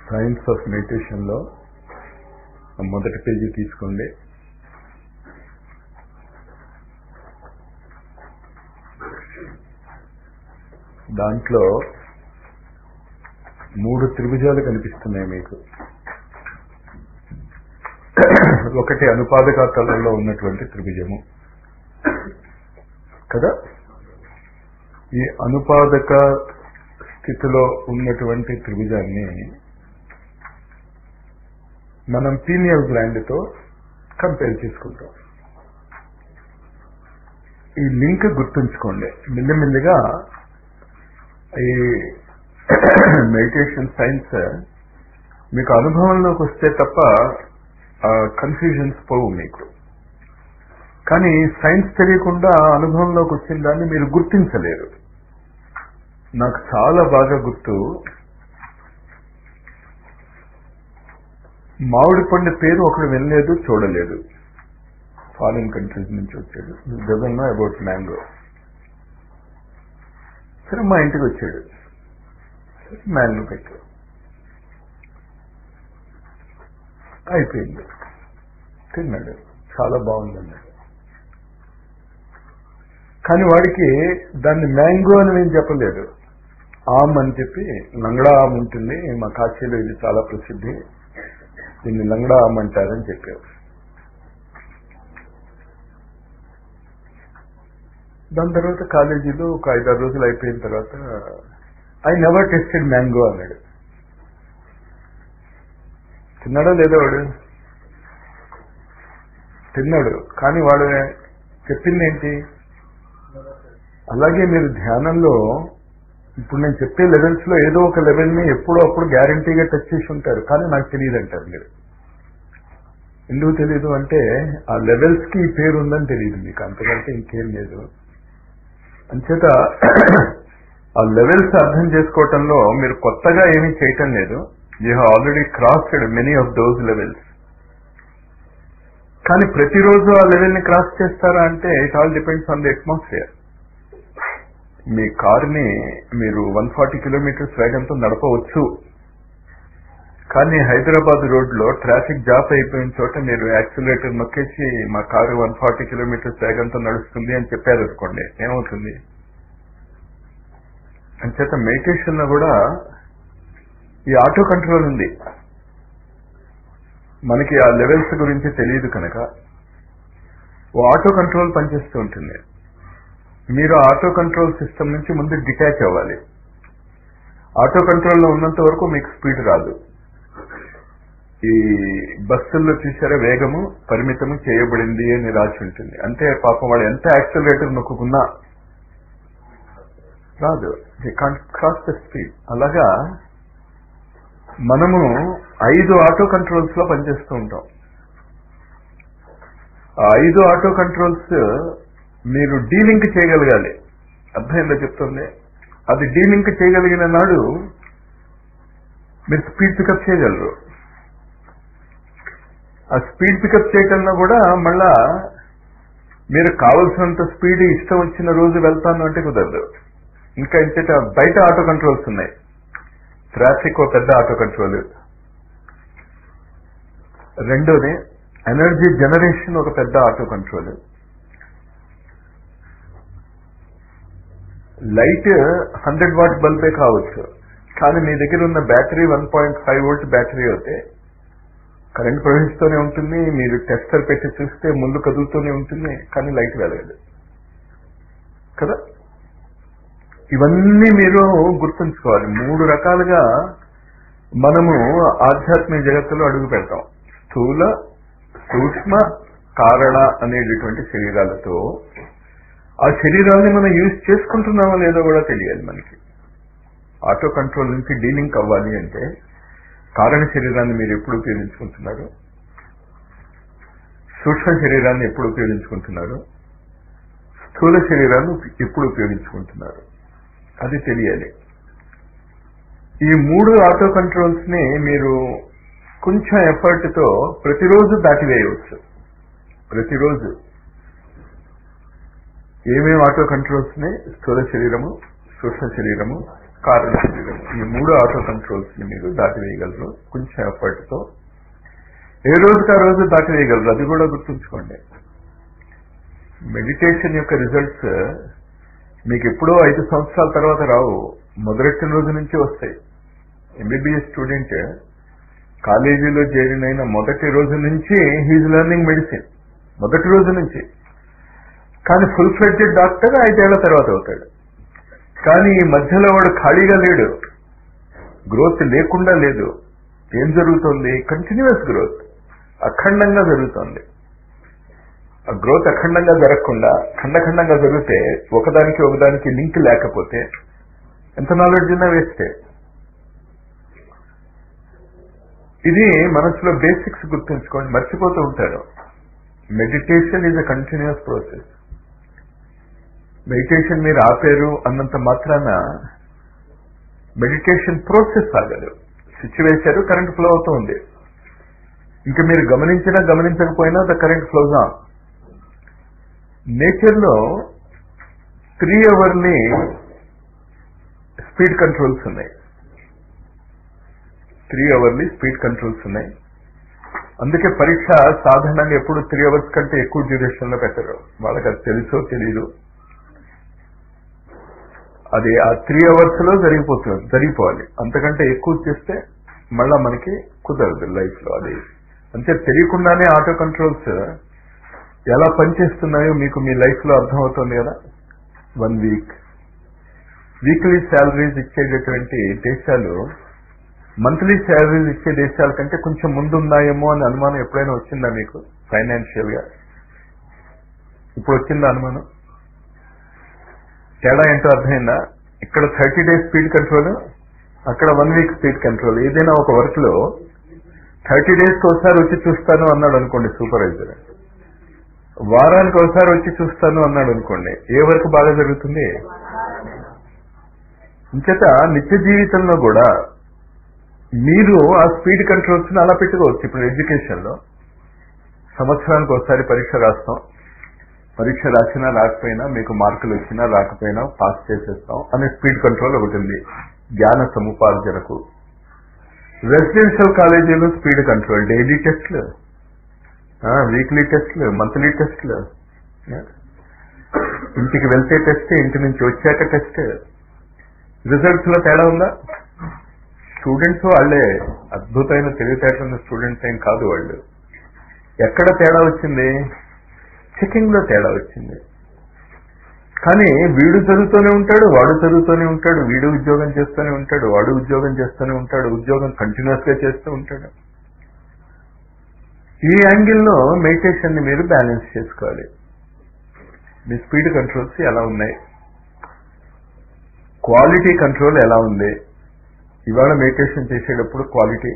Science of మెడిటేషన్లో మొదటి page తీసుకోండి దాంట్లో మూడు త్రిభుజాలు కనిపిస్తున్నాయి మీకు ఒకటి అనుపాదక తలంలో ఉన్నటువంటి త్రిభుజము కదా ఈ అనుపాదక స్థితిలో ఉన్నటువంటి త్రిభుజాన్ని మనం పీనియల్ గ్లాండ్తో కంపేర్ చేసుకుంటాం ఈ లింక్ గుర్తుంచుకోండి మెల్లిమెల్లిగా ఈ మెడిటేషన్ సైన్స్ మీకు అనుభవంలోకి వస్తే తప్ప కన్ఫ్యూజన్స్ పోవు మీకు కానీ సైన్స్ తెలియకుండా అనుభవంలోకి వచ్చిన దాన్ని మీరు గుర్తించలేరు నాకు చాలా బాగా గుర్తు మామిడి పండు పేరు ఒకడు వినలేదు చూడలేదు ఫారిన్ కంట్రీస్ నుంచి వచ్చాడు డజన్ నో అబౌట్ మ్యాంగో సరే మా ఇంటికి వచ్చాడు మ్యాంగో పెట్టాడు అయిపోయింది తిన్నాడు చాలా బాగుందన్నాడు కానీ వాడికి దాన్ని మ్యాంగో అని నేను చెప్పలేదు ఆమ్ అని చెప్పి లంగడా ఆమ్ ఉంటుంది మా కాశీలో ఇది చాలా ప్రసిద్ధి దీన్ని లంగడా ఆమ్ అంటారని చెప్పారు దాని తర్వాత కాలేజీలో ఒక ఐదారు రోజులు అయిపోయిన తర్వాత ఐ నెవర్ టెస్టెడ్ మ్యాంగో అన్నాడు తిన్నాడా లేదా వాడు తిన్నాడు కానీ వాడు చెప్పింది ఏంటి అలాగే మీరు ధ్యానంలో ఇప్పుడు నేను చెప్పే లెవెల్స్ లో ఏదో ఒక లెవెల్ ని ఎప్పుడో అప్పుడు గ్యారంటీగా టచ్ చేసి ఉంటారు కానీ నాకు తెలియదు అంటారు మీరు ఎందుకు తెలియదు అంటే ఆ లెవెల్స్ కి ఈ పేరు ఉందని తెలియదు మీకు అంతకంటే ఇంకేం లేదు అంచేత ఆ లెవెల్స్ అర్థం చేసుకోవటంలో మీరు కొత్తగా ఏమీ చేయటం లేదు you have already crossed many of those levels కానీ ప్రతిరోజు ఆ లెవెల్ ని క్రాస్ చేస్తారా అంటే it all depends on the atmosphere మీ కారుని మీరు వన్ ఫార్టీ కిలోమీటర్స్ వేగంతో నడపవచ్చు కానీ హైదరాబాద్ రోడ్లో ట్రాఫిక్ జాప్ అయిపోయిన చోట మీరు యాక్సిలేటర్ నొక్కేసి మా కారు వన్ ఫార్టీ కిలోమీటర్స్ వేగంతో నడుస్తుంది అని చెప్పారు అనుకోండి ఏమవుతుంది అంచేత మెడిటేషన్ లో కూడా ఈ ఆటో కంట్రోల్ ఉంది మనకి ఆ లెవెల్స్ గురించి తెలియదు కనుక ఓ ఆటో కంట్రోల్ పనిచేస్తూ ఉంటుంది మీరు ఆటో కంట్రోల్ సిస్టమ్ నుంచి ముందు డిటాచ్ అవ్వాలి ఆటో కంట్రోల్లో ఉన్నంత వరకు మీకు స్పీడ్ రాదు ఈ బస్సుల్లో చూసారా వేగము పరిమితము చేయబడింది అని రాసి ఉంటుంది అంటే పాపం వాడు ఎంత యాక్సిలరేటర్ నొక్కుకున్నా రాదు the can't cross the speed అలాగా మనము ఐదు ఆటో కంట్రోల్స్ లో పనిచేస్తూ ఉంటాం ఆ ఐదు ఆటో కంట్రోల్స్ మీరు డీలింక్ చేయగలగాలి అర్థమైందో చెప్తుంది అది డీలింక్ చేయగలిగిన నాడు మీరు స్పీడ్ పికప్ చేయగలరు ఆ స్పీడ్ పికప్ చేయటంలో కూడా మళ్ళా మీరు కావలసినంత స్పీడ్ ఇష్టం వచ్చిన రోజు వెళ్తాను అంటే కుదరదు ఇంకా ఇంతట బయట ఆటో కంట్రోల్స్ ఉన్నాయి ట్రాఫిక్ ఒక పెద్ద ఆటో కంట్రోల్ రెండోది ఎనర్జీ జనరేషన్ ఒక పెద్ద auto control light hundred watt బల్బే కావచ్చు కానీ మీ దగ్గర ఉన్న battery one point five volt battery అయితే కరెంట్ ప్రవహిస్తూనే ఉంటుంది మీరు టెస్టర్ పెట్టి చూస్తే ముందు కదులుతూనే ఉంటుంది కానీ లైట్ వెలగదు కదా ఇవన్నీ మీరు గుర్తుంచుకోవాలి మూడు రకాలుగా మనము ఆధ్యాత్మిక జగత్తులో అడుగు పెడతాం స్థూల సూక్ష్మ కారణ అనేటటువంటి శరీరాలతో ఆ శరీరాన్ని మనం యూజ్ చేసుకుంటున్నామో లేదో కూడా తెలియాలి మనకి ఆటో కంట్రోల్ నుంచి డీలింక్ అవ్వాలి అంటే కారణ శరీరాన్ని మీరు ఎప్పుడు ఉపయోగించుకుంటున్నారు సూక్ష్మ శరీరాన్ని ఎప్పుడు ఉపయోగించుకుంటున్నారు స్థూల శరీరాన్ని ఎప్పుడు ఉపయోగించుకుంటున్నారు అది తెలియాలి ఈ మూడు ఆటో కంట్రోల్స్ ని మీరు కొంచెం ఎఫర్ట్ తో ప్రతిరోజు దాటివేయవచ్చు ప్రతిరోజు ఏమేమి ఆటో కంట్రోల్స్ ని స్థూల శరీరము సూక్ష్మ శరీరము కారు నడిపించడం ఈ మూడు ఆటో కంట్రోల్స్ ని మీరు దాటివేయగలరు కొంచెం ఎఫర్ట్ తో ఏ రోజుకి ఆ రోజు దాటివేయగలరు అది కూడా గుర్తుంచుకోండి మెడిటేషన్ యొక్క రిజల్ట్స్ మీకు ఎప్పుడో ఐదు సంవత్సరాల తర్వాత రావు మొదలెట్టిన రోజు నుంచి వస్తాయి ఎంబీబీఎస్ స్టూడెంట్ కాలేజీలో చేరినైన మొదటి రోజు నుంచి హీజ్ లెర్నింగ్ మెడిసిన్ మొదటి రోజు నుంచి కానీ ఫుల్ ఫ్లెడ్జెడ్ డాక్టర్ ఐదేళ్ల తర్వాత అవుతాడు కానీ ఈ మధ్యలో వాడు ఖాళీగా లేడు గ్రోత్ లేకుండా లేదు ఏం జరుగుతుంది కంటిన్యూస్ గ్రోత్ అఖండంగా జరుగుతుంది ఆ గ్రోత్ అఖండంగా జరగకుండా ఖండఖండంగా జరిగితే ఒకదానికి ఒకదానికి లింక్ లేకపోతే ఎంత నాలెడ్జ్ ఉన్నా వేస్తే ఇది మనసులో బేసిక్స్ గుర్తుంచుకోండి మర్చిపోతూ ఉంటారు meditation is a continuous process meditation మీరు ఆపారు అన్నంత మాత్రాన మెడిటేషన్ ప్రాసెస్ ఆగదు స్విచ్ వేశారు కరెంట్ ఫ్లో అవుతూ ఉంది ఇంకా మీరు గమనించినా గమనించకపోయినా ద కరెంట్ ఫ్లోస్ ఆన్ నేచర్లో త్రీ అవర్లీ స్పీడ్ కంట్రోల్స్ ఉన్నాయి త్రీ అవర్లీ స్పీడ్ కంట్రోల్స్ ఉన్నాయి అందుకే పరీక్ష సాధారణంగా ఎప్పుడు త్రీ అవర్స్ కంటే ఎక్కువ డ్యూరేషన్ లో పెట్టరు వాళ్ళకి అది తెలుసో తెలీదు అది ఆ త్రీ అవర్స్ లో జరిగిపోతుంది జరిగిపోవాలి అంతకంటే ఎక్కువ చేస్తే మళ్ళా మనకి కుదరదు లైఫ్ లో అది అంతే తెలియకుండానే ఆటో కంట్రోల్స్ ఎలా పనిచేస్తున్నాయో మీకు మీ లైఫ్ లో అర్థమవుతుంది కదా వన్ వీక్ వీక్లీ శాలరీస్ ఇచ్చేటటువంటి దేశాలు మంత్లీ శాలరీస్ ఇచ్చే దేశాల కంటే కొంచెం ముందు ఉన్నాయేమో అని అనుమానం ఎప్పుడైనా వచ్చిందా మీకు ఫైనాన్షియల్ గా ఇప్పుడు వచ్చిందా అనుమానం తేడా ఏంటో అర్థమైందా ఇక్కడ థర్టీ డేస్ స్పీడ్ కంట్రోల్ అక్కడ వన్ వీక్ స్పీడ్ కంట్రోల్ ఏదైనా ఒక వర్క్ లో థర్టీ డేస్ కి ఒకసారి వచ్చి చూస్తాను అన్నాడు అనుకోండి సూపర్వైజర్ వారానికి ఒకసారి వచ్చి చూస్తాను అన్నాడు అనుకోండి ఏ వర్క్ బాగా జరుగుతుంది ఇంచేత నిత్య జీవితంలో కూడా మీరు ఆ స్పీడ్ కంట్రోల్స్ ని అలా పెట్టుకోవచ్చు ఇప్పుడు ఎడ్యుకేషన్ లో సంవత్సరానికి ఒకసారి పరీక్ష రాస్తాం పరీక్ష రాసినా రాకపోయినా మీకు మార్కులు వచ్చినా రాకపోయినా పాస్ చేసేస్తాం అనే స్పీడ్ కంట్రోల్ ఒకటి ఉంది జ్ఞాన సముపార్జనకు రెసిడెన్షియల్ కాలేజీలో స్పీడ్ కంట్రోల్ డైలీ టెస్ట్లు వీక్లీ టెస్ట్లు మంత్లీ టెస్ట్లు ఇంటికి వెళ్తే టెస్ట్ ఇంటి నుంచి వచ్చాక టెస్ట్ రిజల్ట్స్ లో తేడా ఉందా స్టూడెంట్స్ వాళ్ళే అద్భుతమైన తెలివితేటలున్న స్టూడెంట్స్ ఏం కాదు వాళ్ళు ఎక్కడ తేడా వచ్చింది చెకింగ్ లో తేడా వచ్చింది కానీ వీడు చదువుతూనే ఉంటాడు వాడు చదువుతూనే ఉంటాడు వీడు ఉద్యోగం చేస్తూనే ఉంటాడు వాడు ఉద్యోగం చేస్తూనే ఉంటాడు ఉద్యోగం కంటిన్యూస్ గా చేస్తూ ఉంటాడు ఈ యాంగిల్లో మెడిటేషన్ ని మీరు బ్యాలెన్స్ చేసుకోవాలి మీ స్పీడ్ కంట్రోల్స్ ఎలా ఉన్నాయి క్వాలిటీ కంట్రోల్ ఎలా ఉంది ఇవాళ మెడిటేషన్ చేసేటప్పుడు క్వాలిటీ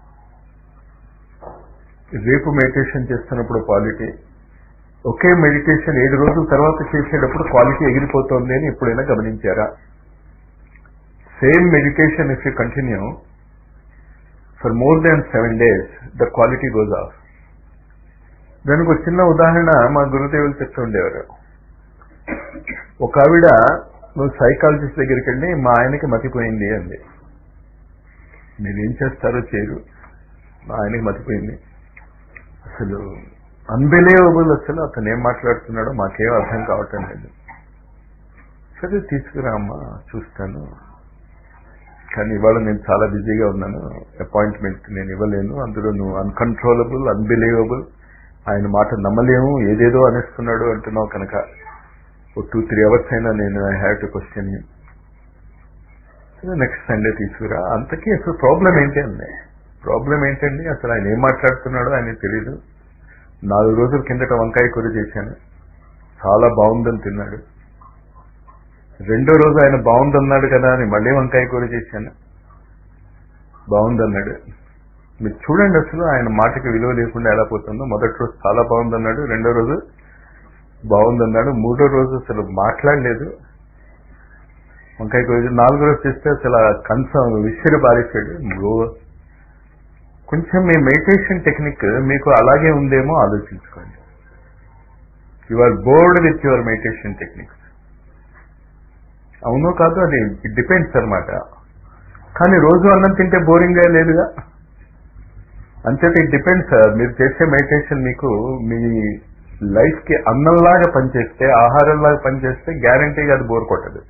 రేపు మెడిటేషన్ చేస్తున్నప్పుడు క్వాలిటీ ఒకే మెడిటేషన్ ఏడు రోజుల తర్వాత చేసేటప్పుడు క్వాలిటీ ఎగిరిపోతుంది అని ఎప్పుడైనా గమనించారా same meditation if you continue for more than seven days the quality goes off దానికి ఒక చిన్న ఉదాహరణ మా గురుదేవులు చెప్తూ ఉండేవారు ఒక ఆవిడ నువ్వు సైకాలజిస్ట్ దగ్గరికి వెళ్ళి మా ఆయనకి మతిపోయింది అంది మీరేం చేస్తారో చేయరు మా ఆయనకి మతిపోయింది అసలు అన్బిలీవబుల్ అసలు అతను ఏం మాట్లాడుతున్నాడో మాకేం అర్థం కావటం లేదు సరే తీసుకురా అమ్మా చూస్తాను కానీ ఇవాళ నేను చాలా బిజీగా ఉన్నాను అపాయింట్మెంట్ నేను ఇవ్వలేను అందులో నువ్వు అన్కంట్రోలబుల్ అన్బిలీవబుల్ ఆయన మాట నమ్మలేము ఏదేదో అనేస్తున్నాడు అంటున్నావు కనుక ఒక టూ త్రీ అవర్స్ అయినా నేను I have to question next Sunday తీసుకురా అంతకీ అసలు ప్రాబ్లం ఏంటి అండి ప్రాబ్లం ఏంటండి అసలు ఆయన ఏం మాట్లాడుతున్నాడో ఆయన తెలియదు నాలుగు రోజుల కిందట వంకాయ కూర చేశాను చాలా బాగుందని తిన్నాడు రెండో రోజు ఆయన బాగుందన్నాడు కదా అని మళ్ళీ వంకాయ కూర చేశాను బాగుందన్నాడు మీరు చూడండి అసలు ఆయన మాటకి విలువ లేకుండా ఎలా పోతుందో మొదటి రోజు చాలా బాగుందన్నాడు రెండో రోజు బాగుందన్నాడు మూడో రోజు అసలు మాట్లాడలేదు వంకాయ కూర నాలుగో రోజు చేస్తే అసలు కంచం విసిరి బారేశాడు కొంచెం మీ మెడిటేషన్ టెక్నిక్ మీకు అలాగే ఉందేమో ఆలోచించుకోండి you are bored with your meditation techniques అవునో కాదు అది ఇట్ డిపెండ్స్ అనమాట కానీ రోజు అన్నం తింటే బోరింగ్గా లేదుగా అంచేత ఇట్ డిపెండ్స్ మీరు చేసే మెడిటేషన్ మీకు మీ లైఫ్ కి అన్నంలాగా పనిచేస్తే ఆహారంలాగా పనిచేస్తే గ్యారంటీగా అది బోర్ కొట్టదు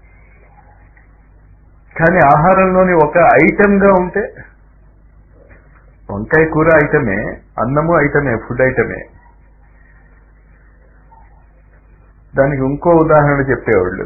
కానీ ఆహారంలోని ఒక ఐటెం గా ఉంటే వంకాయ కూర ఐటమే అన్నము ఐటమే ఫుడ్ ఐటమే దానికి ఇంకో ఉదాహరణ చెప్పేవాళ్ళు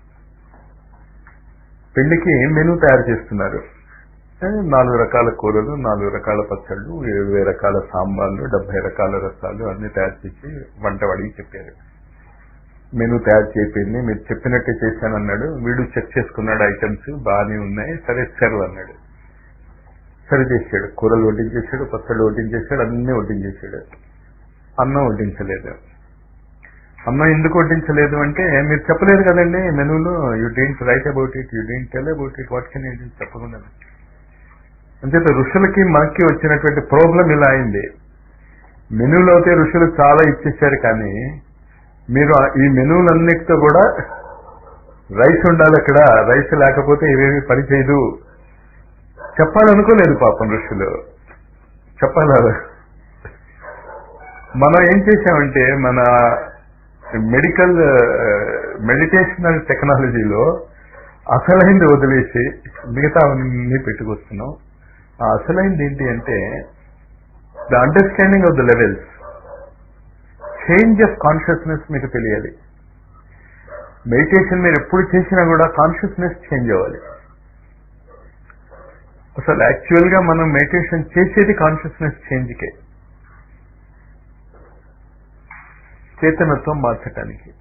పెళ్లికి మెనూ తయారు చేస్తున్నారు నాలుగు రకాల కూరలు నాలుగు రకాల పచ్చళ్ళు ఇరవై రకాల సాంబార్లు డెబ్బై రకాల రసాలు అన్ని తయారు చేసి వంట వాడికి చెప్పారు మెనూ తయారు చేయింది మీరు చెప్పినట్టే చేశానన్నాడు వీడు చెక్ చేసుకున్నాడు ఐటమ్స్ బాగానే ఉన్నాయి సరే సర్వ్ అన్నాడు సరి చేశాడు కూరలు వడ్డించేశాడు పచ్చళ్ళు వడ్డించేశాడు అన్ని వడ్డించేశాడు అన్నం వడ్డించలేదు అన్నం ఎందుకు వడ్డించలేదు అంటే మీరు చెప్పలేదు కదండి మెనూలో you didn't write about it you didn't tell about it what can you చెప్పకుండా అంచేత ఋషులకి మనకి వచ్చినటువంటి ప్రాబ్లం ఇలా అయింది మెనూలో అయితే ఋషులు చాలా ఇచ్చేసారు కానీ మీరు ఈ మెనూలన్నిటితో కూడా రైస్ ఉండాలి అక్కడ రైస్ లేకపోతే ఇవేమి పని చేయదు చెప్పాలనుకోలేదు పాపం ఋషులు చెప్పాలి మనం ఏం చేసామంటే మన మెడికల్ మెడిటేషనల్ టెక్నాలజీలో అసలైంది వదిలేసి మిగతా అన్ని పెట్టుకొస్తున్నాం ఆ అసలైంది ఏంటి అంటే the understanding of the levels change of consciousness మీకు తెలియాలి మెడిటేషన్ మీరు ఎప్పుడు చేసినా కూడా కాన్షియస్నెస్ చేంజ్ అవ్వాలి అసలు యాక్చువల్ గా మనం మెడిటేషన్ చేసేది కాన్షియస్నెస్ చేంజ్కే చేతనత్వం మార్చటానికి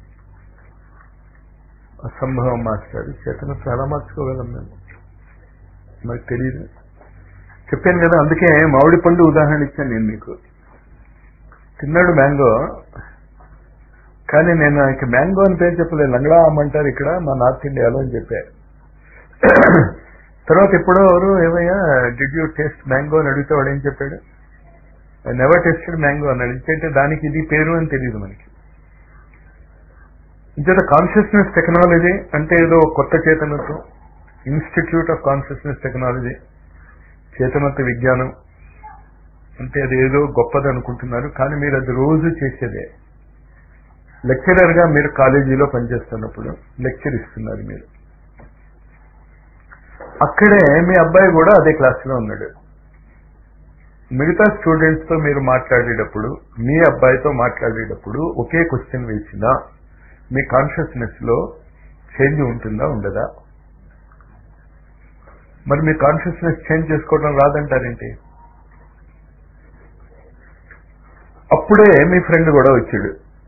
అసంభవం మాస్టర్ చేతనత్వం ఎలా మార్చుకోగలం మేము నాకు తెలియదు చెప్పాను కదా అందుకే మామిడి పండు ఉదాహరణ ఇచ్చాను నేను మీకు తిన్నాడు మ్యాంగో కానీ నేను ఇక మ్యాంగో అని పేరు చెప్పలేదు లంగడా అమ్మంటారు ఇక్కడ మా నార్త్ ఇండియాలో అని చెప్పారు తర్వాత ఎప్పుడో ఎవరు ఏమయ్యా డిడ్ యూ టేస్ట్ మ్యాంగో అని అడిగితే వాడు ఏం చెప్పాడు నెవర్ టెస్టెడ్ మ్యాంగో అన్నాడు ఎందుకంటే దానికి ఇది పేరు అని తెలియదు మనకి ఇంచేత కాన్షియస్నెస్ టెక్నాలజీ అంటే ఏదో కొత్త చేతనత్వం ఇన్స్టిట్యూట్ ఆఫ్ కాన్షియస్నెస్ టెక్నాలజీ చేతనత్వ విజ్ఞానం అంటే అది ఏదో గొప్పది అనుకుంటున్నారు కానీ మీరు అది రోజు చేసేదే లెక్చరర్ గా మీరు కాలేజీలో పనిచేస్తున్నప్పుడు లెక్చర్ ఇస్తున్నారు మీరు అక్కడే మీ అబ్బాయి కూడా అదే క్లాస్లో ఉన్నాడు మిగతా స్టూడెంట్స్ తో మీరు మాట్లాడేటప్పుడు మీ అబ్బాయితో మాట్లాడేటప్పుడు ఒకే క్వశ్చన్ వేసినా మీ కాన్షియస్నెస్ లో చేంజ్ ఉంటుందా ఉండదా మరి మీ కాన్షియస్నెస్ చేంజ్ చేసుకోవడం రాదంటారేంటి అప్పుడే మీ ఫ్రెండ్ కూడా వచ్చాడు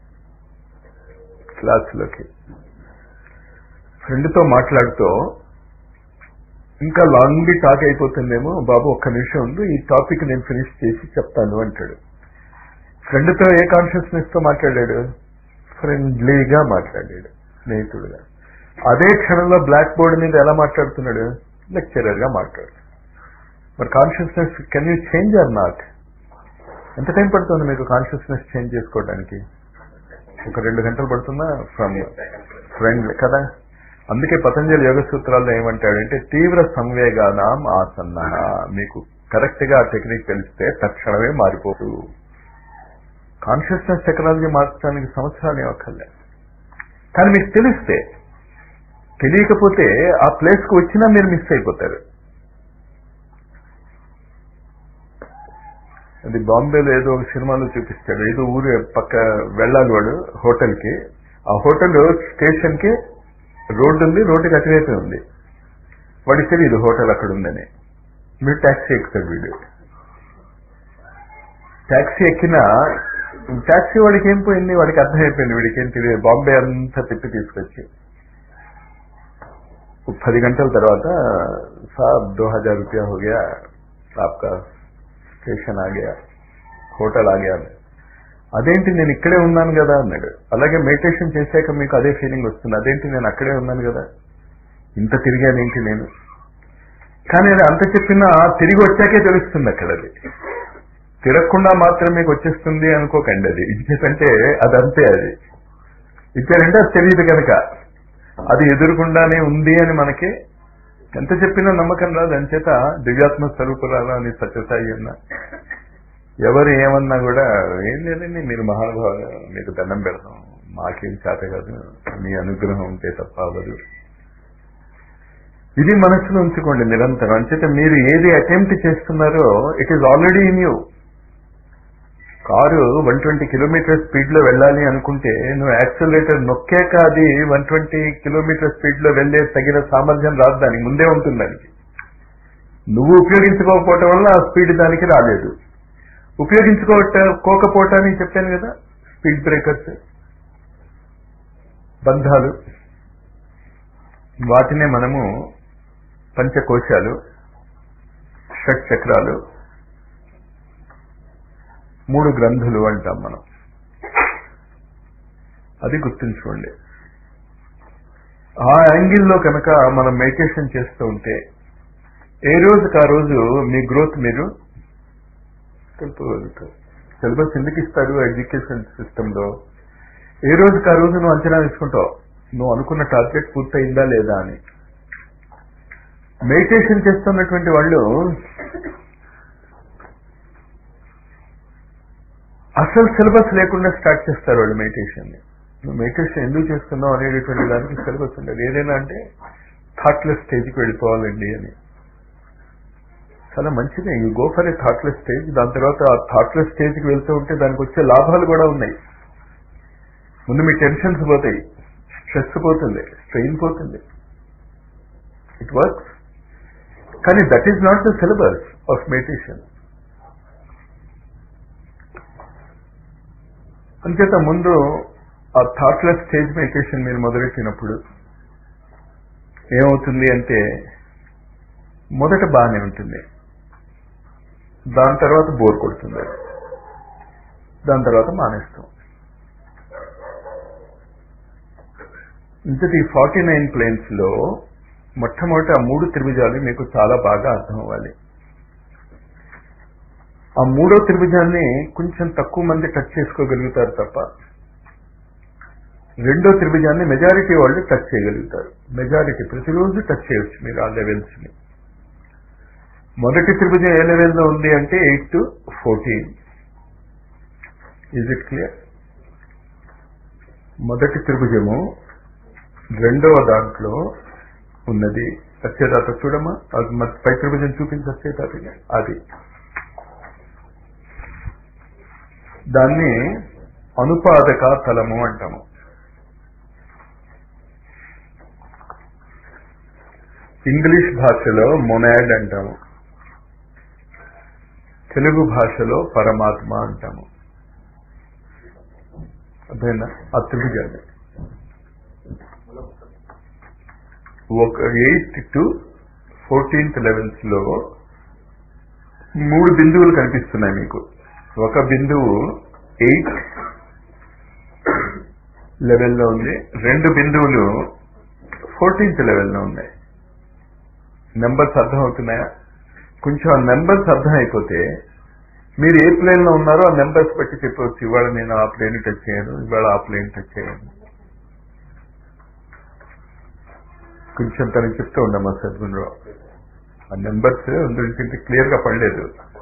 క్లాసులోకి ఫ్రెండ్తో మాట్లాడుతూ ఇంకా లాంగ్ టాక్ అయిపోతుందేమో బాబు ఒక్క నిమిషం ఉంది ఈ టాపిక్ నేను ఫినిష్ చేసి చెప్తాను అంటాడు ఫ్రెండ్తో ఏ కాన్షియస్నెస్ తో మాట్లాడాడు ఫ్రెండ్లీగా మాట్లాడాడు స్నేహితుడుగా అదే క్షణంలో బ్లాక్ బోర్డ్ మీద ఎలా మాట్లాడుతున్నాడు లెక్చరర్ గా మాట్లాడు మరి consciousness can you change or not ఎంత టైం పడుతుంది మీకు కాన్షియస్నెస్ చేంజ్ చేసుకోవడానికి ఒక రెండు గంటలు పడుతుందా ఫ్రమ్ ఫ్రెండ్ కదా అందుకే పతంజలి యోగ సూత్రాల్లో ఏమంటాడంటే తీవ్ర సంవేగానాం ఆసన్న మీకు కరెక్ట్ గా ఆ టెక్నిక్ తెలిస్తే తక్షణమే మారిపోదు కాన్షియస్నెస్ టెక్నాలజీ మార్చడానికి సంవత్సరాలు ఏమక్కర్లే కానీ మీకు తెలిస్తే తెలియకపోతే ఆ ప్లేస్ కు వచ్చినా మీరు మిస్ అయిపోతారు అది బాంబేలో ఏదో ఒక సినిమాలో చూపిస్తాడు ఏదో ఊరు పక్క వెళ్ళాలి వాడు హోటల్ కి ఆ హోటల్ స్టేషన్ కి రోడ్డు ఉంది రోడ్డుకి అటువైపే ఉంది వాడికి తెలియదు హోటల్ అక్కడ ఉందని మీరు ట్యాక్సీ ఎక్కుతాడు వీడు ట్యాక్సీ ఎక్కినా ట్యాక్సీ వాడికి ఏం పోయింది వాడికి అర్థమైపోయింది వీడికి ఏం తెలియదు బాంబే అంతా తిప్పి తీసుకొచ్చి పది గంటల తర్వాత సాబ్ దో హజార్ రూపాయ హో గయా ఆప్కా స్టేషన్ ఆ గయా హోటల్ ఆ గయా అదేంటి నేను ఇక్కడే ఉన్నాను కదా అన్నాడు అలాగే మెడిటేషన్ చేశాక మీకు అదే ఫీలింగ్ వస్తుంది అదేంటి నేను అక్కడే ఉన్నాను కదా ఇంత తిరిగానేంటి నేను కానీ అది అంత చెప్పినా తిరిగి వచ్చాకే తెలుస్తుంది అక్కడ అది తిరగకుండా మాత్రం మీకు వచ్చేస్తుంది అనుకోకండి అది ఇచ్చేసంటే అదంతే అది ఇచ్చారంటే అది తెలియదు కనుక అది ఎదురుకుండానే ఉంది అని మనకి ఎంత చెప్పినా నమ్మకం రాదు అంచేత దివ్యాత్మ స్వరూపురాలు అని సత్యసాయి అన్న ఎవరు ఏమన్నా కూడా ఏం లేదండి మీరు మహానుభావులు మీకు దండం పెడతాం మాకేం చేత కాదు మీ అనుగ్రహం ఉంటే తప్ప అవ్వదు ఇది మనసులో ఉంచుకోండి నిరంతరం అంచేత మీరు ఏది అటెంప్ట్ చేస్తున్నారో it is already in you car one twenty kilometre speed లో వెళ్ళాలి అనుకుంటే నువ్వు యాక్సిలరేటర్ నొక్కాక అది వన్ ట్వంటీ కిలోమీటర్ స్పీడ్ లో వెళ్లే తగిన సామర్థ్యం రాదు దానికి ముందే ఉంటుంది దానికి నువ్వు ఉపయోగించుకోకపోవటం వల్ల ఆ స్పీడ్ దానికి రాలేదు ఉపయోగించుకోకపోవటానికి చెప్పాను కదా స్పీడ్ బ్రేకర్స్ బంధాలు వాటినే మనము పంచకోశాలు షట్ చక్రాలు మూడు గ్రంథులు అంటాం మనం అది గుర్తుంచుకోండి ఆ యాంగిల్లో కనుక మనం మెడిటేషన్ చేస్తూ ఉంటే ఏ రోజుకి ఆ రోజు మీ గ్రోత్ మీరు తెలుపగలుగుతారు సిలబస్ ఎందుకు ఇస్తారు ఎడ్యుకేషన్ సిస్టంలో ఏ రోజుకి ఆ రోజు నువ్వు అంచనా వేసుకుంటావు నువ్వు అనుకున్న టార్గెట్ పూర్తయిందా లేదా అని మెడిటేషన్ చేస్తున్నటువంటి వాళ్ళు అసలు సిలబస్ లేకుండా స్టార్ట్ చేస్తారు వాళ్ళు మెడిటేషన్ నువ్వు మెడిటేషన్ ఎందుకు చేస్తున్నావు అనేటటువంటి దానికి సిలబస్ ఉండదు ఏదైనా అంటే థాట్లెస్ స్టేజ్కి వెళ్ళిపోవాలండి అని చాలా మంచిదే you go for a thoughtless stage దాని తర్వాత ఆ థాట్లెస్ స్టేజ్కి వెళ్తూ ఉంటే దానికి వచ్చే లాభాలు కూడా ఉన్నాయి ముందు మీ టెన్షన్స్ పోతాయి స్ట్రెస్ పోతుంది స్ట్రెయిన్ పోతుంది ఇట్ వర్క్స్ కానీ that is not the syllabus of meditation అంచేత ముందు ఆ థాట్లెస్ స్టేజ్ మెడిటేషన్ మీరు మొదలెట్టినప్పుడు ఏమవుతుంది అంటే మొదట బాగానే ఉంటుంది దాని తర్వాత బోర్ కొడుతుంది దాని తర్వాత మానేస్తాం ఇంతటి ఫార్టీ నైన్ ప్లేన్స్ లో మొట్టమొదటి ఆ మూడు త్రిభుజాలు మీకు చాలా బాగా అర్థం అవ్వాలి ఆ మూడో త్రిభుజాన్ని కొంచెం తక్కువ మంది టచ్ చేసుకోగలుగుతారు తప్ప రెండో త్రిభుజాన్ని మెజారిటీ వాళ్ళు టచ్ చేయగలుగుతారు మెజారిటీ ప్రతిరోజు టచ్ చేయొచ్చు మీరు ఆ లెవెల్స్ ని మొదటి త్రిభుజం ఏ లెవెల్లో ఉంది అంటే eight to fourteen is it clear మొదటి త్రిభుజము రెండవ దాంట్లో ఉన్నది వచ్చేదాత చూడమ్మా అది మరి పై త్రిభుజం చూపించి వచ్చేదాత అది దాన్ని అనుపాదక తలము అంటాము ఇంగ్లీష్ భాషలో మొనాడ్ అంటాము తెలుగు భాషలో పరమాత్మ అంటాము అదేనా ఆ త్రిభుజాన్ని ఒక ఎయిత్ టు ఫోర్టీన్త్ లెవెల్స్ లో మూడు బిందువులు కనిపిస్తున్నాయి మీకు ఒక బిందువు ఎయిట్ లెవెల్లో ఉంది రెండు బిందువులు ఫోర్టీన్త్ లెవెల్లో ఉన్నాయి నెంబర్స్ అర్థమవుతున్నాయా కొంచెం ఆ నెంబర్స్ అర్థమైపోతే మీరు ఏ ప్లేన్ లో ఉన్నారో ఆ నెంబర్స్ బట్టి చెప్పవచ్చు ఇవాళ నేను ఆ ప్లేన్ టచ్ చేయను ఇవాళ ఆ ప్లేన్ టచ్ చేయను కొంచెం తనకి చెప్తూ ఉండమ్మా సద్గుణరావు ఆ నెంబర్స్ అందుకంటే క్లియర్ గా పడలేదు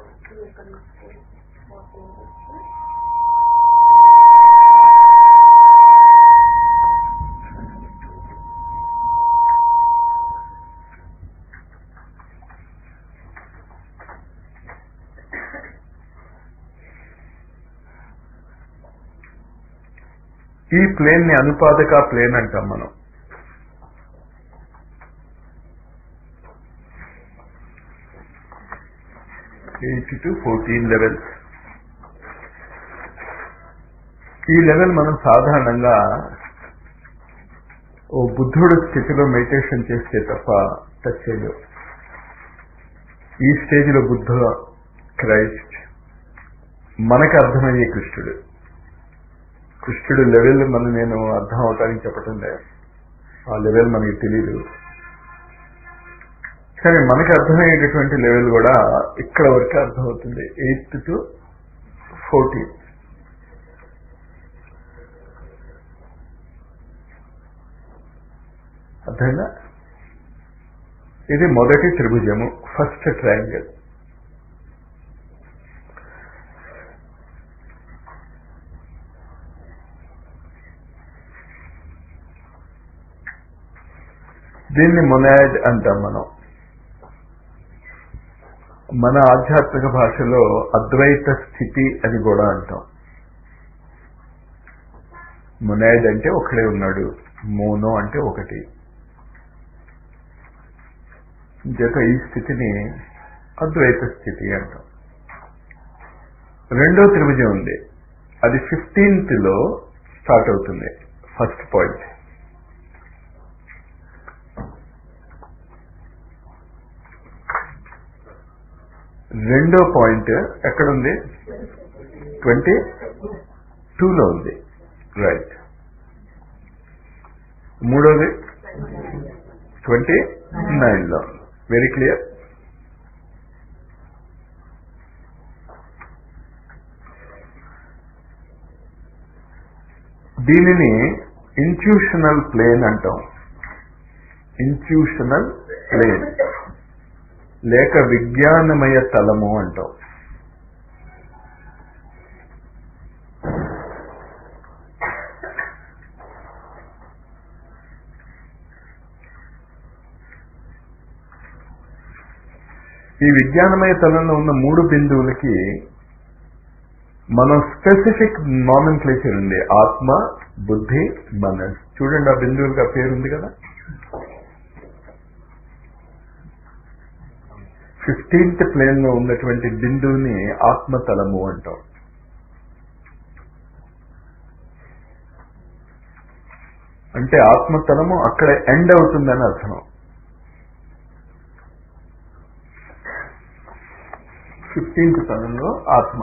ఈ ప్లేన్ ని అనుపాదక ప్లేన్ అంటాం మనం ఎయిట్ టు ఫోర్టీన్ లెవెల్స్ ఈ లెవెల్ మనం సాధారణంగా ఓ బుద్ధుడు స్థితిలో మెడిటేషన్ చేస్తే తప్ప టచ్ చేయలేవు ఈ స్టేజ్లో బుద్ధ క్రైస్ట్ మనకు అర్థమయ్యే కృష్ణుడు కృష్ణుడు లెవెల్ మనం నేను అర్థం అవటానికి చెప్పటం లేదు ఆ లెవెల్ మనకి తెలియదు కానీ మనకి అర్థమయ్యేటటువంటి లెవెల్ కూడా ఇక్కడ వరకు అర్థమవుతుంది ఎయిత్ టు ఫోర్టీన్ అర్థంగా ఇది మొదటి త్రిభుజము ఫస్ట్ ట్రయాంగిల్ దీన్ని మొనాడ్ అంటాం మనం మన ఆధ్యాత్మిక భాషలో అద్వైత స్థితి అని కూడా అంటాం మొనాడ్ అంటే ఒకడే ఉన్నాడు మోనో అంటే ఒకటి జత ఈ స్థితిని అద్వైత స్థితి అంటాం రెండో త్రిభుజం ఉంది అది ఫిఫ్టీన్త్ లో స్టార్ట్ అవుతుంది ఫస్ట్ పాయింట్ రెండో పాయింట్ ఎక్కడుంది ట్వంటీ టూలో ఉంది రైట్ మూడోది ట్వంటీ నైన్లో వెరీ క్లియర్ దీనిని ఇంట్యూషనల్ ప్లేన్ అంటాం ఇంట్యూషనల్ ప్లేన్ లేక విజ్ఞానమయ తలము అంటాం ఈ విజ్ఞానమయ తలంలో ఉన్న మూడు బిందువులకి మనం స్పెసిఫిక్ నామన్ క్లేచర్ ఉంది ఆత్మ బుద్ధి మనస్ చూడండి ఆ బిందువులుగా పేరుంది కదా ఫిఫ్టీన్త్ ప్లేన్ లో ఉన్నటువంటి బిందువుని ఆత్మతలము అంటాం అంటే ఆత్మతలము అక్కడ ఎండ్ అవుతుందని అర్థం ఫిఫ్టీన్త్ తలంలో ఆత్మ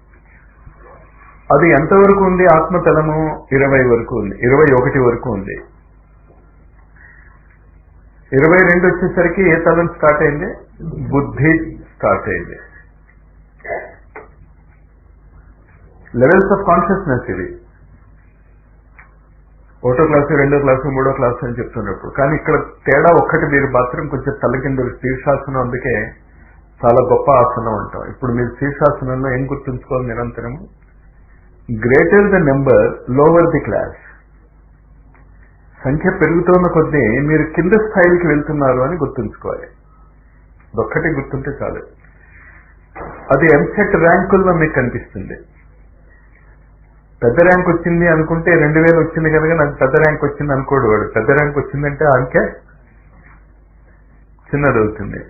అది ఎంతవరకు ఉంది ఆత్మతలము ఇరవై వరకు ఉంది ఇరవై ఒకటి వరకు ఉంది ఇరవై రెండు వచ్చేసరికి ఏ తలం స్టార్ట్ అయింది బుద్ధి స్టార్ట్ అయింది లెవెల్స్ ఆఫ్ కాన్షియస్నెస్ ఇది ఒకటో క్లాసు రెండో క్లాసు మూడో క్లాసు అని చెప్తున్నప్పుడు కానీ ఇక్కడ తేడా ఒక్కటి మీరు మాత్రం కొంచెం తల కింద శీర్షాసనం అందుకే చాలా గొప్ప ఆసనం అంటాం ఇప్పుడు మీరు శీర్షాసనంలో ఏం గుర్తుంచుకోవాలి నిరంతరము greater the number lower the class సంఖ్య పెరుగుతున్న కొద్దీ మీరు కింద స్థాయికి వెళ్తున్నారు అని గుర్తుంచుకోవాలి ఒక్కటి గుర్తుంటే చాలు అది ఎంసెట్ ర్యాంకుల్లో మీకు కనిపిస్తుంది పెద్ద ర్యాంక్ వచ్చింది అనుకుంటే రెండు వేలు వచ్చింది కనుక నాకు పెద్ద ర్యాంక్ వచ్చింది అనుకోడు వాడు పెద్ద ర్యాంక్ వచ్చిందంటే అంకే చిన్నది అవుతుంది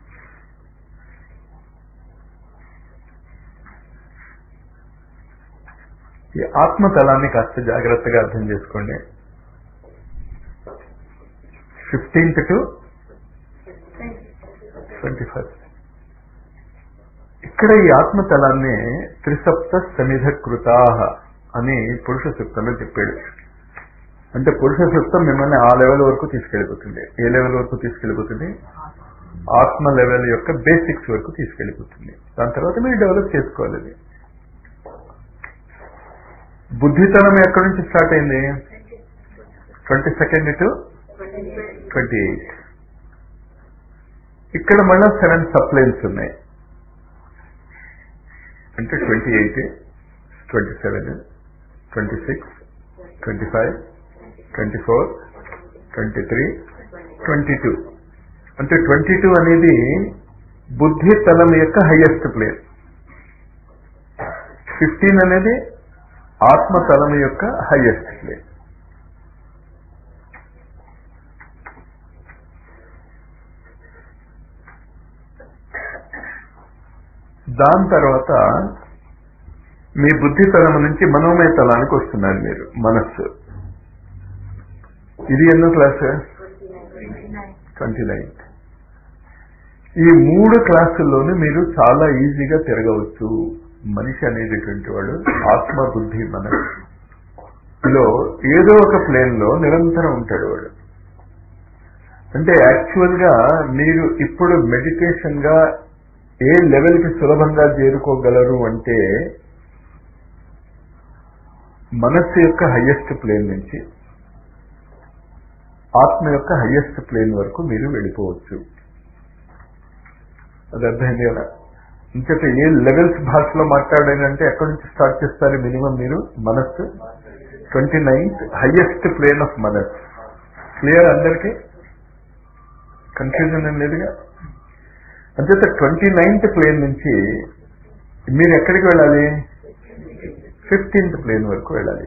ఈ ఆత్మతలాన్ని కాస్త జాగ్రత్తగా అర్థం చేసుకోండి ఫిఫ్టీన్త్ టు ట్వంటీ ఫస్ట్ ఇక్కడ ఈ ఆత్మతలాన్ని త్రిసప్త సమిధ కృతాహ అని పురుష సూక్తంలో చెప్పాడు అంటే పురుష సూక్తం మిమ్మల్ని ఆ లెవెల్ వరకు తీసుకెళ్ళిపోతుంది ఏ లెవెల్ వరకు తీసుకెళ్ళిపోతుంది ఆత్మ లెవెల్ యొక్క బేసిక్స్ వరకు తీసుకెళ్ళిపోతుంది దాని తర్వాత మీరు డెవలప్ చేసుకోవాలి అది బుద్ధితనం ఎక్కడి నుంచి స్టార్ట్ అయింది twenty second to twenty eight ఇక్కడ మళ్ళా సెవెన్ సప్లైన్స్ ఉన్నాయి అంటే twenty eight twenty seven twenty six twenty five twenty four twenty three twenty two అంటే ట్వంటీ టూ అనేది బుద్ధి తలం యొక్క హైయెస్ట్ ప్లేన్ ఫిఫ్టీన్ అనేది ఆత్మ తలం యొక్క హైయెస్ట్ ప్లేన్ దాని తర్వాత మీ బుద్ధి తలం నుంచి మనోమయ తలానికి వస్తున్నారు మీరు మనస్సు ఇది ఎన్నో క్లాస్ ట్వంటీ నైన్త్ ఈ మూడు క్లాసుల్లోనూ మీరు చాలా ఈజీగా తిరగవచ్చు మనిషి అనేటటువంటి వాడు ఆత్మ బుద్ధి మనస్సులో ఏదో ఒక ప్లేన్ లో నిరంతరం ఉంటాడు వాడు అంటే యాక్చువల్ గా మీరు ఇప్పుడు మెడిటేషన్ గా ఏ లెవెల్ కి సులభంగా చేరుకోగలరు అంటే మనస్సు యొక్క హయ్యెస్ట్ ప్లేన్ నుంచి ఆత్మ యొక్క హయ్యెస్ట్ ప్లేన్ వరకు మీరు వెళ్ళిపోవచ్చు అది అర్థమైంది కదా ఇంకట ఏ లెవెల్స్ భాషలో మాట్లాడాలంటే ఎక్కడి నుంచి స్టార్ట్ చేస్తారు మినిమం మీరు మనస్సు twenty ninth highest plane of మనస్ క్లియర్ అందరికి కన్ఫ్యూజన్ ఏం లేదుగా అంచేత ట్వంటీ నైన్త్ ప్లేన్ నుంచి మీరు ఎక్కడికి వెళ్ళాలి ఫిఫ్టీన్త్ ప్లేన్ వరకు వెళ్ళాలి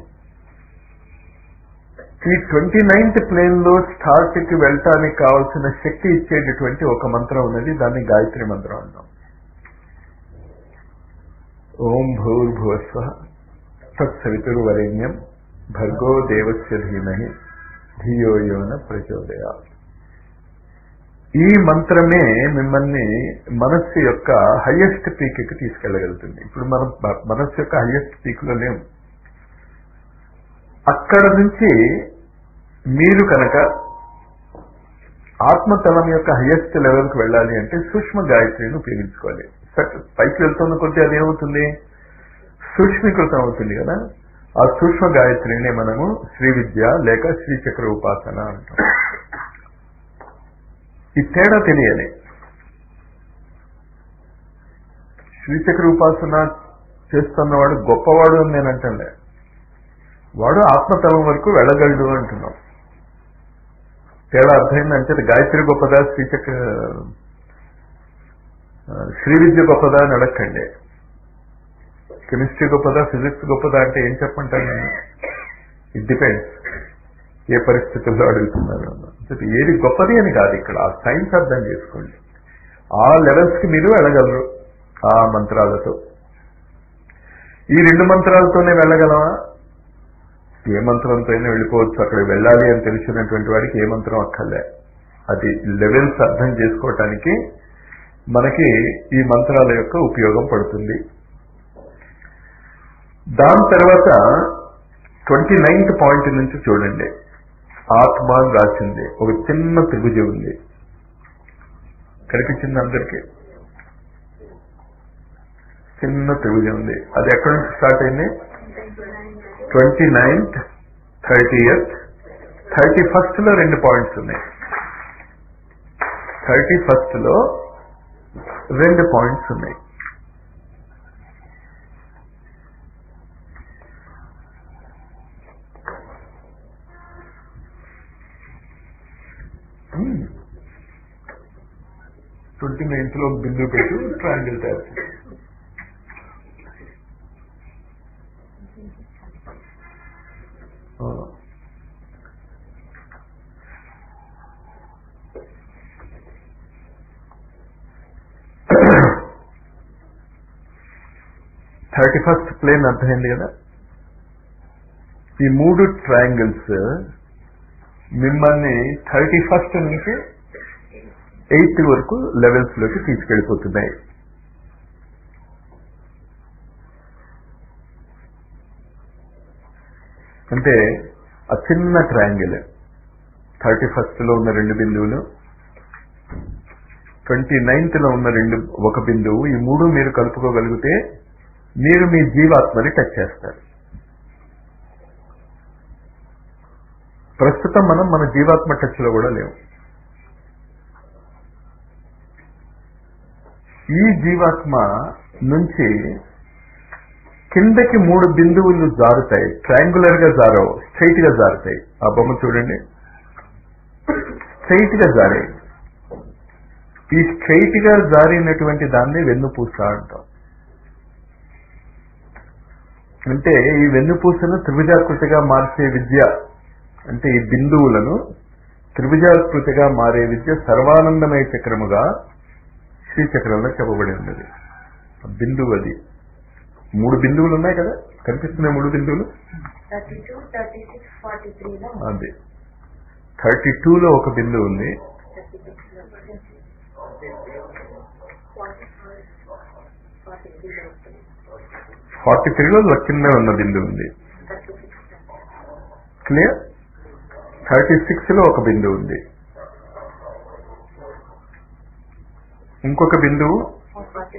ఈ ట్వంటీ నైన్త్ ప్లేన్ లో స్టార్ట్ కి వెళ్ళటానికి కావాల్సిన శక్తి ఇచ్చేటటువంటి ఒక మంత్రం ఉన్నది దాన్ని గాయత్రి మంత్రం అంటాం ఓం భూర్భువస్వ తత్సవితుర్వరేణ్యం భర్గో దేవస్య ధీమహి ధియో యోన ప్రచోదయా ఈ మంత్రమే మిమ్మల్ని మనస్సు యొక్క హయ్యెస్ట్ పీక్ కి తీసుకెళ్ళగలుగుతుంది ఇప్పుడు మనం బ- మనస్సు యొక్క హయ్యెస్ట్ పీక్ లో లేము అక్కడ నుంచి మీరు కనుక ఆత్మతలం యొక్క హయ్యెస్ట్ లెవెల్కి వెళ్ళాలి అంటే సూక్ష్మ గాయత్రిని ఉపయోగించుకోవాలి సట్ పైకి వెళ్తున్న కొద్దీ అది ఏమవుతుంది సూక్ష్మీకృతం అవుతుంది కదా ఆ సూక్ష్మ గాయత్రిని మనము శ్రీ విద్య లేక శ్రీచక్ర ఉపాసన అంటాం ఈ తేడా తెలియాలి శ్రీచక్ర ఉపాసన చేస్తున్నవాడు గొప్పవాడు అని నేను అంటలే వాడు ఆత్మతలం వరకు వెళ్ళగలడు అంటున్నాం తేడా అర్థమైందంటే అది గాయత్రి గొప్పదా శ్రీచక్ర ఆ, శ్రీ విద్య గొప్పదా అని అడగండి కెమిస్ట్రీ గొప్పదా ఫిజిక్స్ గొప్పదా అంటే ఏం చెప్పంటాను నేను ఇట్ డిపెండ్స్ ఏ పరిస్థితుల్లో అడుగుతున్నారు అంటే ఏది గొప్పది అని కాదు ఇక్కడ ఆ సైన్స్ అర్థం చేసుకోండి ఆ లెవెల్స్ కి మీరు వెళ్ళగలరు ఆ మంత్రాలతో ఈ రెండు మంత్రాలతోనే వెళ్ళగలమా ఏ మంత్రంతో అయినా వెళ్ళిపోవచ్చు అక్కడికి వెళ్ళాలి అని తెలిసినటువంటి వాడికి ఏ మంత్రం అక్కర్లే అది లెవెల్స్ అర్థం చేసుకోవటానికి మనకి ఈ మంత్రాల యొక్క ఉపయోగం పడుతుంది దాని తర్వాత ట్వంటీ నైన్త్ పాయింట్ నుంచి చూడండి ఆత్మ అని రాసింది ఒక చిన్న త్రిభుజం ఉంది కనిపించింది అందరికీ చిన్న త్రిభుజం ఉంది అది ఎక్కడి నుంచి స్టార్ట్ అయింది twenty ninth thirty eighth thirty first లో రెండు పాయింట్స్ ఉన్నాయి థర్టీ ఫస్ట్ లో రెండు పాయింట్స్ ఉన్నాయి ట్వంటీ నైన్త్ లో బిందు పెట్టి ట్రయాంగిల్ తయారు చేయాలి. ఆ. థర్టీ ఫస్ట్ ప్లేన్ అర్థమైంది కదా ఈ మూడు ట్రయాంగిల్స్ మిమ్మల్ని థర్టీ ఫస్ట్ నుంచి ఎయిత్ వరకు లెవెల్స్ లోకి తీసుకెళ్ళిపోతున్నాయి అంటే ఆ చిన్న ట్రయాంగిల్ థర్టీ ఫస్ట్ లో ఉన్న రెండు బిందువులు ట్వంటీ నైన్త్ లో ఉన్న రెండు ఒక బిందువు ఈ మూడు మీరు కలుపుకోగలిగితే మీరు మీ జీవాత్మని టచ్ చేస్తారు ప్రస్తుతం మనం మన జీవాత్మ టచ్ లో కూడా లేవు ఈ జీవాత్మ నుంచి కిందకి మూడు బిందువులు జారుతాయి ట్రయాంగులర్ గా జారవు స్ట్రైట్ గా జారుతాయి ఆ బొమ్మ చూడండి స్ట్రైట్ గా జారాయి ఈ స్ట్రైట్ గా జారినటువంటి దాన్ని వెన్నుపూస అంటాం అంటే ఈ వెన్నుపూసను త్రిభుజాకృతిగా మార్చే విద్య అంటే ఈ బిందువులను త్రిభుజాకృతిగా మారే విద్య సర్వానందమయ చక్రముగా శ్రీచక్రంలో చెప్పబడి ఉన్నది ఆ బిందువు అది మూడు బిందువులు ఉన్నాయి కదా కనిపిస్తున్నాయి మూడు బిందువులు thirty two thirty six forty త్రీలో అది థర్టీ లో ఒక బిందువు ఉంది థర్టీ సిక్స్లో ఫార్టీ ఫోర్ ఫార్టీ త్రీలో ఉంటుంది ఫార్టీ త్రీలో కింద ఉన్న బిందువు ఉంది thirty six clear thirty six లో ఒక బిందువు ఉంది ఇంకొక బిందువు ఫార్టీ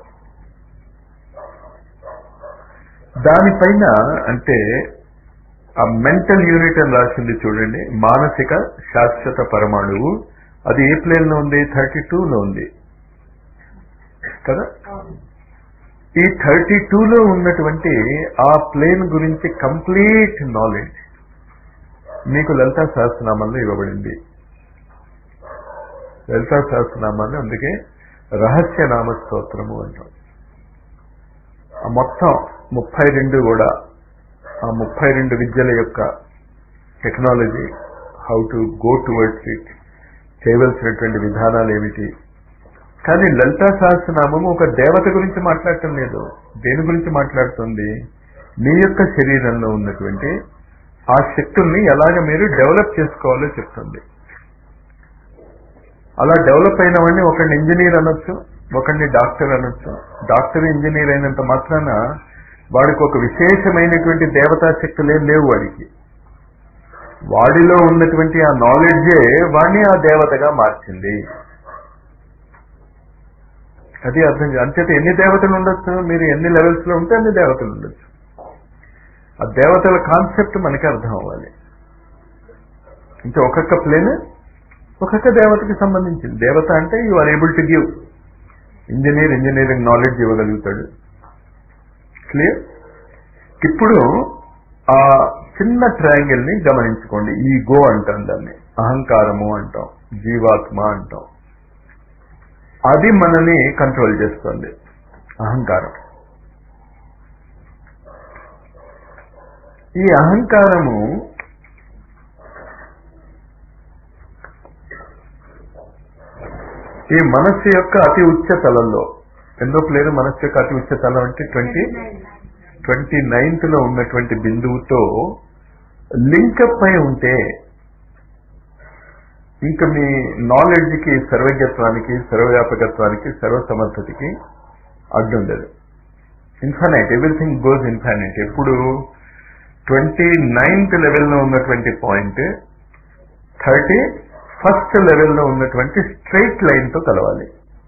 దానిపైన అంటే ఆ మెంటల్ యూనిట్ అని రాసింది చూడండి మానసిక శాశ్వత పరమాణువు అది ఏ ప్లేన్ లో ఉంది థర్టీ లో ఉంది కదా అవును ఈ థర్టీ లో ఉన్నటువంటి ఆ ప్లేన్ గురించి కంప్లీట్ నాలెడ్జ్ మీకు లలితా సహస్రనామంలో ఇవ్వబడింది లలితా సహస్రనామాన్ని అందుకే రహస్య నామ స్తోత్రము అంటాం ఆ మొత్తం ముప్పై రెండు కూడా ఆ ముప్పై రెండు విద్యల యొక్క technology how to go towards it చేయవలసినటువంటి విధానాలు ఏమిటి కానీ లలితా సహస్రనామము ఒక దేవత గురించి మాట్లాడటం లేదు దేని గురించి మాట్లాడుతుంది మీ యొక్క శరీరంలో ఉన్నటువంటి ఆ శక్తుల్ని ఎలాగ మీరు డెవలప్ చేసుకోవాలో చెప్తుంది అలా డెవలప్ అయిన వాడిని ఒకడిని ఇంజనీర్ అనొచ్చు ఒకడిని డాక్టర్ అనొచ్చు డాక్టర్ ఇంజనీర్ అయినంత మాత్రాన వాడికి ఒక విశేషమైనటువంటి దేవతా శక్తులు ఏం లేవు వాడికి వాడిలో ఉన్నటువంటి ఆ నాలెడ్జే వాడిని ఆ దేవతగా మార్చింది అది అర్థం చే- అంచేత ఎన్ని దేవతలు ఉండొచ్చు మీరు ఎన్ని లెవెల్స్ లో ఉంటే అన్ని దేవతలు ఉండొచ్చు ఆ దేవతల కాన్సెప్ట్ మనకి అర్థం అవ్వాలి అంటే ఒక్కొక్క ప్లేన్ ఒక్కొక్క దేవతకి సంబంధించింది దేవత అంటే you are able to give engineer engineering knowledge ఇవ్వగలుగుతాడు క్లియర్ ఇప్పుడు ఆ చిన్న ట్రయాంగిల్ ని గమనించుకోండి ఈ గో అంటాం దాన్ని అహంకారము అంటాం జీవాత్మ అంటాం అది మనని కంట్రోల్ చేస్తుంది అహంకారం ఈ అహంకారము ఈ మనస్సు యొక్క అతి ఉచ్చ తలంలో ఎందుకు లేదు మనస్సు యొక్క అతి ఉచ్చ తలం అంటే ట్వంటీ ట్వంటీ నైన్త్ లో ఉన్నటువంటి బిందువుతో లింకప్ అయి ఉంటే ఇంకా మీ నాలెడ్జ్ కి సర్వజ్ఞత్వానికి సర్వవ్యాపకత్వానికి సర్వసమర్థతకి అడ్డుండదు ఇన్ఫైనైట్ ఎవ్రీథింగ్ గోస్ ఇన్ఫైనైట్ ఎప్పుడు ట్వంటీ నైన్త్ లెవెల్లో ఉన్నటువంటి పాయింట్ థర్టీ ఫస్ట్ లెవెల్లో ఉన్నటువంటి స్ట్రైట్ లైన్ తో కలవాలి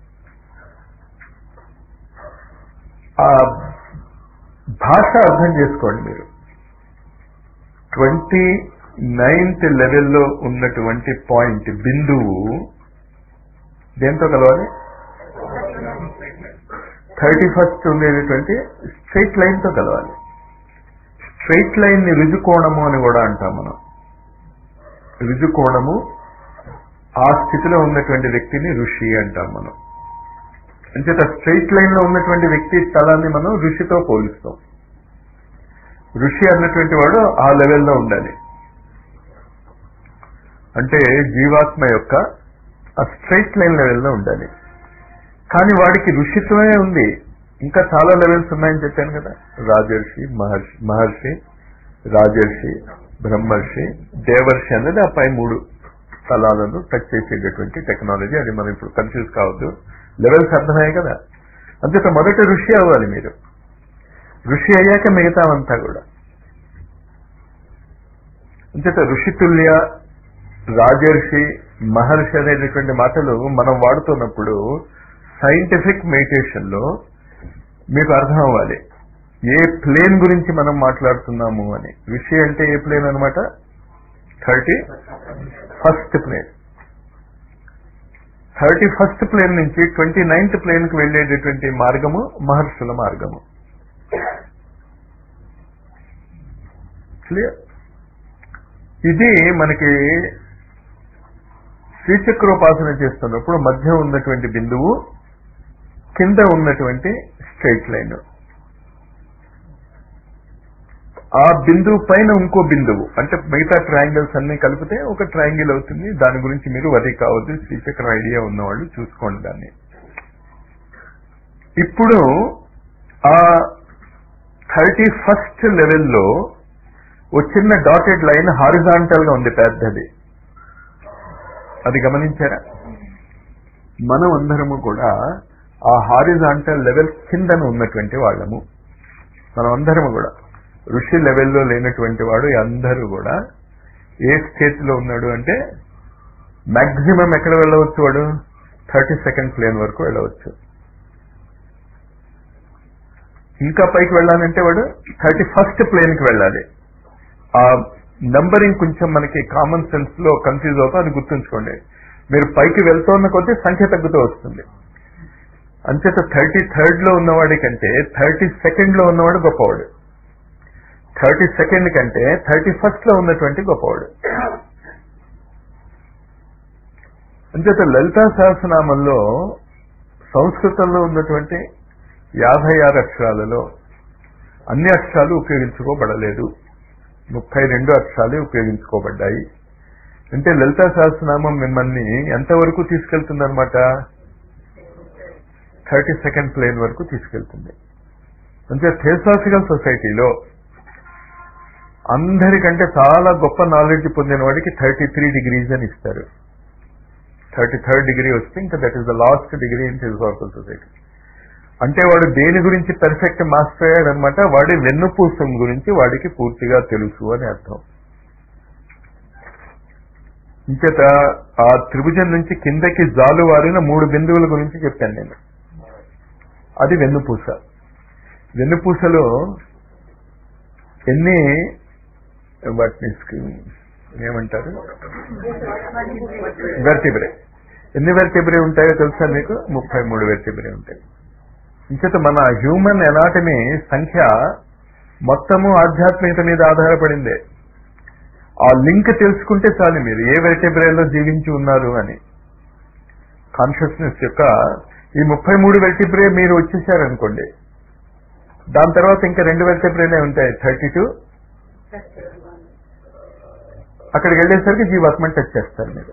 ఆ భాష అర్థం చేసుకోండి మీరు ట్వంటీ నైన్త్ లెవెల్లో ఉన్నటువంటి పాయింట్ బిందువు దేంతో కలవాలి థర్టీ ఫస్ట్ ఉండేటటువంటి స్ట్రైట్ లైన్ తో కలవాలి స్ట్రైట్ లైన్ ని రుజుకోణము అని కూడా అంటాం మనం రుజుకోణము ఆ స్థితిలో ఉన్నటువంటి వ్యక్తిని ఋషి అంటాం మనం అంచేత స్ట్రైట్ లైన్ లో ఉన్నటువంటి వ్యక్తి స్థలాన్ని మనం ఋషితో పోలిస్తాం ఋషి అన్నటువంటి వాడు ఆ లెవెల్లో ఉండాలి అంటే జీవాత్మ యొక్క ఆ స్ట్రైట్ లైన్ లెవెల్లో ఉండాలి కానీ వాడికి ఋషిత్వమే ఉంది ఇంకా చాలా లెవెల్స్ ఉన్నాయని చెప్పాను కదా రాజర్షి మహర్షి మహర్షి రాజర్షి బ్రహ్మర్షి దేవర్షి అనేది ఆ పై మూడు స్థలాలను టచ్ చేసేటటువంటి టెక్నాలజీ అది మనం ఇప్పుడు కన్ఫ్యూజ్ కావద్దు లెవెల్స్ అర్థమయ్యాయి కదా అంతేత మొదట ఋషి అవ్వాలి మీరు ఋషి అయ్యాక మిగతావంతా కూడా అంతేత ఋషితుల్య రాజర్షి మహర్షి అనేటటువంటి మాటలు మనం వాడుతున్నప్పుడు సైంటిఫిక్ మెడిటేషన్ లో మీకు అర్థం అవ్వాలి ఏ ప్లేన్ గురించి మనం మాట్లాడుతున్నాము అని ఋషి అంటే ఏ ప్లేన్ అనమాట thirty first plane thirty first plane నుంచి ట్వంటీ నైన్త్ ప్లేన్ కి వెళ్ళేటటువంటి మార్గము మహర్షుల మార్గము క్లియర్ ఇది మనకి శ్రీచక్రోపాసన చేస్తున్నప్పుడు మధ్య ఉన్నటువంటి బిందువు కింద ఉన్నటువంటి స్ట్రైట్ లైన్ ఆ బిందువు పైన ఇంకో బిందువు అంటే మిగతా ట్రయాంగిల్స్ అన్ని కలిపితే ఒక ట్రయాంగిల్ అవుతుంది దాని గురించి మీరు వరి కావద్దు శ్రీచక్రం ఐడియా ఉన్నవాళ్ళు చూసుకోండి దాన్ని ఇప్పుడు ఆ థర్టీ ఫస్ట్ లెవెల్లో ఓ చిన్న డాటెడ్ లైన్ హారిజాంటల్ గా ఉంది పెద్దది అది గమనించారా మనం అందరము కూడా ఆ హారిజాంటల్ లెవెల్ కిందన ఉన్నటువంటి వాళ్ళము మనం అందరము కూడా ఋషి లెవెల్లో లేనటువంటి వాడు అందరూ కూడా ఏ స్టేజ్ లో ఉన్నాడు అంటే మాక్సిమం ఎక్కడ వెళ్ళవచ్చు వాడు థర్టీ సెకండ్ ప్లేన్ వరకు వెళ్ళవచ్చు ఇంకా పైకి వెళ్ళాలంటే వాడు థర్టీ ఫస్ట్ ప్లేన్ కి వెళ్ళాలి ఆ నంబరింగ్ కొంచెం మనకి కామన్ సెన్స్ లో కన్ఫ్యూజ్ అవుతాం అది గుర్తుంచుకోండి మీరు పైకి వెళ్తున్న కొద్దీ సంఖ్య తగ్గుతూ వస్తుంది అంచేత థర్టీ థర్డ్ లో ఉన్నవాడి కంటే థర్టీ సెకండ్ లో ఉన్నవాడు గొప్పవాడు థర్టీ సెకండ్ కంటే థర్టీ ఫస్ట్ లో ఉన్నటువంటి గొప్పవాడు అంచేత లలితా సహస్రనామంలో సంస్కృతంలో ఉన్నటువంటి యాభై ఆరు అక్షరాలలో అన్ని అక్షరాలు ఉపయోగించుకోబడలేదు ముప్పై రెండు అక్షరాలే ఉపయోగించుకోబడ్డాయి అంటే లలితా సహస్రనామం మిమ్మల్ని ఎంతవరకు తీసుకెళ్తుందన్నమాట థర్టీ సెకండ్ ప్లేన్ వరకు తీసుకెళ్తుంది అంటే థియోసాఫికల్ సొసైటీలో అందరికంటే చాలా గొప్ప నాలెడ్జ్ పొందిన వాడికి థర్టీ త్రీ డిగ్రీస్ అని ఇస్తారు థర్టీ థర్డ్ డిగ్రీ వస్తే ఇంకా that is the last degree in theosophical society అంటే వాడు దేని గురించి పెర్ఫెక్ట్ మాస్టర్ అయ్యాడనమాట వాడి వెన్నుపూసం గురించి వాడికి పూర్తిగా తెలుసు అని అర్థం ఇంచేత ఆ త్రిభుజం నుంచి కిందకి జాలు వారిన మూడు బిందువుల గురించి చెప్పాను నేను అది వెన్నుపూస వెన్నుపూసలో ఎన్ని వాటిని స్క్రీన్ ఏమంటారు వెర్టిబ్రే ఎన్ని వెర్టిబ్రే ఉంటాయో తెలుసా మీకు ముప్పై మూడు వెర్టిబ్రే ఉంటాయి ఇంచేత మన హ్యూమన్ ఎనాటమీ సంఖ్య మొత్తము ఆధ్యాత్మికత మీద ఆధారపడిందే ఆ లింక్ తెలుసుకుంటే చాలు మీరు ఏ వెర్టిబ్రేలో జీవించి ఉన్నారు అని కాన్షియస్నెస్ యొక్క ఈ ముప్పై మూడు వెర్టిబ్రే మీరు వచ్చేసారనుకోండి దాని తర్వాత ఇంకా రెండు వెర్టిబ్రేనే ఉంటాయి థర్టీ టూ అక్కడికి వెళ్ళేసరికి జీవాత్మని టచ్ చేస్తారు మీరు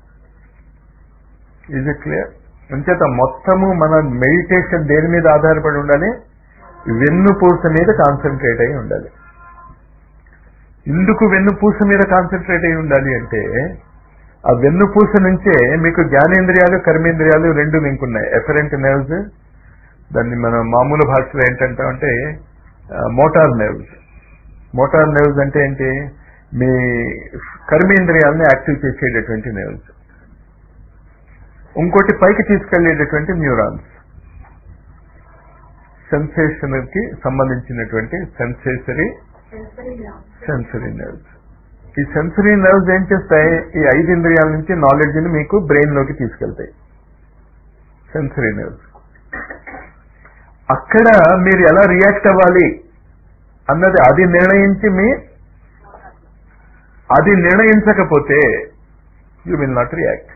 ఈజ్ ఇట్ క్లియర్ అంచేత మొత్తము మన మెడిటేషన్ దేని మీద ఆధారపడి ఉండాలి వెన్నుపూస మీద కాన్సన్ట్రేట్ అయి ఉండాలి ఎందుకు వెన్నుపూస మీద కాన్సన్ట్రేట్ అయి ఉండాలి అంటే ఆ వెన్నుపూస నుంచే మీకు జ్ఞానేంద్రియాలు కర్మేంద్రియాలు రెండు లింక్ ఉన్నాయి ఎఫరెంట్ నెర్వ్స్ దాన్ని మనం మామూలు భాషలో ఏంటంటామంటే మోటార్ నెర్వ్స్ మోటార్ నెర్వ్స్ అంటే ఏంటి మీ కర్మేంద్రియాలని యాక్టివ్ చేసేటటువంటి నెర్వ్స్ ఇంకోటి పైకి తీసుకెళ్లేటటువంటి న్యూరాన్స్ సెన్సేషన్ కి సంబంధించినటువంటి సెన్సేసరీ సెన్సరీ నర్వ్స్ ఈ సెన్సరీ నర్వ్స్ ఏం చేస్తాయి ఈ ఐదు ఇంద్రియాల నుంచి నాలెడ్జ్ ని మీకు బ్రెయిన్ లోకి తీసుకెళ్తాయి సెన్సరీ నర్వ్స్ అక్కడ మీరు ఎలా రియాక్ట్ అవ్వాలి అన్నది అది నిర్ణయించి మీ అది నిర్ణయించకపోతే యూ విల్ నాట్ రియాక్ట్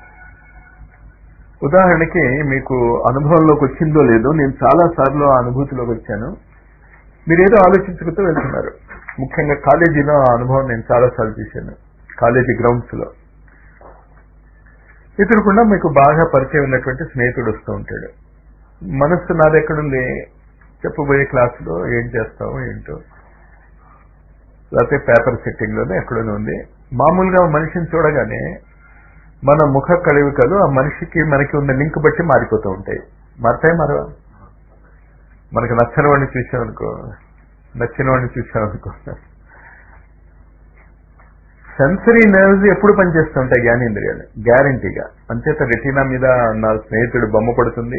ఉదాహరణకి మీకు అనుభవంలోకి వచ్చిందో లేదో నేను చాలా సార్లు ఆ అనుభూతిలోకి వచ్చాను మీరు ఏదో ఆలోచించుకుంటూ వెళ్తున్నారు ముఖ్యంగా కాలేజీలో ఆ అనుభవం నేను చాలా సార్లు చూశాను కాలేజీ గ్రౌండ్స్ లో ఎదురుకుండా మీకు బాగా పరిచయం ఉన్నటువంటి స్నేహితుడు వస్తూ ఉంటాడు మనస్సు నాది ఎక్కడుంది చెప్పబోయే క్లాసులో ఏం చేస్తావు ఏంటో లేకపోతే పేపర్ సెట్టింగ్ లోనే ఎక్కడో ఉంది మామూలుగా మనిషిని చూడగానే మన ముఖ కదలికలు ఆ మనిషికి మనకి ఉన్న లింక్ బట్టి మారిపోతూ ఉంటాయి మారుతాయి మరవా మనకు నచ్చని వాడిని చూసామనుకో నచ్చిన వాడిని చూసామనుకో సెన్సరీ నర్వ్స్ ఎప్పుడు పనిచేస్తుంటాయి జ్ఞానేంద్రియాలు గ్యారంటీగా అంచేత రెటీనా మీద నా స్నేహితుడు బొమ్మ పడుతుంది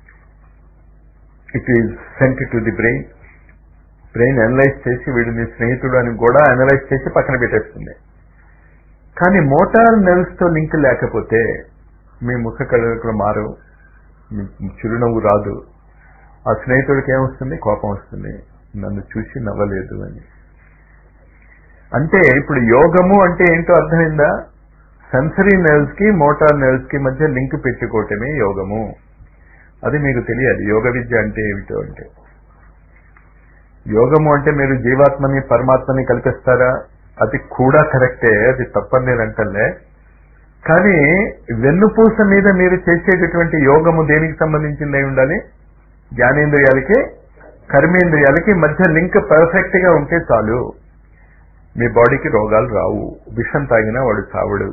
it is sent to the brain brain analyse చేసి వీడు నీ స్నేహితుడు అని కూడా అనలైజ్ చేసి పక్కన పెట్టేస్తుంది కానీ మోటార్ నెర్వ్స్ తో లింక్ లేకపోతే మీ ముఖ కదలికలు మారు మీ చిరునవ్వు రాదు ఆ స్నేహితుడికి ఏమొస్తుంది కోపం వస్తుంది నన్ను చూసి నవ్వలేదు అని అంటే ఇప్పుడు యోగము అంటే ఏంటో అర్థమైందా సెన్సరీ నెర్వ్స్ కి మోటార్ నెర్వ్స్ కి మధ్య లింక్ పెట్టుకోవటమే యోగము అది మీకు తెలియాలి యోగ విద్య అంటే ఏమిటో అంటే యోగము అంటే మీరు జీవాత్మని పరమాత్మని కల్పిస్తారా అది కూడా కరెక్టే అది తప్పని నేను అంటలే కానీ వెన్నుపూస మీద మీరు చేసేటటువంటి యోగము దేనికి సంబంధించింది అయి ఉండాలి జ్ఞానేంద్రియాలకి కర్మేంద్రియాలకి మధ్య లింక్ పర్ఫెక్ట్ గా ఉంటే చాలు మీ బాడీకి రోగాలు రావు విషం తాగినా వాడు చావడు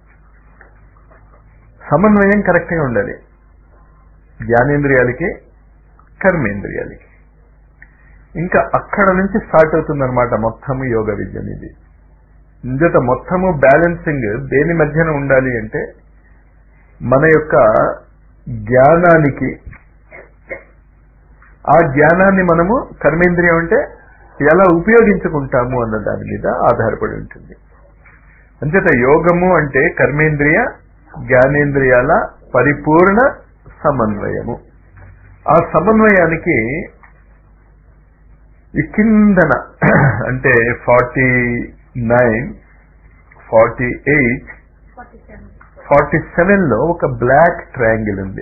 సమన్వయం కరెక్ట్ గా ఉండాలి జ్ఞానేంద్రియాలకి కర్మేంద్రియాలకి ఇంకా అక్కడ నుంచి స్టార్ట్ అవుతుందన్నమాట మొత్తము యోగ విద్య అనేది ఇంజత మొత్తము బ్యాలెన్సింగ్ దేని మధ్యన ఉండాలి అంటే మన యొక్క జ్ఞానానికి ఆ జ్ఞానాన్ని మనము కర్మేంద్రియం అంటే ఎలా ఉపయోగించుకుంటాము అన్న దాని మీద ఆధారపడి ఉంటుంది అంచేత యోగము అంటే కర్మేంద్రియ జ్ఞానేంద్రియాల పరిపూర్ణ సమన్వయము ఆ సమన్వయానికి ఈ కిందన అంటే forty nine forty eight forty seven forty seven లో ఒక బ్లాక్ ట్రయాంగిల్ ఉంది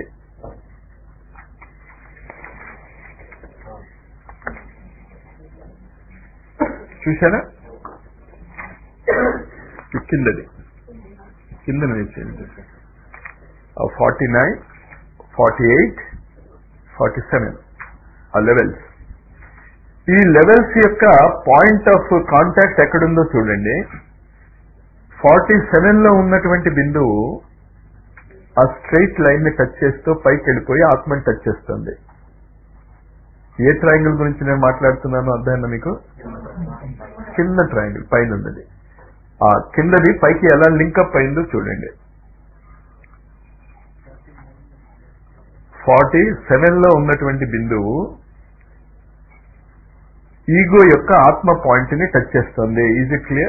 చూసారా ఈ కిందది కిందన వేసేయండి ఆ forty nine forty eight forty seven ఆ లెవెల్స్ ఈ లెవెల్స్ యొక్క పాయింట్ ఆఫ్ కాంటాక్ట్ ఎక్కడుందో చూడండి ఫార్టీ సెవెన్ లో ఉన్నటువంటి బిందువు ఆ స్ట్రైట్ లైన్ ని టచ్ చేస్తూ పైకి వెళ్ళిపోయి ఆత్మని టచ్ చేస్తుంది ఏ ట్రయాంగిల్ గురించి నేను మాట్లాడుతున్నాను అర్థమైందా మీకు కింద ట్రయాంగిల్ పైన ఉన్నది ఆ కిందది పైకి ఎలా లింకప్ అయిందో చూడండి ఫార్టీ సెవెన్ లో ఉన్నటువంటి బిందువు ఈగో యొక్క ఆత్మ పాయింట్ ని టచ్ చేస్తుంది ఈజ్ ఇట్ క్లియర్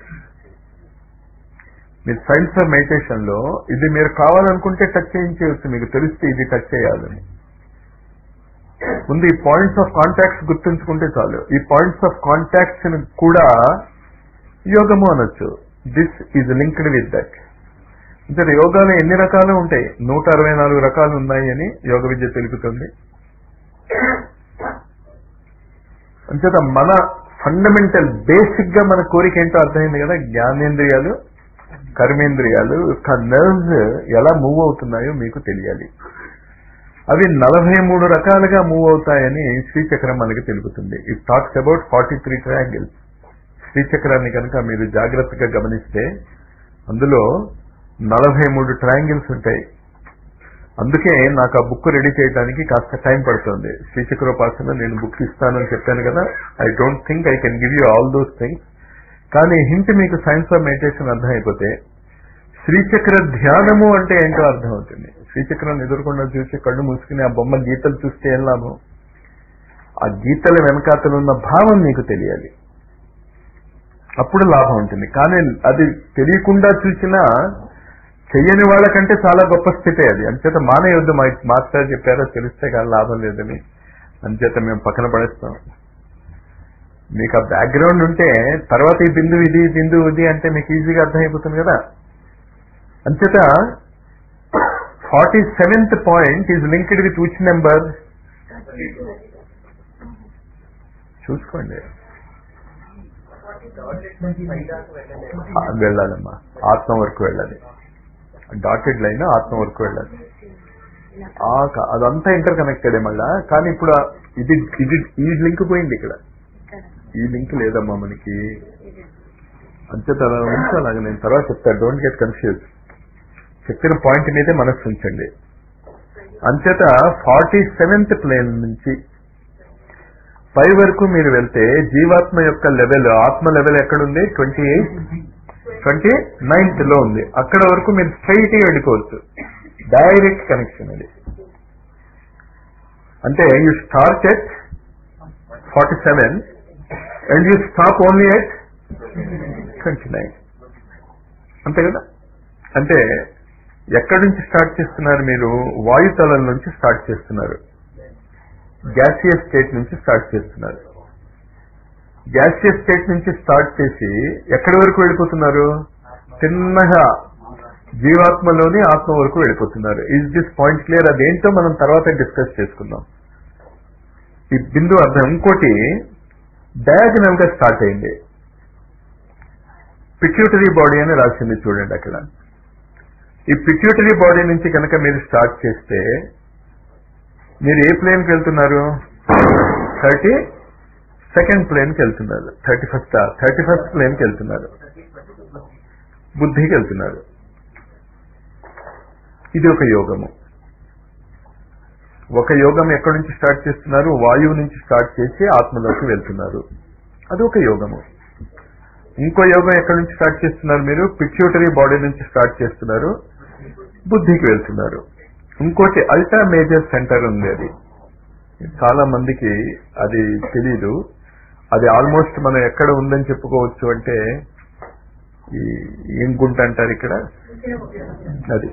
మీరు సైన్స్ ఆఫ్ మెడిటేషన్ లో ఇది మీరు కావాలనుకుంటే టచ్ చేయించవచ్చు మీకు తెలిస్తే ఇది టచ్ చేయాలని ముందు ఈ పాయింట్స్ ఆఫ్ కాంటాక్ట్స్ గుర్తుంచుకుంటే చాలు ఈ పాయింట్స్ ఆఫ్ కాంటాక్ట్స్ కూడా యోగము అనొచ్చు this is linked with that అంటే యోగాలు ఎన్ని రకాలు ఉంటాయి నూట అరవై నాలుగు రకాలు ఉన్నాయి అని యోగ విద్య తెలుపుతుంది అంచేత మన ఫండమెంటల్ బేసిక్ గా మన కోరిక ఏంటో అర్థమైంది కదా జ్ఞానేంద్రియాలు కర్మేంద్రియాలు యొక్క నర్వ్స్ ఎలా మూవ్ అవుతున్నాయో మీకు తెలియాలి అవి నలభై మూడు రకాలుగా మూవ్ అవుతాయని శ్రీచక్రం మనకి తెలుపుతుంది it talks about forty three triangles శ్రీచక్రాన్ని కనుక మీరు జాగ్రత్తగా గమనిస్తే అందులో నలభై మూడు ట్రయాంగిల్స్ ఉంటాయి అందుకే నాకు ఆ బుక్ రెడీ చేయడానికి కాస్త టైం పడుతుంది శ్రీచక్రోపాసన నేను బుక్ ఇస్తానని చెప్పాను కదా I don't think I can give you all those things కానీ హింట్ మీకు సైన్స్ ఆఫ్ మెడిటేషన్ అర్థమైపోతే శ్రీచక్ర ధ్యానము అంటే ఏంటో అర్థమవుతుంది శ్రీచక్రాన్ని ఎదుర్కొండ చూసి కళ్ళు మూసుకుని ఆ బొమ్మ గీతలు చూస్తే ఏం లాభం ఆ గీతల వెనకాతలు ఉన్న భావం మీకు తెలియాలి అప్పుడు లాభం ఉంటుంది కానీ అది తెలియకుండా చూసినా చెయ్యని వాళ్ళకంటే చాలా గొప్ప స్థితే అది అంచేత మానేయొద్దు మా మాస్టర్ చెప్పారో తెలిస్తే కానీ లాభం లేదని అంచేత మేము పక్కన పడేస్తాం మీకు ఆ బ్యాక్గ్రౌండ్ ఉంటే తర్వాత ఈ బిందు ఇది ఈ బిందు ఇది అంటే మీకు ఈజీగా అర్థమైపోతుంది కదా అంచేత forty seventh point is linked with which number చూసుకోండి ఆ, వెళ్ళాలమ్మా ఆత్మ వరకు వెళ్ళాలి డాటెడ్ లైన్ ఆత్మ వరకు వెళ్ళాలి ఆ క- అదంతా ఇంటర్ కనెక్టెడ్ మళ్ళా కానీ ఇప్పుడు ఆ- ఇది ఇది ఈ లింక్ పోయింది ఇక్కడ ఇక్కడ ఈ లింక్ లేదమ్మా మనకి అంచేత అలా ఉంచు అలాగే నేను తర్వాత చెప్తాను డోంట్ గెట్ కన్ఫ్యూజ్ చెప్పిన పాయింట్ మీదే మనస్సు ఉంచండి అంచేత ఫార్టీ సెవెంత్ ప్లేన్ నుంచి పై వరకు మీరు వెళ్తే జీవాత్మ యొక్క లెవెల్ ఆత్మ లెవెల్ ఎక్కడుంది ట్వంటీ ఎయిట్ ట్వంటీ నైన్త్ లో ఉంది అక్కడ వరకు మీరు స్ట్రైట్ గా వెళ్ళిపోవచ్చు డైరెక్ట్ కనెక్షన్ అది అంటే you start at forty seven and you stop only at twenty nine అంతే కదా అంటే ఎక్కడి నుంచి స్టార్ట్ చేస్తున్నారు మీరు వాయుతలం నుంచి స్టార్ట్ చేస్తున్నారు గ్యాసియస్ స్టేట్ నుంచి స్టార్ట్ చేస్తున్నారు గ్యాసియస్ స్టేట్ నుంచి స్టార్ట్ చేసి ఎక్కడి వరకు వెళ్ళిపోతున్నారు చిన్నగా జీవాత్మలోని ఆత్మ వరకు వెళ్ళిపోతున్నారు ఇస్ దిస్ పాయింట్ క్లియర్ అదేంటో మనం తర్వాత డిస్కస్ చేసుకుందాం ఈ బిందు అర్థం ఇంకోటి డయాగనల్ గా స్టార్ట్ అయింది పిట్యూటరీ బాడీ అని రాసింది చూడండి అక్కడ ఈ పిట్యూటరీ బాడీ నుంచి కనుక మీరు స్టార్ట్ చేస్తే మీరు ఏ ప్లేన్కి వెళ్తున్నారు థర్టీ సెకండ్ ప్లేన్కి వెళ్తున్నారు థర్టీ ఫస్ట్ థర్టీ ఫస్ట్ ప్లేన్కి వెళ్తున్నారు బుద్ధికి వెళ్తున్నారు ఇది ఒక యోగము ఒక యోగం ఎక్కడి నుంచి స్టార్ట్ చేస్తున్నారు వాయువు నుంచి స్టార్ట్ చేసి ఆత్మలోకి వెళ్తున్నారు అది ఒక యోగము ఇంకో యోగం ఎక్కడి నుంచి స్టార్ట్ చేస్తున్నారు మీరు పిట్యూటరీ బాడీ నుంచి స్టార్ట్ చేస్తున్నారు బుద్ధికి వెళ్తున్నారు ఇంకోటి అల్ట్రా మేజర్ సెంటర్ ఉంది అది చాలా మందికి అది తెలీదు అది ఆల్మోస్ట్ మనం ఎక్కడ ఉందని చెప్పుకోవచ్చు అంటే ఈ ఏం గుంట అంటారు ఇక్కడ అది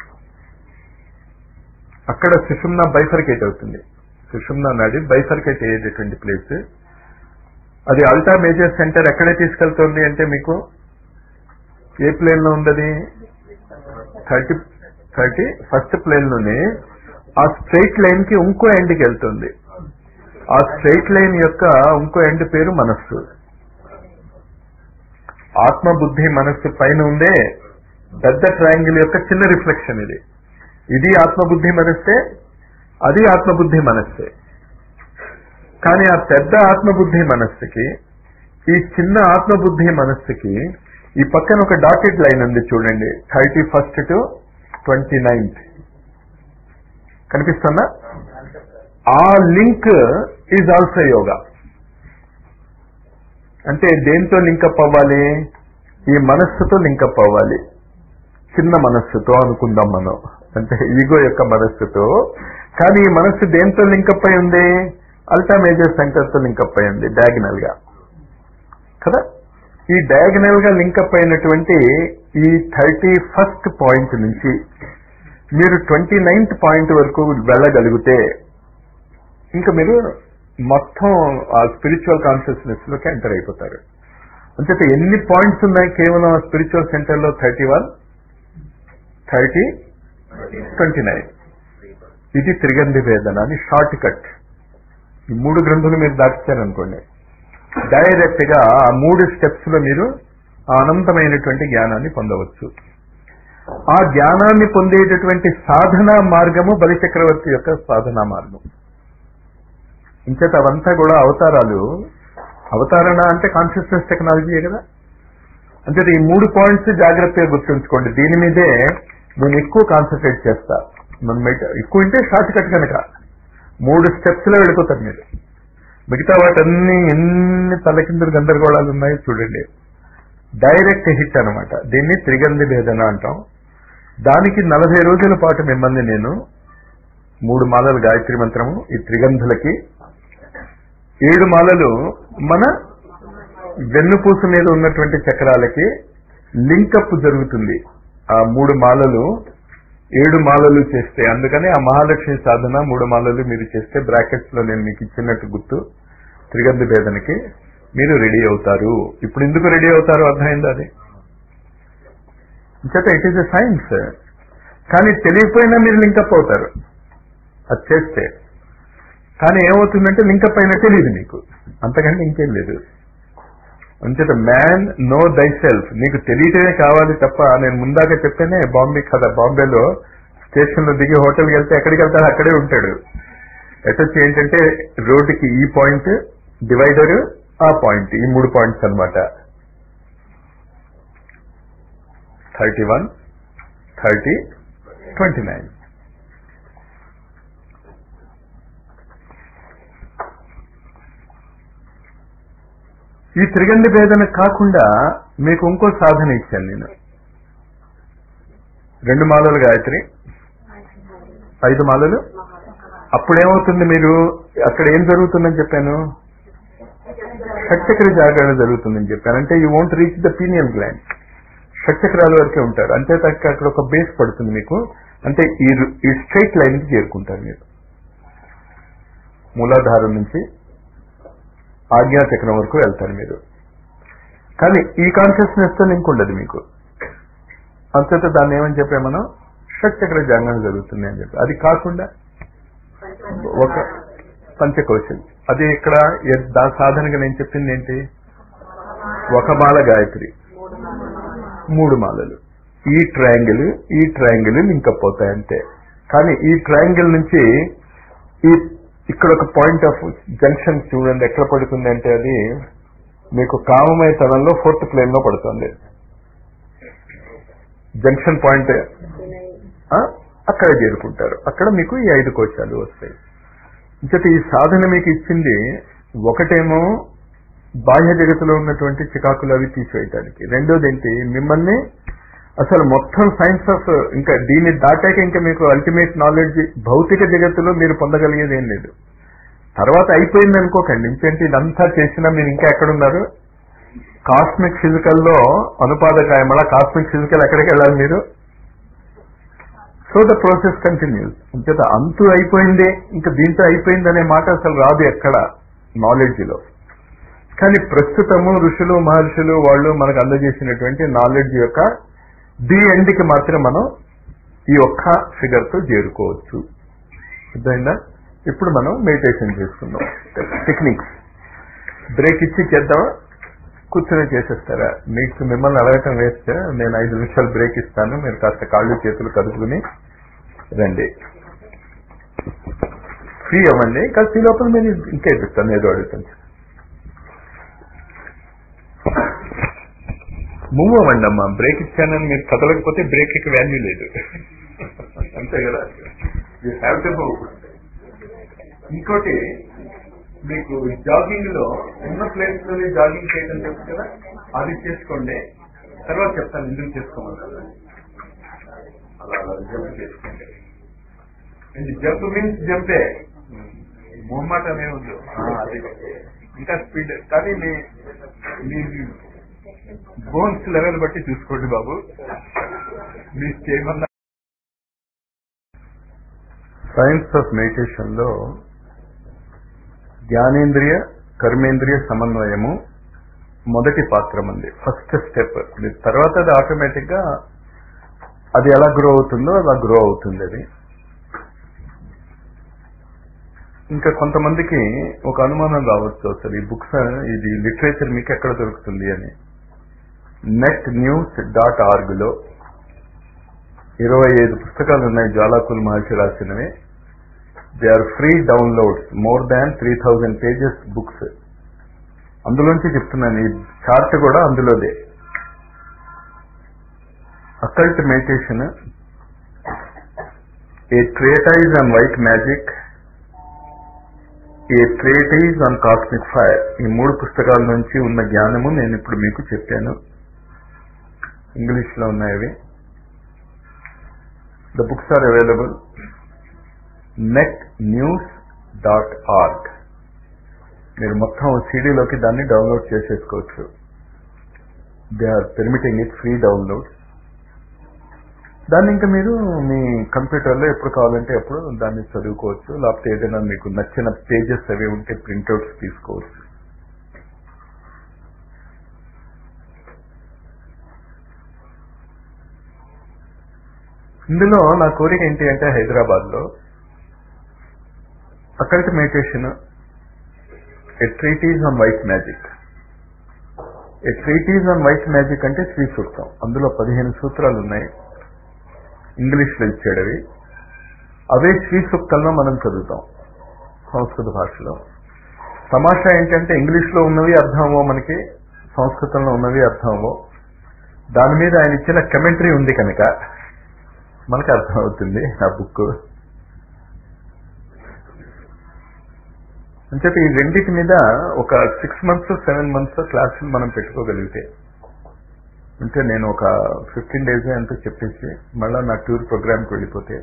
అక్కడ సుషుమ్న బైఫర్కేట్ అవుతుంది సుషుమ్న నాడి బైఫర్కేట్ అయ్యేటటువంటి ప్లేస్ అది అల్టా మేజర్ సెంటర్ ఎక్కడ తీసుకెళ్తుంది అంటే మీకు ఏ ప్లేన్ లో ఉందది థర్టీ థర్టీ ఫస్ట్ ప్లేన్ లోనే ఆ స్ట్రైట్ లైన్ కి ఇంకో ఎండ్కి వెళ్తుంది ఆ స్ట్రైట్ లైన్ యొక్క ఇంకో ఎండ్ పేరు మనస్సు ఆత్మ బుద్ధి మనస్సు పైన ఉందే పెద్ద ట్రయాంగిల్ యొక్క చిన్న రిఫ్లెక్షన్ ఇది ఇది ఆత్మబుద్ధి మనస్సే అది ఆత్మబుద్ధి మనస్సే కానీ ఆ పెద్ద ఆత్మబుద్ధి మనస్సుకి ఈ చిన్న ఆత్మబుద్ధి మనస్సుకి ఈ పక్కన ఒక డాటెడ్ లైన్ ఉంది చూడండి thirty first to twenty ninth కనిపిస్తుందా ఆ లింక్ ఈజ్ ఆల్సో యోగా అంటే దేంతో లింకప్ అవ్వాలి ఈ మనస్సుతో లింకప్ అవ్వాలి చిన్న మనస్సుతో అనుకుందాం మనం అంటే ఈగో యొక్క మనస్సుతో కానీ ఈ మనస్సు దేంతో లింకప్ అయి ఉంది అల్టా మేజర్ సెంటర్ తో లింకప్ అయి ఉంది డయాగనల్ గా కదా ఈ డయాగనల్ గా లింకప్ అయినటువంటి ఈ థర్టీ ఫస్ట్ పాయింట్ నుంచి మీరు ట్వంటీ నైన్త్ పాయింట్ వరకు వెళ్ళగలిగితే ఇంకా మీరు మొత్తం ఆ స్పిరిచువల్ కాన్షియస్నెస్ లోకి ఎంటర్ అయిపోతారు అంచేత ఎన్ని పాయింట్స్ ఉన్నాయి కేవలం ఆ స్పిరిచువల్ సెంటర్ లో thirty one thirty twenty nine ఇది త్రిగంధి వేదన అని షార్ట్ కట్ ఈ మూడు గ్రంథులు మీరు దాటించారనుకోండి డైరెక్ట్ గా ఆ మూడు స్టెప్స్ లో మీరు ఆ అనంతమైనటువంటి జ్ఞానాన్ని పొందవచ్చు ఆ జ్ఞానాన్ని పొందేటటువంటి సాధనా మార్గము బలిచక్రవర్తి యొక్క సాధనా మార్గం ఇంచేత అవంతా కూడా అవతారాలు అవతారణ అంటే కాన్షియస్నెస్ టెక్నాలజీయే కదా అంటే ఈ మూడు పాయింట్స్ జాగ్రత్తగా గుర్తుంచుకోండి దీని మీదే నేను ఎక్కువ కాన్సన్ట్రేట్ చేస్తా మనం మెట- ఎక్కువ అంటే షార్ట్ కట్ కనుక మూడు స్టెప్స్ లో వెళ్ళిపోతారు మీరు మిగతా వాటన్ని ఎన్ని తలకిందులు గందరగోళాలు ఉన్నాయో చూడండి డైరెక్ట్ హిట్ అన్నమాట దీన్ని త్రిగంధి భేదన అంటాం దానికి నలభై రోజుల పాటు మిమ్మల్ని నేను మూడు మాలలు గాయత్రి మంత్రము ఈ త్రిగంధులకి ఏడు మాలలు మన వెన్నుపూస మీద ఉన్నటువంటి చక్రాలకి లింకప్ జరుగుతుంది ఆ మూడు మాలలు ఏడు మాలలు చేస్తే అందుకని ఆ మహాలక్ష్మి సాధన మూడు మాలలు మీరు చేస్తే బ్రాకెట్స్ లో నేను మీకు ఇచ్చినట్టు గుర్తు త్రిగంధ భేదనకి మీరు రెడీ అవుతారు ఇప్పుడు ఎందుకు రెడీ అవుతారు అర్థమైంది అది ఇంచేత ఇట్ ఈస్ ఎ సైన్స్ కానీ తెలియకపోయినా మీరు లింకప్ అవుతారు అది చేస్తే కానీ ఏమవుతుందంటే లింకప్ అయినా తెలియదు మీకు అంతకంటే ఇంకేం లేదు అంచేత మ్యాన్ నో దై సెల్ఫ్ నీకు తెలియటమే కావాలి తప్ప నేను ముందాక చెప్పానే బాంబే కదా బాంబేలో స్టేషన్ లో దిగి హోటల్కి వెళ్తే ఎక్కడికి వెళ్తాడో అక్కడే ఉంటాడు ఎటొచ్చి ఏంటంటే రోడ్డుకి ఈ పాయింట్ డివైడర్ ఆ పాయింట్ ఈ మూడు పాయింట్స్ అన్నమాట thirty one thirty twenty nine ఈ త్రిగండి భేదన కాకుండా మీకు ఇంకో సాధన ఇచ్చాను నేను రెండు మాలలు గాయత్రి ఐదు మాలలు అప్పుడేమవుతుంది మీరు అక్కడ ఏం జరుగుతుందని చెప్పాను షట్చక్ర జాగరణ జరుగుతుందని చెప్పాను అంటే you won't reach the pineal gland షట్చక్రాల వరకే ఉంటారు అంతే తక్క అక్కడ ఒక బేస్ పడుతుంది మీకు అంటే ఈ ఈ స్ట్రైట్ లైన్ కి చేరుకుంటారు మీరు మూలాధారం నుంచి ఆజ్ఞాచక్రం వరకు వెళ్తారు మీరు కానీ ఈ కాన్షియస్నెస్ తో లింక్ ఉండదు మీకు అంతేత దాన్ని ఏమని చెప్పే మనం షట్చక్ర జాగరణ జరుగుతుంది అని చెప్పి అది కాకుండా ఒక పంచకోశం అది ఇక్కడ ఏ- దాని సాధనగా నేను చెప్పింది ఏంటి ఒక మాల గాయత్రి మూడు మాలలు ఈ ట్రయాంగిల్ ఈ ట్రయాంగిల్ లింకప్ అవుతాయి అంతే కానీ ఈ ట్రయాంగిల్ నుంచి ఈ ఇక్కడ ఒక పాయింట్ ఆఫ్ జంక్షన్ చూడండి ఎక్కడ పడుతుంది అంటే అది మీకు కామమయ తలంలో ఫోర్త్ ప్లేన్ లో పడుతుంది జంక్షన్ పాయింట్ ఆ, అక్కడ చేరుకుంటారు అక్కడ మీకు ఈ ఐదు కోశాలు వస్తాయి ఇంకటి ఈ సాధన మీకు ఇచ్చింది ఒకటేమో బాహ్య జగత్తులో ఉన్నటువంటి చికాకులు అవి తీసివేయటానికి రెండోది ఏంటి మిమ్మల్ని అసలు మొత్తం సైన్స్ ఆఫ్ ఇంకా దీన్ని దాటాక ఇంకా మీకు అల్టిమేట్ నాలెడ్జ్ భౌతిక జగత్తులో మీరు పొందగలిగేది ఏం లేదు తర్వాత అయిపోయింది అనుకోకండి ఇంకేంటి ఇదంతా చేసినా మీరు ఇంకా ఎక్కడున్నారు కాస్మిక్ ఫిజికల్ లో అనుపాదకాయ మళ్ళా కాస్మిక్ ఫిజికల్ ఎక్కడికి వెళ్ళాలి మీరు సో ద ప్రాసెస్ కంటిన్యూస్ అంచేత అంతు అయిపోయింది ఇంకా దీంతో అయిపోయింది అనే మాట అసలు రాదు ఎక్కడ నాలెడ్జ్ లో కానీ ప్రస్తుతము ఋషులు మహర్షులు వాళ్ళు మనకు అందజేసినటువంటి నాలెడ్జ్ యొక్క ది ఎండ్కి మాత్రం మనం ఈ ఒక్క ఫిగర్ తో చేరుకోవచ్చు అర్థమైందా ఇప్పుడు మనం మెడిటేషన్ చేసుకుందాం టెక్నిక్స్ బ్రేక్ ఇచ్చి చేద్దామా కూర్చొని చేసేస్తారా మీకు మిమ్మల్ని అడగటం వేస్తే నేను ఐదు నిమిషాలు బ్రేక్ ఇస్తాను మీరు కాస్త కాళ్ళు చేతులు కదుపుకుని రండి ఫ్రీ అవ్వండి కాస్త ఈ లోపల మీరు ఇంకా ఇప్పిస్తాను ఏదో అడుగుతాను మూవ్ అవ్వండి అమ్మా బ్రేక్ ఇచ్చానని మీరు కదలకపోతే బ్రేక్ కి వాల్యూ లేదు అంతే కదా యూ హ్యావ్ టు మూవ్ ఇంకోటి మీకు జాగింగ్ లో ఉన్న ప్లేస్ లోనే జాగింగ్ చేయడం తెలుసు కదా అది చేసుకోండి తర్వాత చెప్తాను ఎందుకు చేసుకోమన్నారు అలా అలా జంప్ చేసుకోండి జంప్ మీన్స్ జంపే మొహమాట అనే ఉంది అది ఇంకా స్పీడ్ కానీ మీ మీ బోన్స్ లెవెల్ బట్టి చూసుకోండి బాబు మీ చేయమన్నా సైన్స్ ఆఫ్ మెడిటేషన్ లో జ్ఞానేంద్రియ కర్మేంద్రియ సమన్వయము మొదటి పాత్రం ఉంది ఫస్ట్ స్టెప్ తర్వాత అది ఆటోమేటిక్ గా అది ఎలా గ్రో అవుతుందో అలా గ్రో అవుతుంది అది ఇంకా కొంతమందికి ఒక అనుమానం రావచ్చు అసలు ఈ బుక్స్ ఇది లిటరేచర్ మీకు ఎక్కడ దొరుకుతుంది అని నెట్ న్యూస్ డాట్ ఆర్గ్ లో ఇరవై ఐదు పుస్తకాలు ఉన్నాయి జ్వాలాకుల్ మహర్షి రాసినవి they are free downloads more than three thousand pages books అందులోంచి చెప్తున్నాను ఈ చార్ట్ కూడా అందులోదే occult meditation a treatise on white magic a treatise on cosmic fire ఈ మూడు పుస్తకాల నుంచి ఉన్న జ్ఞానము నేను ఇప్పుడు మీకు చెప్పాను ఇంగ్లీష్ లో ఉన్నాయి the books are available net news dot org మీరు మొత్తం సీడీలోకి దాన్ని డౌన్లోడ్ చేసేసుకోవచ్చు they are permitting it free download దాన్ని ఇంకా మీరు మీ కంప్యూటర్లో ఎప్పుడు కావాలంటే అప్పుడు దాన్ని చదువుకోవచ్చు లేకపోతే ఏదైనా మీకు నచ్చిన పేజెస్ అవి ఉంటే ప్రింట్అవుట్స్ తీసుకోవచ్చు ఇందులో నా కోరిక ఏంటి అంటే హైదరాబాద్ లో occult meditation a treatise on white magic a treatise on white magic అంటే శ్రీ సూక్తం అందులో పదిహేను సూత్రాలు ఉన్నాయి ఇంగ్లీష్ లో ఇచ్చాడవి అవే శ్రీ సూక్తంలో మనం చదువుతాం సంస్కృత భాషలో తమాషా ఏంటంటే ఇంగ్లీష్ లో ఉన్నవి అర్థమవో మనకి సంస్కృతంలో ఉన్నవి అర్థమవో దాని మీద ఆయన ఇచ్చిన కమెంటరీ ఉంది కనుక మనకు అర్థమవుతుంది ఆ బుక్ అంచేత ఈ రెండింటి మీద ఒక సిక్స్ మంత్స్ సెవెన్ మంత్స్ క్లాసులు మనం పెట్టుకోగలిగితే అంటే నేను ఒక ఫిఫ్టీన్ డేస్ అంతా చెప్పేసి మళ్ళా నా టూర్ ప్రోగ్రామ్కి వెళ్ళిపోతే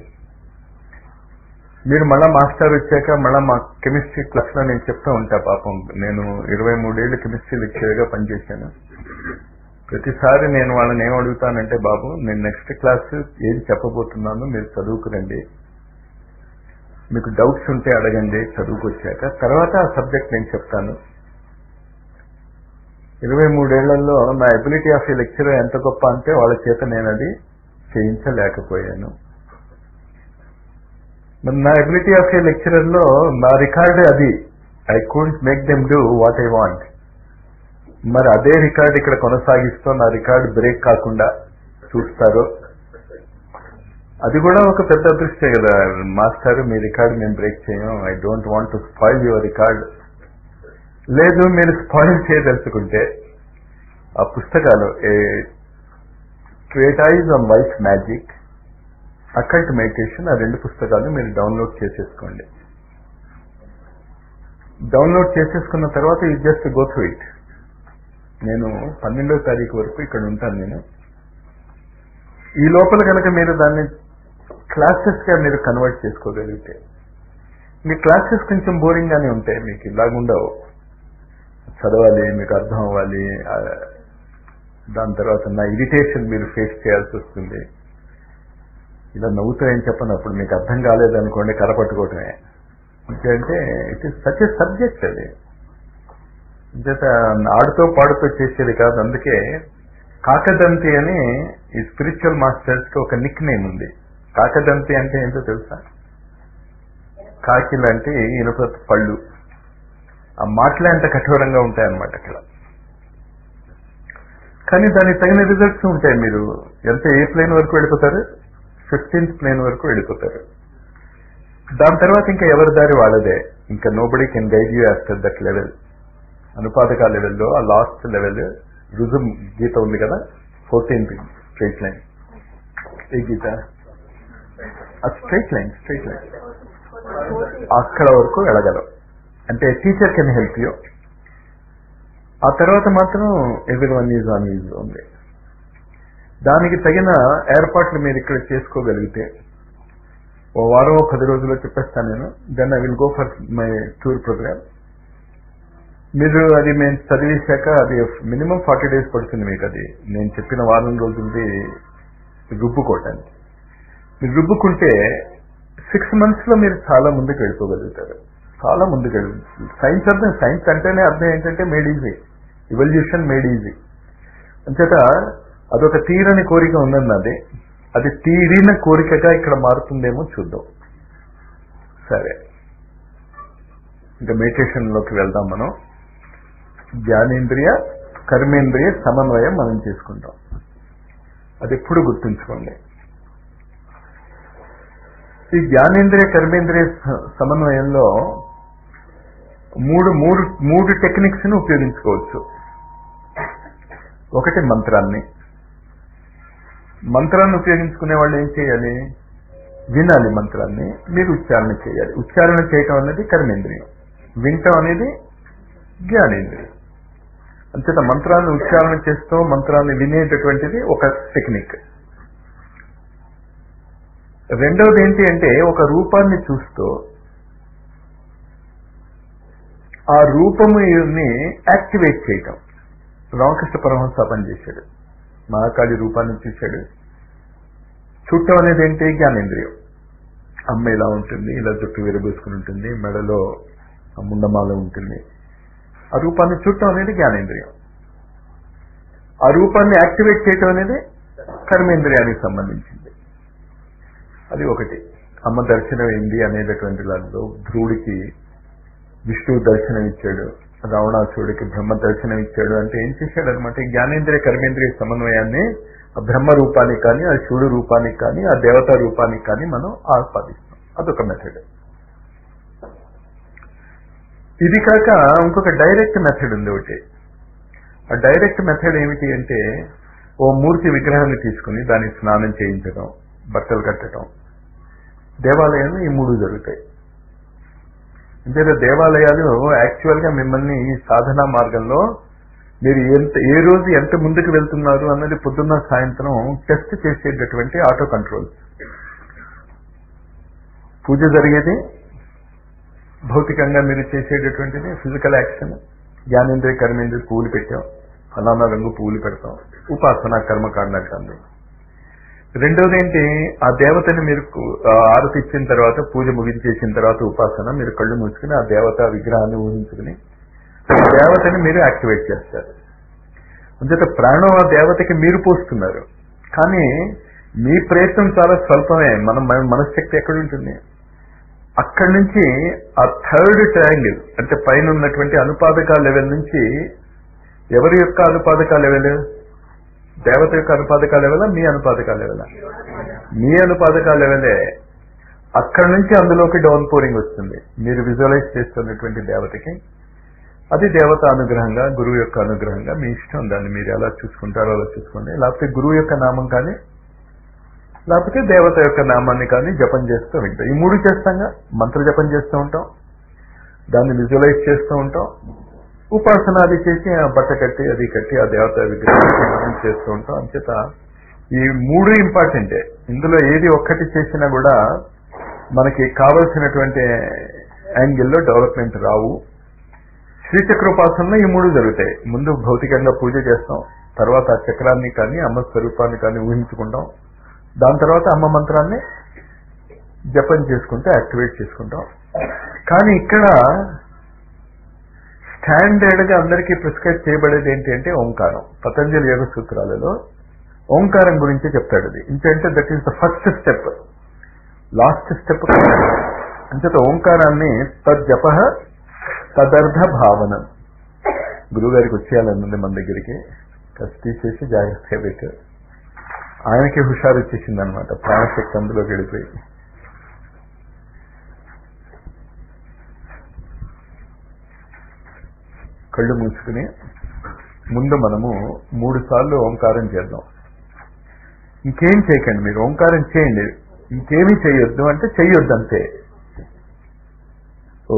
మీరు మళ్ళా మాస్టర్ వచ్చాక మళ్ళా మా కెమిస్ట్రీ క్లాస్లో నేను చెప్తూ ఉంటా పాపం నేను ఇరవై మూడేళ్ళు కెమిస్ట్రీ లెక్చర్గా పనిచేశాను ప్రతిసారి నేను వాళ్ళని ఏం అడుగుతానంటే బాబు నేను నెక్స్ట్ క్లాస్ ఏది చెప్పబోతున్నాను మీరు చదువుకురండి మీకు డౌట్స్ ఉంటే అడగండి చదువుకొచ్చాక తర్వాత ఆ సబ్జెక్ట్ నేను చెప్తాను ఇరవై మూడేళ్లలో నా ఎబిలిటీ ఆఫ్ ఏ లెక్చరర్ ఎంత గొప్ప అంటే వాళ్ళ చేత నేను అది చేయించలేకపోయాను మరి నా ఎబిలిటీ ఆఫ్ ఏ లెక్చరర్ లో నా రికార్డ్ అది I could make them do what I want మరి అదే రికార్డ్ ఇక్కడ కొనసాగిస్తూ నా రికార్డ్ బ్రేక్ కాకుండా చూస్తారు అది కూడా ఒక పెద్ద అదృష్టే కదా మాస్టర్ మీ రికార్డ్ మేము బ్రేక్ చేయం I don't want to spoil your record లేదు మీరు స్పాయిల్ చేయదలుచుకుంటే ఆ పుస్తకాలు a treatise on white magic occult meditation ఆ రెండు పుస్తకాలు మీరు డౌన్లోడ్ చేసేసుకోండి డౌన్లోడ్ చేసేసుకున్న తర్వాత you just go through it నేను పన్నెండో తారీఖు వరకు ఇక్కడ ఉంటాను నేను ఈ లోపల కనుక మీరు దాన్ని క్లాసెస్ గా మీరు కన్వర్ట్ చేసుకోగలిగితే మీ క్లాసెస్ కొంచెం బోరింగ్ గానే ఉంటాయి మీకు ఇలాగుండవు చదవాలి మీకు అర్థం అవ్వాలి ఆ, దాని తర్వాత నా ఇరిటేషన్ మీరు ఫేస్ చేయాల్సి వస్తుంది ఇలా నవ్వుతూ ఏం చెప్పను అప్పుడు మీకు అర్థం కాలేదనుకోండి కరపట్టుకోవటమే ఎందుకంటే it is such a subject అది చేత ఆడుతూ పాడుతూ చేసేది కాదు అందుకే కాకదంతి అని ఈ స్పిరిచువల్ మాస్టర్స్ కి ఒక నిక్ నేమ్ ఉంది కాకదంతి అంటే ఏంటో తెలుసా కాకి లాంటి ఇనుప పళ్ళు ఆ మాటలే అంత కఠోరంగా ఉంటాయన్నమాట అక్కడ కానీ దానికి తగిన రిజల్ట్స్ ఉంటాయి మీరు ఎంత ఏ ప్లేన్ వరకు వెళ్ళిపోతారు ఫిఫ్టీన్త్ ప్లేన్ వరకు వెళ్ళిపోతారు దాని తర్వాత ఇంకా ఎవరి దారి వాళ్ళదే ఇంకా nobody can guide you after that level అనుపాదక లెవెల్లో ఆ లాస్ట్ లెవెల్ రుజు గీత ఉంది కదా ఫోర్టీన్త్ స్ట్రైట్ లైన్ ఏ గీత ఆ స్ట్రైట్ లైన్ స్ట్రైట్ లైన్ అక్కడ వరకు వెళ్ళగలం అంటే టీచర్ కెన్ హెల్ప్ యూ ఆ తర్వాత మాత్రం ఎవరి వన్ ఈజ్ ఆన్ ఈజ్ ఉంది దానికి తగిన ఏర్పాట్లు మీరు ఇక్కడ చేసుకోగలిగితే ఓ వారం పది రోజుల్లో చెప్పేస్తాను నేను then I will go for my tour programme మీరు అది మేము చదివేశాక అది మినిమం ఫార్టీ డేస్ పడుతుంది మీకు అది నేను చెప్పిన వారం రోజులది రుబ్బుకోవటానికి మీరు రుబ్బుకుంటే సిక్స్ మంత్స్ లో మీరు చాలా ముందుకు వెళ్ళిపోగలుగుతారు చాలా ముందుకు వెళ్ళి సైన్స్ అర్థం సైన్స్ అంటేనే అర్థం ఏంటంటే made easy evolution made easy అంచేత అదొక తీరని కోరిక ఉందండి అది అది తీరిన కోరికగా ఇక్కడ మారుతుందేమో చూద్దాం సరే ఇంకా మెడిటేషన్ లోకి వెళ్దాం మనం జ్ఞానేంద్రియ కర్మేంద్రియ సమన్వయం మనం చేసుకుంటాం అది ఎప్పుడు గుర్తుంచుకోండి ఈ జ్ఞానేంద్రియ కర్మేంద్రియ స- సమన్వయంలో మూడు మూడు మూడు టెక్నిక్స్ ని ఉపయోగించుకోవచ్చు ఒకటి మంత్రాన్ని మంత్రాన్ని ఉపయోగించుకునే వాళ్ళు ఏం చేయాలి వినాలి మంత్రాన్ని మీరు ఉచ్చారణ చేయాలి ఉచ్చారణ చేయటం అనేది కర్మేంద్రియం వింటం అనేది జ్ఞానేంద్రియం అంచేత మంత్రాన్ని ఉచ్చారణ చేస్తూ మంత్రాన్ని వినేటటువంటిది ఒక టెక్నిక్ రెండవది ఏంటి అంటే ఒక రూపాన్ని చూస్తూ ఆ రూపముని యాక్టివేట్ చేయటం రామకృష్ణ పరమహంస ఆ పని చేశాడు మహాకాళి రూపాన్ని చూశాడు చూడటం అనేది ఏంటి జ్ఞానేంద్రియం అమ్మ ఇలా ఉంటుంది ఇలా జుట్టు విరబోసుకుని ఉంటుంది మెడలో ఆ ముండమాల ఉంటుంది ఆ రూపాన్ని చూడటం అనేది జ్ఞానేంద్రియం ఆ రూపాన్ని యాక్టివేట్ చేయటం అనేది కర్మేంద్రియానికి సంబంధించింది అది ఒకటి అమ్మ దర్శనం ఏంది అనేటటువంటి దాంట్లో ధ్రువుడికి విష్ణువు దర్శనం ఇచ్చాడు రావణాసురుడికి బ్రహ్మ దర్శనం ఇచ్చాడు అంటే ఏం చేశాడు అనమాట జ్ఞానేంద్రియ కర్మేంద్రియ సమన్వయాన్ని ఆ బ్రహ్మ రూపానికి కానీ ఆ శివుడు రూపానికి కానీ ఆ దేవతా రూపానికి కానీ మనం ఆస్వాదిస్తాం అదొక మెథడ్ ఇది కాక ఇంకొక డైరెక్ట్ మెథడ్ ఉంది ఒకటి ఆ డైరెక్ట్ మెథడ్ ఏమిటి అంటే ఓ మూర్తి విగ్రహాన్ని తీసుకుని దానికి స్నానం చేయించడం బట్టలు కట్టడం దేవాలయంలో ఈ మూడు జరుగుతాయి అంతేత దేవాలయాలు యాక్చువల్ గా మిమ్మల్ని ఈ సాధనా మార్గంలో మీరు ఎంత ఏ రోజు ఎంత ముందుకు వెళ్తున్నారు అన్నది పొద్దున్న సాయంత్రం టెస్ట్ చేసేటటువంటి ఆటో కంట్రోల్ పూజ జరిగేది భౌతికంగా మీరు చేసేటటువంటిది ఫిజికల్ యాక్షన్ జ్ఞానేంద్రియ కర్మేంద్రియ పువ్వులు పెట్టాం ఫలానా రంగు పువ్వులు పెడతాం ఉపాసన కర్మకాండ అంటుంది రెండోది ఏంటి ఆ దేవతని మీరు కు- ఆ ఆరతి ఇచ్చిన తర్వాత పూజ ముగించేసిన తర్వాత ఉపాసన మీరు కళ్ళు మూసుకుని ఆ దేవత విగ్రహాన్ని ఊహించుకుని ఆ దేవతని మీరు యాక్టివేట్ చేస్తారు అంచేత ప్రాణం ఆ దేవతకి మీరు పోస్తున్నారు కానీ మీ ప్రయత్నం చాలా స్వల్పమే మన మన- మనశ్శక్తి ఎక్కడ ఉంటుంది అక్కడి నుంచి ఆ థర్డ్ ట్రయాంగిల్ అంటే పైన ఉన్నటువంటి అనుపాదక లెవెల్ నుంచి ఎవరి యొక్క అనుపాదక లెవెల్ దేవత యొక్క అనుపాదక లెవెలా మీ అనుపాదక లెవెలా మీ అనుపాదక లెవెలే అక్కడి నుంచి అందులోకి డౌన్ పోరింగ్ వస్తుంది మీరు విజువలైజ్ చేస్తున్నటువంటి దేవతకి అది దేవత అనుగ్రహంగా గురువు యొక్క అనుగ్రహంగా మీ ఇష్టం దాన్ని మీరు ఎలా చూసుకుంటారో అలా చూసుకోండి లేకపోతే గురువు యొక్క నామం కానీ లేకపోతే దేవత యొక్క నామాన్ని కానీ జపం చేస్తూ ఉంటాం ఈ మూడు చేస్తాంగా మంత్ర జపం చేస్తూ ఉంటాం దాన్ని విజువలైజ్ చేస్తూ ఉంటాం ఉపాసన అది చేసి ఆ బట్ట కట్టి అది కట్టి ఆ దేవత విగ్రహం చేస్తూ ఉంటాం అంచేత ఈ మూడు ఇంపార్టెంటే ఇందులో ఏది ఒక్కటి చేసినా కూడా మనకి కావలసినటువంటి యాంగిల్లో డెవలప్మెంట్ రావు శ్రీచక్రోపాసనలో ఈ మూడు జరుగుతాయి ముందు భౌతికంగా పూజ చేస్తాం తర్వాత ఆ చక్రాన్ని కానీ అమ్మ స్వరూపాన్ని కానీ ఊహించుకుంటాం దాని తర్వాత అమ్మ మంత్రాన్ని జపం చేసుకుంటే యాక్టివేట్ చేసుకుంటాం కానీ ఇక్కడ స్టాండర్డ్ గా అందరికీ ప్రిస్క్రైబ్ చేయబడేది ఏంటి అంటే ఓంకారం పతంజలి యోగ సూత్రాలలో ఓంకారం గురించి చెప్తాడు అది ఇంకంటే that is the first step last step అంచేత ఓంకారాన్ని తజ్జప తదర్థ భావన గురువుగారికి వచ్చేయాలన్నది మన దగ్గరికి కాస్త తీసేసి జాగ్రత్తగా పెట్టు ఆయనకి హుషారు వచ్చేసింది అనమాట ప్రాణశక్తి అందులోకి వెళ్ళిపోయి కళ్ళు మూసుకుని ముందు మనము మూడు సార్లు ఓంకారం చేద్దాం ఇంకేం చేయకండి మీరు ఓంకారం చేయండి ఇంకేమీ చేయొద్దు అంటే చెయ్యొద్దు అంతే ఓ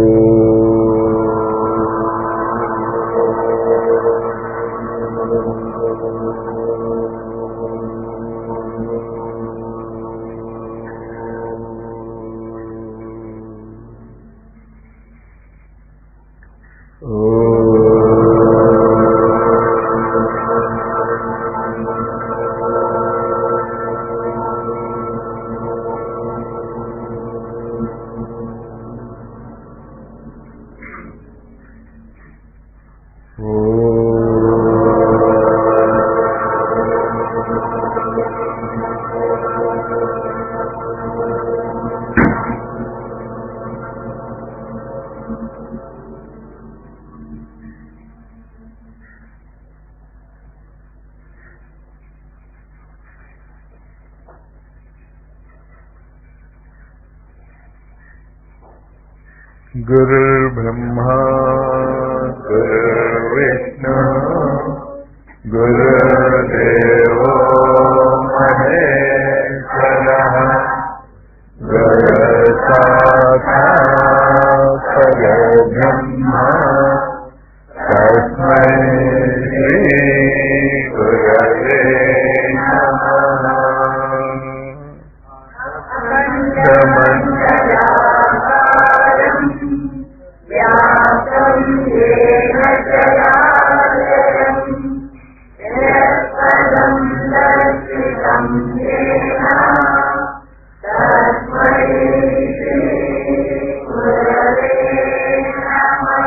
गुरुर्ब्रह्मा गुरुर्विष्णु गुरुर्देवो महेश्वरः गुरुसाक्षात् परब्रह्मा तस्मै श्रीगुरवे नमः व्याप्तं येन चराचरम् यत्पदं दर्शितं येन तस्मै श्रीगुरवे नमः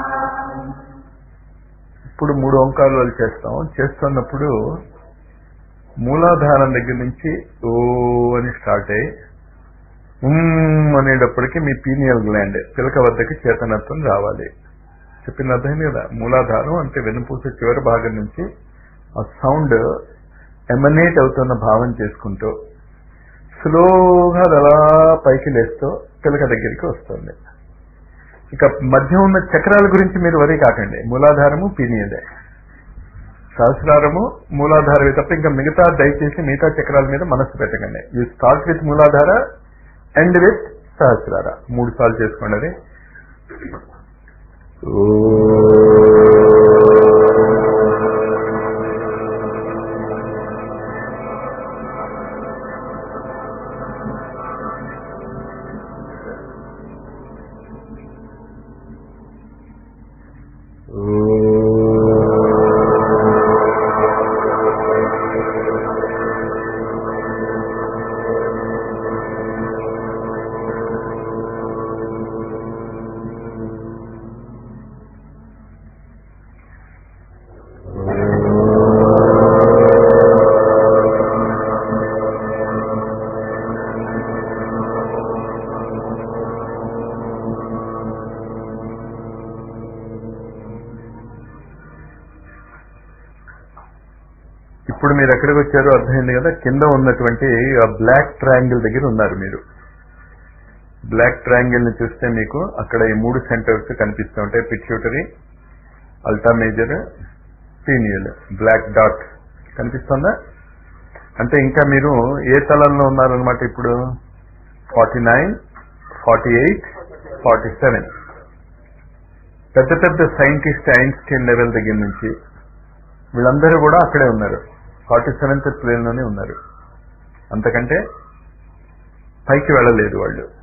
ఇప్పుడు మూడు ఓంకారాలు చేస్తాం చేస్తున్నప్పుడు మూలాధారం దగ్గర నుంచి ఓ అని స్టార్ట్ అయ్యి ఉమ్ అనేటప్పటికి మీ పీనియల్ గ్లాండ్ పిలక వద్దకి చేతనత్వం రావాలి చెప్పింది అర్థమైంది కదా మూలాధారం అంటే వెనుపూస చివరి భాగం నుంచి ఆ సౌండ్ ఎమనేట్ అవుతున్న భావం చేసుకుంటూ స్లోగా అది అలా పైకి లేస్తూ పిలక దగ్గరికి వస్తుంది ఇక మధ్య ఉన్న చక్రాల గురించి మీరు వరి కాకండి మూలాధారము పీనియలే సహస్రారము మూలాధారమే తప్ప ఇంకా మిగతా దయచేసి మిగతా చక్రాల మీద మనస్సు పెట్టకండి యూ స్టార్ట్ విత్ మూలాధార ఎండ్ విత్ సహస్రార మూడు సార్లు చేసుకోండి అది ఇప్పుడు మీరు ఎక్కడికి వచ్చారో అర్థమైంది కదా కింద ఉన్నటువంటి ఆ బ్లాక్ ట్రయాంగిల్ దగ్గర ఉన్నారు మీరు బ్లాక్ ట్రయాంగిల్ ని చూస్తే మీకు అక్కడ ఈ మూడు సెంటర్స్ కనిపిస్తూ ఉంటాయి pituitary alta major pineal black dot కనిపిస్తుందా అంటే ఇంకా మీరు ఏ తలంలో ఉన్నారనమాట ఇప్పుడు forty nine forty eight forty seven పెద్ద పెద్ద సైంటిస్ట్ ఐన్స్టీన్ లెవెల్ దగ్గర నుంచి వీళ్ళందరూ కూడా అక్కడే ఉన్నారు ఫార్టీ సెవెంత్ ప్లేన్ లోనే ఉన్నారు అంతకంటే పైకి వెళ్ళలేదు వాళ్ళు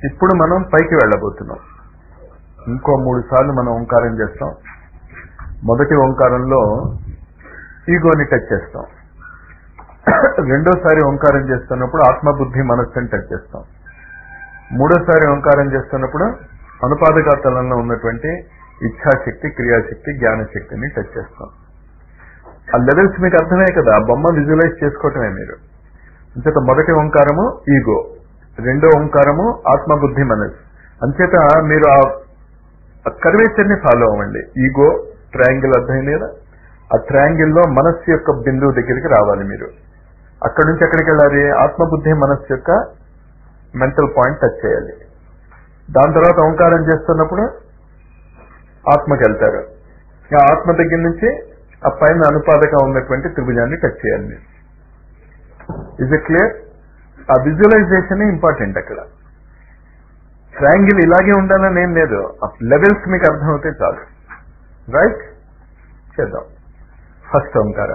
ఇప్పుడు మనం పైకి వెళ్ళబోతున్నాం ఇంకో మూడు సార్లు మనం ఓంకారం చేస్తాం మొదటి ఓంకారంలో ఈగోని టచ్ చేస్తాం రెండోసారి ఓంకారం చేస్తున్నప్పుడు ఆత్మబుద్ధి మనస్సుని టచ్ చేస్తాం మూడోసారి ఓంకారం చేస్తున్నప్పుడు అనుపాదకాతలంలో ఉన్నటువంటి ఇచ్ఛాశక్తి క్రియాశక్తి జ్ఞానశక్తిని టచ్ చేస్తాం ఆ లెవెల్స్ మీకు అర్థమే కదా ఆ బొమ్మ విజువలైజ్ చేసుకోవటమే మీరు అంచేత మొదటి ఓంకారము ఈగో రెండో ఓంకారము ఆత్మబుద్ధి మనస్సు అంచేత మీరు ఆ కర్వేచర్ ని ఫాలో అవ్వండి ఈగో ట్రయాంగిల్ అర్థమైంది కదా ఆ ట్రయాంగిల్ లో మనస్సు యొక్క బిందువు దగ్గరికి రావాలి మీరు అక్కడి నుంచి ఎక్కడికి వెళ్ళాలి ఆత్మబుద్ధి మనస్సు యొక్క మెంటల్ పాయింట్ టచ్ చేయాలి దాని తర్వాత ఓంకారం చేస్తున్నప్పుడు ఆత్మకి వెళ్తారు ఆ ఆత్మ దగ్గర నుంచి ఆ పైన అనుపాదక ఉన్నటువంటి త్రిభుజాన్ని టచ్ చేయాలి మీరు ఇజ్ ఎ క్లియర్ ఆ విజువలైజేషన్ ఇంపార్టెంట్ అక్కడ ట్రయాంగిల్ ఇలాగే ఉండాలని ఏం లేదు లెవెల్స్ మీకు అర్థమవుతే చాలు రైట్ చేద్దాం ఫస్ట్ ఓంకార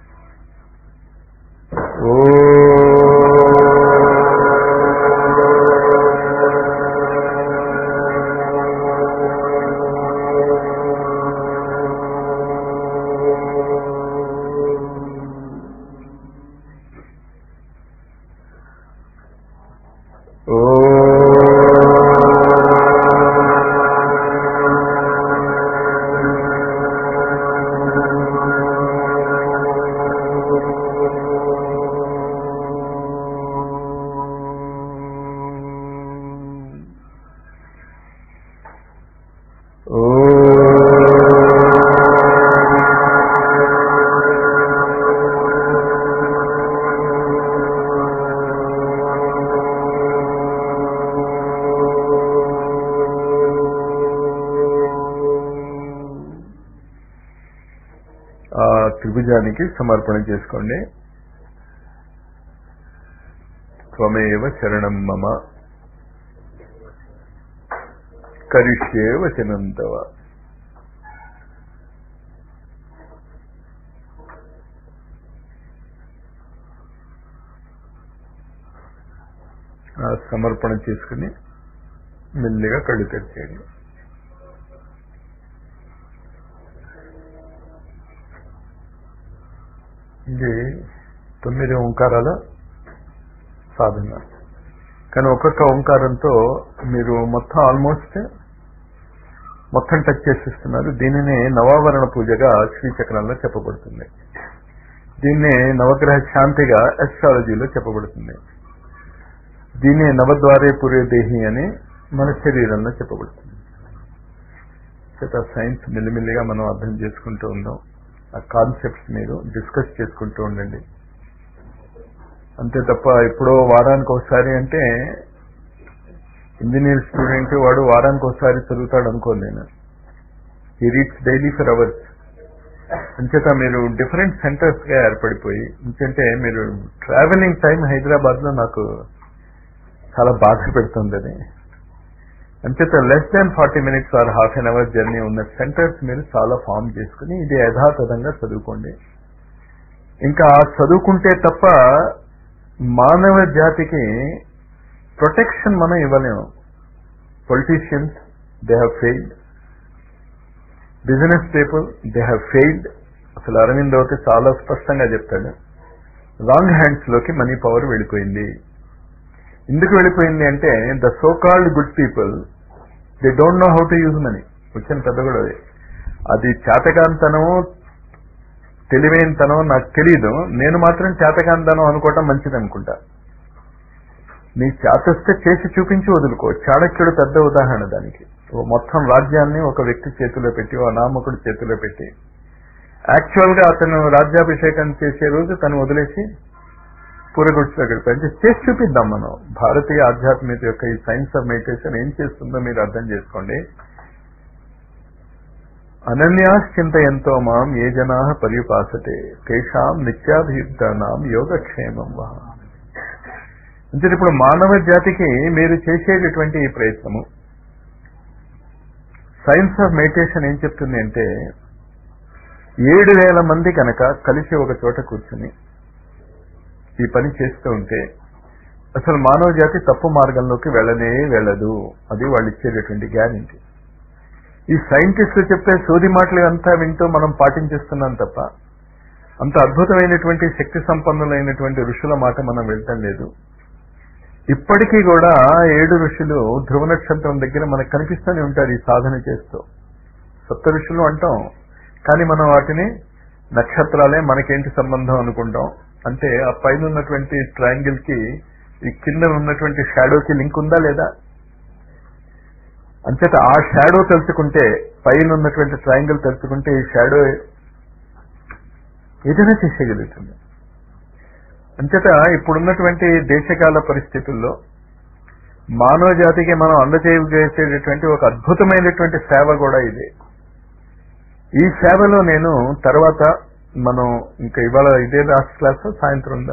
ఓ ఆ త్రిభుజానికి సమర్పణ చేసుకోండి త్వమేవ శరణం మమ కరిష్యే వచనం తవ ఆ సమర్పణ చేసుకుని మెల్లిగా కళ్ళు తెరిచేయండి ఇది తొమ్మిది ఓంకారాల సాధన కానీ ఒక్కొక్క ఓంకారంతో మీరు మొత్తం ఆల్మోస్ట్ మొత్తం టచ్ చేసేస్తున్నారు దీనినే నవావరణ పూజగా శ్రీచక్రంలో చెప్పబడుతుంది దీన్నే నవగ్రహ శాంతిగా ఎస్ట్రాలజీలో చెప్పబడుతుంది దీన్నే నవద్వారే పురే దేహి అని మన శరీరంలో చెప్పబడుతుంది చేత సైన్స్ మెల్లిమెల్లిగా మనం అర్థం చేసుకుంటూ ఉందాం ఆ కాన్సెప్ట్స్ మీరు డిస్కస్ చేసుకుంటూ ఉండండి అంతే తప్ప ఎప్పుడో వారానికి ఒకసారి అంటే ఇంజనీర్ స్టూడెంట్ వాడు వారానికి ఒకసారి చదువుతాడు అనుకోను నేను ఈ రీడ్స్ డైలీ ఫర్ అవర్స్ అంచేత మీరు డిఫరెంట్ సెంటర్స్ గా ఏర్పడిపోయి ఎందుకంటే మీరు ట్రావెలింగ్ టైం హైదరాబాద్ లో నాకు చాలా బాధ పెడుతుంది అది అంచేత less than forty minutes or half an hour journey ఉన్న సెంటర్స్ మీరు చాలా ఫామ్ చేసుకుని ఇది యథాతథంగా చదువుకోండి ఇంకా చదువుకుంటే తప్ప మానవ జాతికి ప్రొటెక్షన్ మనం ఇవ్వలేము politicians they have failed business people they have failed అసలు అరవింద్ అయితే చాలా స్పష్టంగా చెప్తాడు రాంగ్ హ్యాండ్స్ లోకి మనీ పవర్ వెళ్ళిపోయింది ఎందుకు వెళ్ళిపోయింది అంటే the so called good people they don't know how to use money వచ్చిన పెద్ద కూడా అది అది చేతకాంతనమో తెలివైనతనం నాకు తెలియదు నేను మాత్రం చేతకాంతనం అనుకోవటం మంచిది అనుకుంటా నీ చేతస్తే చేసి చూపించి వదులుకో చాణక్యుడు పెద్ద ఉదాహరణ దానికి ఓ మొత్తం రాజ్యాన్ని ఒక వ్యక్తి చేతిలో పెట్టి ఓ నామకుడు చేతిలో పెట్టి యాక్చువల్ గా అతను రాజ్యాభిషేకం చేసే రోజు తను వదిలేసి పూరగుడ్స్ దగ్గర పెంచి చేసి చూపిద్దాం మనం భారతీయ ఆధ్యాత్మికత యొక్క ఈ సైన్స్ ఆఫ్ మెడిటేషన్ ఏం చేస్తుందో మీరు అర్థం చేసుకోండి అనన్యాశ్చింతయంతో మాం ఏ జనా పర్యుపాసతే తేషాం నిత్యాభియుక్తానాం యోగక్షేమం వహ అంటే ఇప్పుడు మానవ జాతికి మీరు చేసేటటువంటి ఈ ప్రయత్నము సైన్స్ ఆఫ్ మెడిటేషన్ ఏం చెప్తుంది అంటే ఏడు వేల మంది కనుక కలిసి ఒక చోట కూర్చుని ఈ పని చేస్తూ ఉంటే అసలు మానవ జాతి తప్పు మార్గంలోకి వెళ్ళనే వెళ్ళదు అది వాళ్ళు ఇచ్చేటటువంటి గ్యారంటీ ఈ సైంటిస్టులు చెప్పే సోది మాటలు అంతా వింటూ మనం పాటించేస్తున్నాం తప్ప అంత అద్భుతమైనటువంటి శక్తి సంపన్నులైనటువంటి ఋషుల మాట మనం వెళ్తాం లేదు ఇప్పటికీ కూడా ఏడు ఋషులు ధ్రువ నక్షత్రం దగ్గర మనకు కనిపిస్తూనే ఉంటారు ఈ సాధన చేస్తూ సప్త ఋషులు అంటాం కానీ మనం వాటిని నక్షత్రాలే మనకేంటి సంబంధం అనుకుంటాం అంటే ఆ పైన ఉన్నటువంటి ట్రయాంగిల్ కి ఈ కింద ఉన్నటువంటి షాడోకి లింక్ ఉందా లేదా అంచేత ఆ షాడో తెలుసుకుంటే పైన ఉన్నటువంటి ట్రయాంగిల్ తెలుసుకుంటే ఈ షాడో ఏదైనా చేసేయగలుగుతుంది అంచేత ఇప్పుడున్నటువంటి దేశకాల పరిస్థితుల్లో మానవ జాతికి మనం అందజేసేటటువంటి ఒక అద్భుతమైనటువంటి సేవ కూడా ఇది ఈ సేవలో నేను తర్వాత మనం ఇంకా ఇవాళ ఇదే లాస్ట్ క్లాస్ సాయంత్రం ఉందా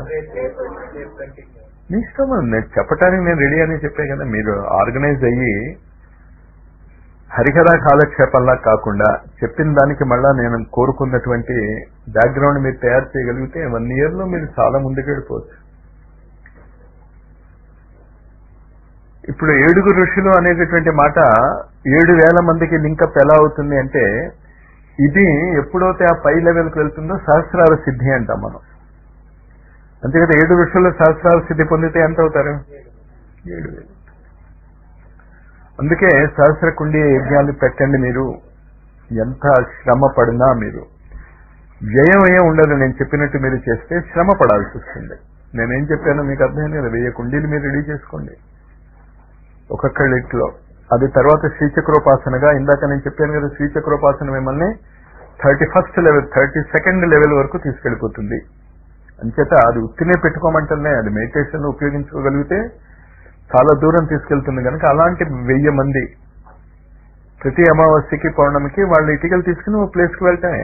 మీ ఇష్టం నేను చెప్పడానికి నేను రెడీ అని చెప్పే కదా మీరు ఆర్గనైజ్ అయ్యి హరికథ కాలక్షేపంలా కాకుండా చెప్పిన దానికి మళ్ళా నేను కోరుకున్నటువంటి బ్యాక్గ్రౌండ్ మీరు తయారు చేయగలిగితే వన్ ఇయర్ లో మీరు చాలా ముందుకు వెళ్ళిపోవచ్చు ఇప్పుడు ఏడుగురు ఋషులు అనేటటువంటి మాట ఏడు వేల మందికి లింకప్ ఎలా అవుతుంది అంటే ఇది ఎప్పుడైతే ఆ పై లెవెల్కి వెళ్తుందో సహస్రాల సిద్ధి అంటాం మనం అంతే కదా ఏడు ఋషుల్లో సహస్రాల సిద్ధి పొందితే ఎంత అవుతారు ఏడు వేలు అందుకే సహస్ర కుండి యజ్ఞాలు పెట్టండి మీరు ఎంత శ్రమ పడినా మీరు వ్యయం ఏం ఉండదు నేను చెప్పినట్టు మీరు చేస్తే శ్రమ పడాల్సి వస్తుంది నేనేం చెప్పానో మీకు అర్థమైంది కదా వెయ్యి కుండీలు మీరు రెడీ చేసుకోండి ఒక్కొక్కళ్ళిట్లో అది తర్వాత శ్రీచక్రోపాసనగా ఇందాక నేను చెప్పాను కదా శ్రీచక్రోపాసన మిమ్మల్ని thirty first level thirty second level వరకు తీసుకెళ్లిపోతుంది అంచేత అది ఉత్తినే పెట్టుకోమంటేనే అది మెడిటేషన్ ఉపయోగించుకోగలిగితే చాలా దూరం తీసుకెళ్తుంది కనుక అలాంటి వెయ్యి మంది ప్రతి అమావాస్యకి పౌర్ణమికి వాళ్ళ ఇటుకలు తీసుకుని ఓ ప్లేస్కి వెళ్తామే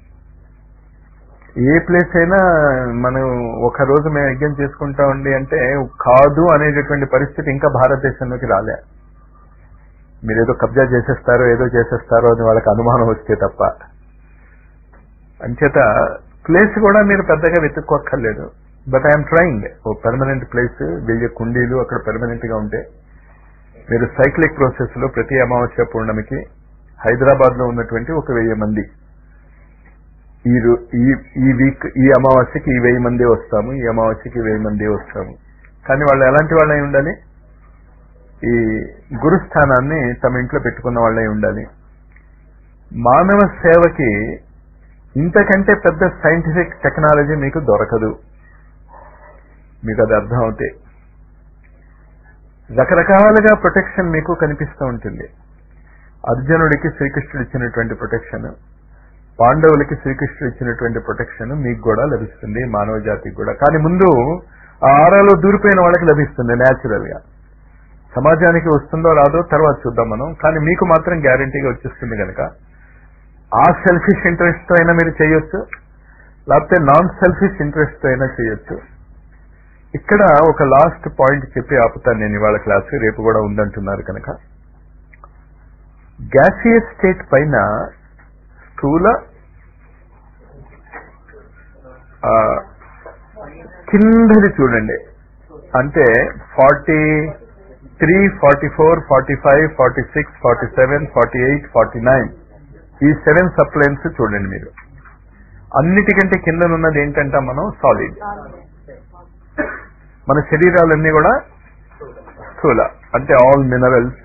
ఏ ప్లేస్ అయినా మనం ఒక రోజు మేము యజ్ఞం చేసుకుంటామండి అంటే కాదు అనేటటువంటి పరిస్థితి ఇంకా భారతదేశంలోకి రాలే మీరేదో కబ్జా చేసేస్తారో ఏదో చేసేస్తారో అని వాళ్ళకి అనుమానం వస్తే తప్ప అంచేత ప్లేస్ కూడా మీరు పెద్దగా వెతుక్కోక్కర్లేదు but I'm trying a permanent place వెయ్యి కుండీలు అక్కడ పర్మనెంట్ గా ఉంటే మీరు సైక్లిక్ ప్రాసెస్ లో ప్రతి అమావాస్య పౌర్ణమికి హైదరాబాద్ లో ఉన్నటువంటి ఒక వెయ్యి మంది ఈ రో- ఈ- ఈ వీక్ ఈ అమావాస్యకి ఈ వెయ్యి మంది వస్తాము ఈ అమావాస్యకి వెయ్యి మంది వస్తాము కానీ వాళ్ళు ఎలాంటి వాళ్ళై ఉండాలి ఈ గురుస్థానాన్ని తమ ఇంట్లో పెట్టుకున్న వాళ్ళై ఉండాలి మానవ సేవకి ఇంతకంటే పెద్ద సైంటిఫిక్ టెక్నాలజీ మీకు దొరకదు మీకు అది అర్థం అవుతే రకరకాలుగా ప్రొటెక్షన్ మీకు కనిపిస్తూ ఉంటుంది అర్జునుడికి శ్రీకృష్ణుడు ఇచ్చినటువంటి ప్రొటెక్షన్ పాండవులకి శ్రీకృష్ణుడు ఇచ్చినటువంటి ప్రొటెక్షన్ మీకు కూడా లభిస్తుంది మానవ జాతికి కూడా కానీ ముందు ఆ ఆరాలో దూరిపోయిన వాళ్ళకి లభిస్తుంది న్యాచురల్ గా సమాజానికి వస్తుందో రాదో తర్వాత చూద్దాం మనం కానీ మీకు మాత్రం గ్యారంటీగా వచ్చేస్తుంది కనుక ఆ సెల్ఫిష్ ఇంట్రెస్ట్ తో అయినా మీరు చేయొచ్చు లేకపోతే నాన్ సెల్ఫిష్ ఇంట్రెస్ట్ తో అయినా చేయొచ్చు ఇక్కడ ఒక లాస్ట్ పాయింట్ చెప్పి ఆపుతాను నేను ఇవాళ క్లాస్ రేపు కూడా ఉందంటున్నారు కనుక గ్యాసియస్ స్టేట్ పైన స్థూల ఆ, కిందది చూడండి అంటే forty three forty four forty five forty six forty seven forty eight forty nine ఈ సెవెన్ సప్లైన్స్ చూడండి మీరు అన్నిటికంటే కిందనున్నది ఏంటంటే మనం సాలిడ్ మన శరీరాలన్నీ కూడా స్థూల అంటే ఆల్ మినరల్స్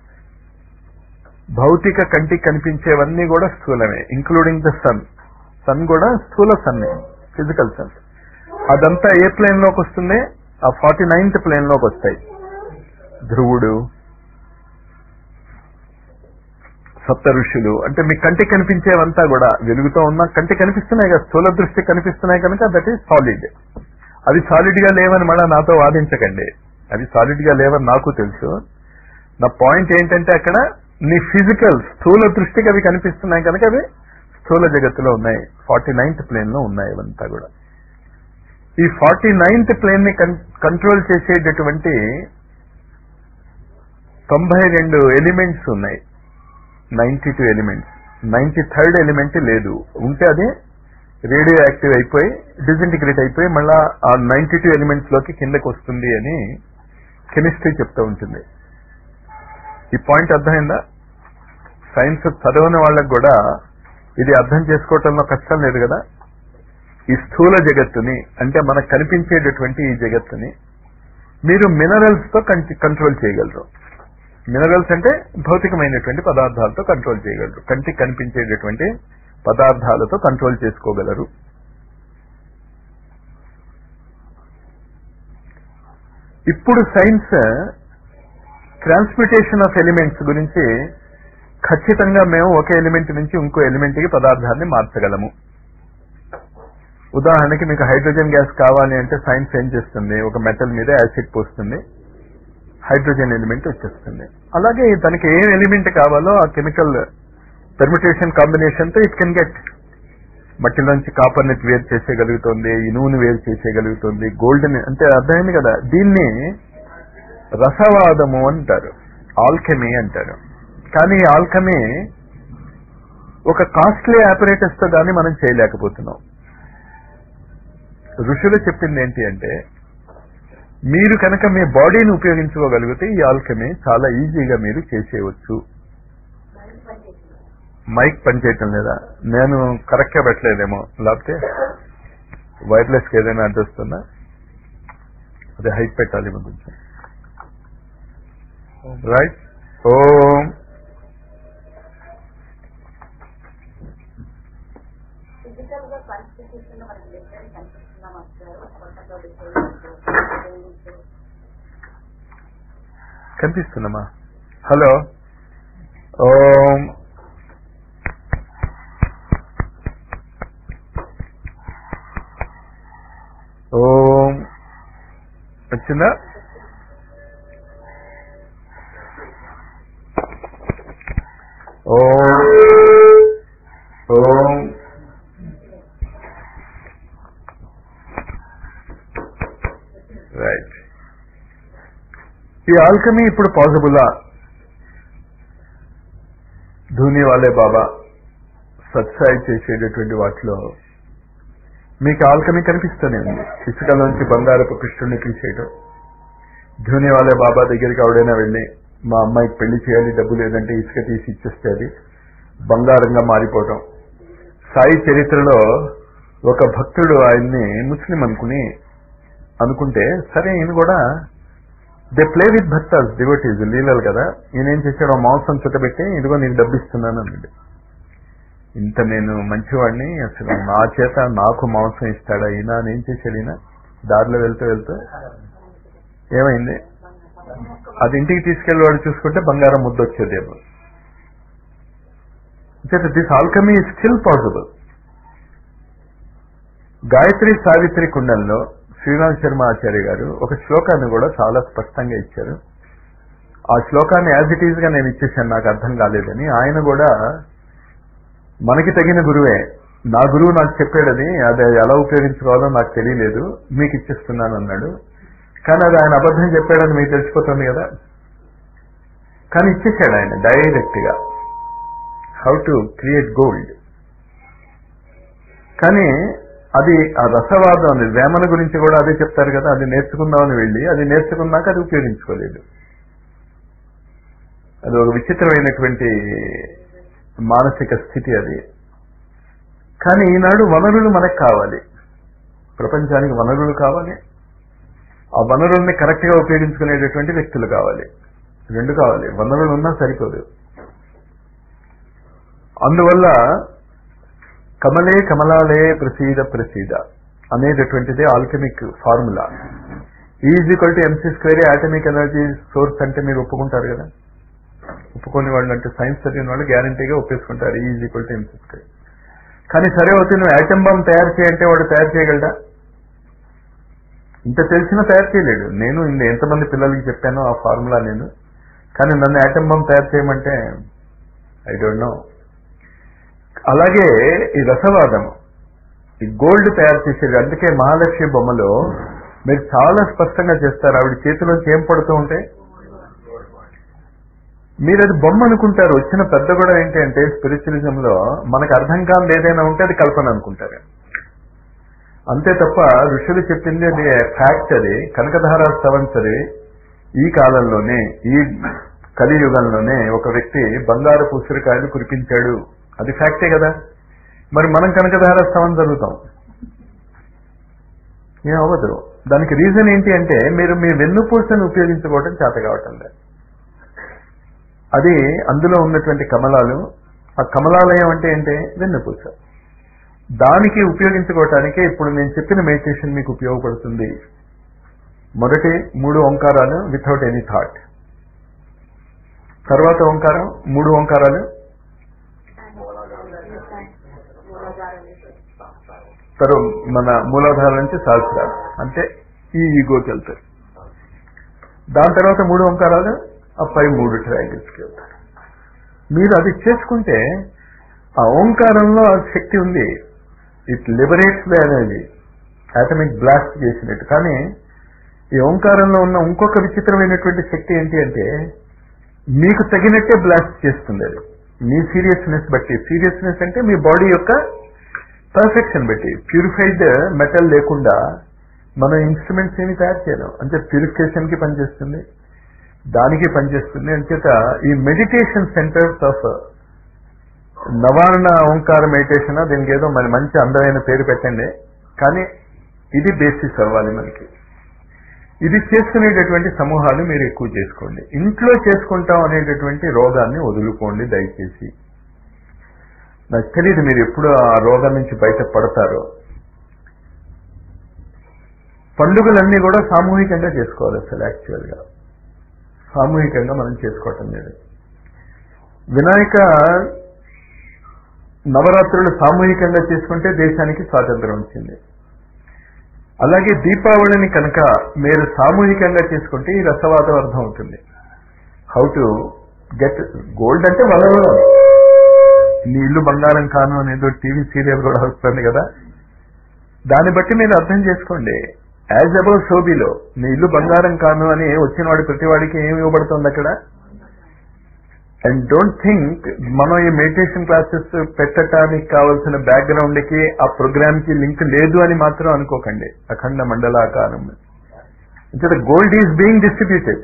భౌతిక కంటికి కనిపించేవన్నీ కూడా స్థూలమే ఇంక్లూడింగ్ ద సన్ సన్ కూడా స్థూల సన్నే ఫిజికల్ సన్ అదంతా ఏ ప్లేన్ లోకి వస్తుంది ఆ ఫార్టీ నైన్త్ ప్లేన్ లోకి వస్తాయి ధ్రువుడు సప్త ఋషులు అంటే మీ కంటికి కనిపించేవంతా కూడా వెలుగుతో ఉన్న కంటికి కనిపిస్తున్నాయి కదా స్థూల దృష్టి కనిపిస్తున్నాయి కనుక దట్ ఈస్ సాలిడ్ అవి సాలిడ్ గా లేవని మళ్ళీ నాతో వాదించకండి అవి సాలిడ్ గా లేవని నాకు తెలుసు నా పాయింట్ ఏంటంటే అక్కడ నీ ఫిజికల్ స్థూల దృష్టికి అవి కనిపిస్తున్నాయి కనుక అవి స్థూల జగత్తులో ఉన్నాయి ఫార్టీ నైన్త్ ప్లేన్ లో ఉన్నాయి అవంతా కూడా ఈ ఫార్టీ నైన్త్ ప్లేన్ ని కంట్రోల్ చేసేటటువంటి తొంభై రెండు ఎలిమెంట్స్ ఉన్నాయి ninety two elements ninety third element లేదు ఉంటే అది రేడియో యాక్టివ్ అయిపోయి డిసింటిగ్రేట్ అయిపోయి మళ్ళా ఆ నైన్టీ టూ ఎలిమెంట్స్ లోకి కిందకి వస్తుంది అని కెమిస్ట్రీ చెప్తూ ఉంటుంది ఈ పాయింట్ అర్థమైందా సైన్స్ చదవని వాళ్ళకి కూడా ఇది అర్థం చేసుకోవటంలో కష్టం లేదు కదా ఈ స్థూల జగత్తుని అంటే మనకు కనిపించేటటువంటి ఈ జగత్తుని మీరు మినరల్స్ తో కంట్రోల్ చేయగలరు మినరల్స్ అంటే భౌతికమైనటువంటి పదార్థాలతో కంట్రోల్ చేయగలరు కంటికి కనిపించేటటువంటి పదార్థాలతో కంట్రోల్ చేసుకోగలరు ఇప్పుడు సైన్స్ ట్రాన్స్మిటేషన్ ఆఫ్ ఎలిమెంట్స్ గురించి ఖచ్చితంగా మేము ఒక ఎలిమెంట్ నుంచి ఇంకో ఎలిమెంట్ కి పదార్థాన్ని మార్చగలము ఉదాహరణకి మీకు హైడ్రోజన్ గ్యాస్ కావాలి అంటే సైన్స్ ఏం చేస్తుంది ఒక మెటల్ మీద యాసిడ్ పోస్తుంది హైడ్రోజన్ ఎలిమెంట్ వచ్చేస్తుంది అలాగే తనకి ఏ ఎలిమెంట్ కావాలో ఆ కెమికల్ పెర్మిటేషన్ కాంబినేషన్ తో ఇట్ కెన్ గెట్ మట్టిలోంచి కాపర్ ని వేరు చేసేయగలుగుతుంది ఇనువుని వేరు చేసేయగలుగుతుంది గోల్డ్ ని అంటే అర్థమైంది కదా దీన్ని రసవాదము అంటారు ఆల్కెమీ అంటారు కానీ ఆల్కమీ ఒక కాస్ట్లీ ఆపరేటర్స్ తో కానీ మనం చేయలేకపోతున్నాం ఋషులు చెప్పింది ఏంటి అంటే మీరు కనుక మీ బాడీని ఉపయోగించుకోగలిగితే ఈ ఆల్కమీ చాలా ఈజీగా మీరు చేసేయవచ్చు మైక్ పనిచేయటం లేదా నేను కరెక్ట్ గా పెట్టలేదేమో లేకపోతే వైర్లెస్ కి ఏదైనా అడ్డొస్తుందా అదే హైట్ పెట్టాలి కొంచెం రైట్ ఓం ఫిజికల్ గా కాన్స్టిట్యూషన్ మనకి డిఫరెంట్ కనిపిస్తున్నాం అంటారు కొత్తగా డిఫరెంట్ కనిపిస్తుందమ్మా హలో ఓం ఓం వచ్చిందా ఓం ఓం రైట్ ఈ ఆల్కమీ ఇప్పుడు పాసిబులా ధూని వాళ్ళే బాబా సత్సాయి చేసేటటువంటి వాటిలో మీకు ఆల్కమీ కనిపిస్తూనే ఉంది ఇసుకలోంచి బంగారపు కృష్ణుడిని తీసేయడం ధూని వాళ్ళే బాబా దగ్గరికి ఎవడైనా వెళ్ళి మా అమ్మాయికి పెళ్లి చేయాలి డబ్బు లేదంటే ఇసుక తీసి ఇచ్చేస్తే అది బంగారంగా మారిపోవటం సాయి చరిత్రలో ఒక భక్తుడు ఆయన్ని ముస్లిం అనుకుని అనుకుంటే సరే ఈయన కూడా దే ప్లే విత్ భక్తాస్ డివోటీస్ లీలలు కదా ఈయన ఏం చేశాడు ఆ మాంసం చుట్టబెట్టి ఇదిగో నేను డబ్బిస్తున్నాను అన్నాడు ఇంత నేను మంచివాడిని అసలు నా చేత నాకు మాంసం ఇస్తాడా ఈయన అని ఏం చేశాడు ఈయన దారిలో వెళ్తూ వెళ్తూ ఏమైంది అది ఇంటికి తీసుకెళ్లి వాడు చూసుకుంటే బంగారం ముద్ద వచ్చేదేమో this alchemy is still possible Gayatri Savitri కుండంలో శ్రీరామ్ శర్మ ఆచార్య గారు ఒక శ్లోకాన్ని కూడా చాలా స్పష్టంగా ఇచ్చారు ఆ శ్లోకాన్ని యాజ్ ఇట్ ఈజ్ గా నేను ఇచ్చేసాను నాకు అర్థం కాలేదని ఆయన కూడా మనకి తగిన గురువే నా గురువు నాకు చెప్పాడని అది ఎలా ఉపయోగించుకోవాలో నాకు తెలియలేదు మీకు ఇచ్చేస్తున్నాను అన్నాడు కానీ అది ఆయన అబద్ధం చెప్పాడని మీకు తెలిసిపోతుంది కదా కానీ ఇచ్చేసాడు ఆయన డైరెక్ట్ గా హౌ టు క్రియేట్ గోల్డ్ కానీ అది ఆ రసవాదం అని వేమన గురించి కూడా అదే చెప్తారు కదా అది నేర్చుకుందామని వెళ్ళి అది నేర్చుకున్నాక అది ఉపయోగించుకోలేదు అది ఒక విచిత్రమైనటువంటి మానసిక స్థితి అది కానీ ఈనాడు వనరులు మనకు కావాలి ప్రపంచానికి వనరులు కావాలి ఆ వనరుల్ని కరెక్ట్ గా ఉపయోగించుకునేటటువంటి వ్యక్తులు కావాలి రెండు కావాలి వనరులు ఉన్నా సరిపోదు అందువల్ల కమలే కమలాలే ప్రసీద ప్రసీద అనేటటువంటిది alchemic formula is equal to MC square atomic energy source అంటే మీరు ఒప్పుకుంటారు కదా ఒప్పుకోని వాళ్ళు అంటే సైన్స్ చదివిన వాళ్ళు గ్యారంటీగా ఒప్పేసుకుంటారు is equal to MC square కానీ సరే అవుతుంది నువ్వు యాటమ్ బాంబ్ తయారు చేయంటే వాడు తయారు చేయగలడా ఇంత తెలిసినా తయారు చేయలేడు నేను ఇంత ఎంతమంది పిల్లలకి చెప్పానో ఆ ఫార్ములా నేను కానీ నన్ను యాటమ్ బాంబ్ తయారు చేయమంటే ఐ డోంట్ నో అలాగే ఈ రసవాదం ఈ గోల్డ్ తయారు చేసేది అందుకే మహాలక్ష్మి బొమ్మలో మీరు చాలా స్పష్టంగా చేస్తారు ఆవిడ చేతిలోంచి ఏం పడుతూ ఉంటాయి మీరు అది బొమ్మ అనుకుంటారు వచ్చిన పెద్ద కూడా ఏంటి అంటే స్పిరిచువలిజం లో మనకు అర్థం కాని ఏదైనా ఉంటే అది కల్పన అనుకుంటారు అంతే తప్ప ఋషులు చెప్పింది అది ఫ్యాక్ట్ అది కనకధార సెవెన్స్ అది ఈ కాలంలోనే ఈ కలియుగంలోనే ఒక వ్యక్తి బంగారు ఉసిరికాయలు కురిపించాడు అది ఫ్యాక్టే కదా మరి మనం కనకధార స్తవం జరుగుతాం ఏం అవ్వదు దానికి రీజన్ ఏంటి అంటే మీరు మీ వెన్నుపూసను ఉపయోగించుకోవడం చేత కావటం లేదు అది అందులో ఉన్నటువంటి కమలాలు ఆ కమలాలయం అంటే ఏంటి వెన్నుపూస దానికి ఉపయోగించుకోవటానికి ఇప్పుడు నేను చెప్పిన మెడిటేషన్ మీకు ఉపయోగపడుతుంది మొదటి మూడు ఓంకారాలు వితౌట్ ఎనీ థాట్ తర్వాత ఓంకారం మూడు ఓంకారాలు తరు మన మూలాధారం నుంచి సహస్రాలు అంటే ఈ ఈగోకి వెళ్తారు దాని తర్వాత మూడు ఓంకారాలు ఆ పై మూడు ట్రయాంగిల్స్కి వెళ్తారు మీరు అది చేసుకుంటే ఆ ఓంకారంలో ఆ శక్తి ఉంది it liberates the energy atomic blast చేసినట్టు కానీ ఈ ఓంకారంలో ఉన్న ఇంకొక విచిత్రమైనటువంటి శక్తి ఏంటి అంటే మీకు తగినట్టే బ్లాస్ట్ చేస్తుంది అది మీ సీరియస్నెస్ బట్టి సీరియస్నెస్ అంటే మీ బాడీ యొక్క పర్ఫెక్షన్ బట్టి ప్యూరిఫైడ్ మెటల్ లేకుండా మనం ఇన్స్ట్రుమెంట్స్ ఏమి తయారు చేయలేం అంటే ప్యూరిఫికేషన్ కి పనిచేస్తుంది దానికి పనిచేస్తుంది అంచేత ఈ మెడిటేషన్ సెంటర్స్ ఆఫ్ నవారణ ఓంకార మెడిటేషన్ దీనికి ఏదో మరి మంచి అందమైన పేరు పెట్టండి కానీ ఇది బేసిస్ అవ్వాలి మనకి ఇది చేసుకునేటటువంటి సమూహాలు మీరు ఎక్కువ చేసుకోండి ఇంట్లో చేసుకుంటాం అనేటటువంటి రోగాన్ని వదులుకోండి దయచేసి నాకు తెలియదు మీరు ఎప్పుడు ఆ రోగం నుంచి బయటపడతారో పండుగలన్నీ కూడా సామూహికంగా చేసుకోవాలి అసలు యాక్చువల్గా సామూహికంగా మనం చేసుకోవటం లేదు వినాయక నవరాత్రులు సామూహికంగా చేసుకుంటే దేశానికి స్వాతంత్రం వచ్చింది అలాగే దీపావళిని కనుక మీరు సామూహికంగా చేసుకుంటే ఈ రసవాదం అర్థం అవుతుంది హౌ టు గెట్ గోల్డ్ అంటే వలవడం నీ ఇల్లు బంగారం కాను అనేదో టీవీ సీరియల్ కూడా వస్తుంది కదా దాన్ని బట్టి మీరు అర్థం చేసుకోండి యాజ్ అబౌవ్ షోబీలో నీ ఇల్లు బంగారం కాను అని వచ్చిన వాడి ప్రతి వాడికి ఏమి ఇవ్వబడుతుంది అక్కడ అండ్ డోంట్ థింక్ మనం ఈ మెడిటేషన్ క్లాసెస్ పెట్టడానికి కావాల్సిన బ్యాక్గ్రౌండ్ కి ఆ ప్రోగ్రామ్ కి లింక్ లేదు అని మాత్రం అనుకోకండి అఖండ మండలాకారం ఇక్కడ గోల్డ్ ఈజ్ బీయింగ్ డిస్ట్రిబ్యూటెడ్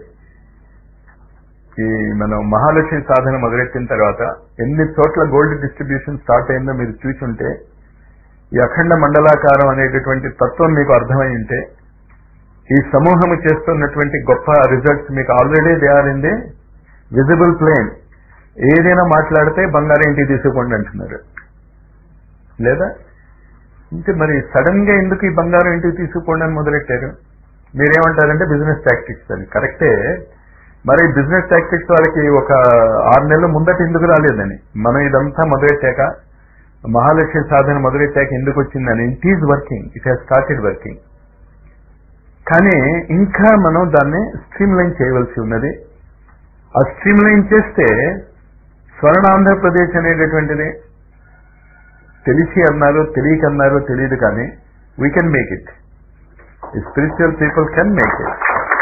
ఈ మనం మహాలక్ష్మి సాధన మొదలెట్టిన తర్వాత ఎన్ని చోట్ల గోల్డ్ డిస్ట్రిబ్యూషన్ స్టార్ట్ అయిందో మీరు చూసి ఉంటే ఈ అఖండ మండలాకారం అనేటటువంటి తత్వం మీకు అర్థమై ఉంటే ఈ సమూహము చేస్తున్నటువంటి గొప్ప రిజల్ట్స్ మీకు already they are in the visible plane ఏదైనా మాట్లాడితే బంగారం ఇంటికి తీసుకోండి అంటున్నారు లేదా ఇంక మరి సడన్ గా ఎందుకు ఈ బంగారం ఇంటికి తీసుకోండి అని మొదలెట్టారు మీరేమంటారంటే బిజినెస్ టాక్టిక్స్ అని కరెక్టే మరి బిజినెస్ టాక్టిక్స్ వాళ్ళకి ఒక ఆరు నెలల ముందట ఎందుకు రాలేదని మనం ఇదంతా మొదలెట్టాక మహాలక్ష్మి సాధన మొదలెట్టాక ఎందుకు వచ్చిందని it is working it has started working కానీ ఇంకా మనం దాన్ని స్ట్రీమ్ లైన్ చేయవలసి ఉన్నది ఆ స్ట్రీమ్ లైన్ చేస్తే స్వర్ణ ఆంధ్రప్రదేశ్ అనేటటువంటిది తెలిసి అన్నారు తెలియక అన్నారు తెలియదు కానీ వీ కెన్ మేక్ ఇట్ ఈ spiritual people can make it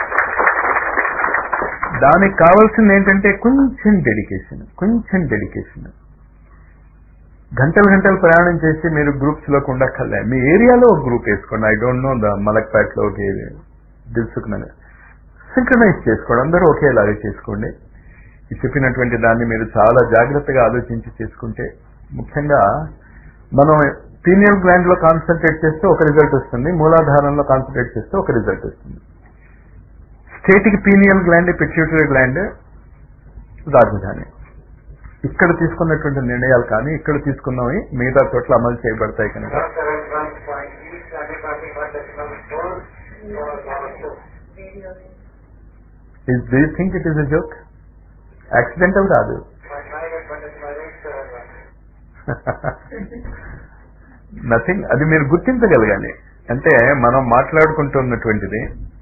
దానికి కావాల్సింది ఏంటంటే కొంచెం డెడికేషన్ కొంచెం డెడికేషన్ గంటలు గంటలు ప్రయాణం చేసి మీరు గ్రూప్స్ లో ఉండక్కర్లే మీ ఏరియాలో ఒక గ్రూప్ వేసుకోండి ఐ డోంట్ నో ద మలక్పేటలో ఒక ఏరియా దిల్సుకున్నాను సింక్రనైజ్ చేసుకోండి అందరూ ఒకేలాగా చేసుకోండి ఈ చెప్పినటువంటి దాన్ని మీరు చాలా జాగ్రత్తగా ఆలోచించి చేసుకుంటే ముఖ్యంగా మనం పీనియల్ గ్లాండ్ లో కాన్సన్ట్రేట్ చేస్తే ఒక రిజల్ట్ వస్తుంది మూలాధారంలో కాన్సన్ట్రేట్ చేస్తే ఒక రిజల్ట్ వస్తుంది స్టేట్కి పీనియల్ గ్లాండ్ పిట్యూటరీ గ్లాండ్ రాజధాని ఇక్కడ తీసుకున్నటువంటి నిర్ణయాలు కానీ ఇక్కడ తీసుకున్నవి మిగతా చోట్ల అమలు చేయబడతాయి కనుక do you think it is a joke accidental కాదు నథింగ్ అది మీరు గుర్తించగలగాలి అంటే మనం మాట్లాడుకుంటున్నటువంటిది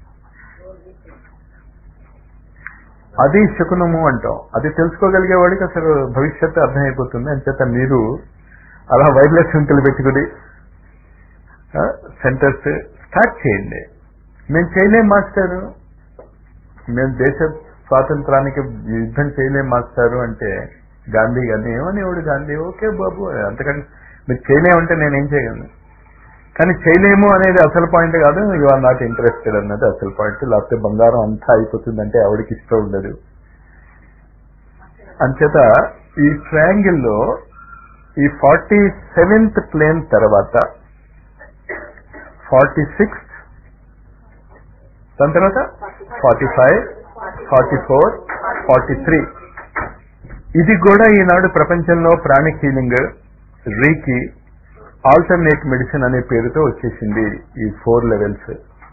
అది శకునము అంటాం అది తెలుసుకోగలిగే వాడికి అసలు భవిష్యత్తు అర్థమైపోతుంది అంచేత మీరు అలా వైర్లెస్ సింకులు పెట్టుకుని సెంటర్స్ స్టార్ట్ చేయండి మేము చేయలేం మాస్టారు మేము దేశ స్వాతంత్రానికి యుద్ధం చేయలేం మాస్టారు అంటే గాంధీ గారిని ఏమనేవాడు గాంధీ ఓకే బాబు అంతకంటే మీరు చేయలేమంటే నేనేం చేయగలను కానీ చేయలేము అనేది అసలు పాయింట్ కాదు యు ఆర్ నాట్ ఇంట్రెస్టెడ్ అన్నది అసలు పాయింట్ లేకపోతే బంగారం అంతా అయిపోతుందంటే ఆవిడకి ఇష్టం ఉండదు అంచేత ఈ ట్రయాంగిల్ లో ఈ ఫార్టీ సెవెంత్ ప్లేన్ తర్వాత ఫార్టీ సిక్స్త్ దాని తర్వాత forty five forty four forty three ఇది కూడా ఈనాడు ప్రపంచంలో pranic healing reiki alternate medicine అనే పేరుతో వచ్చేసింది ఈ ఫోర్ లెవెల్స్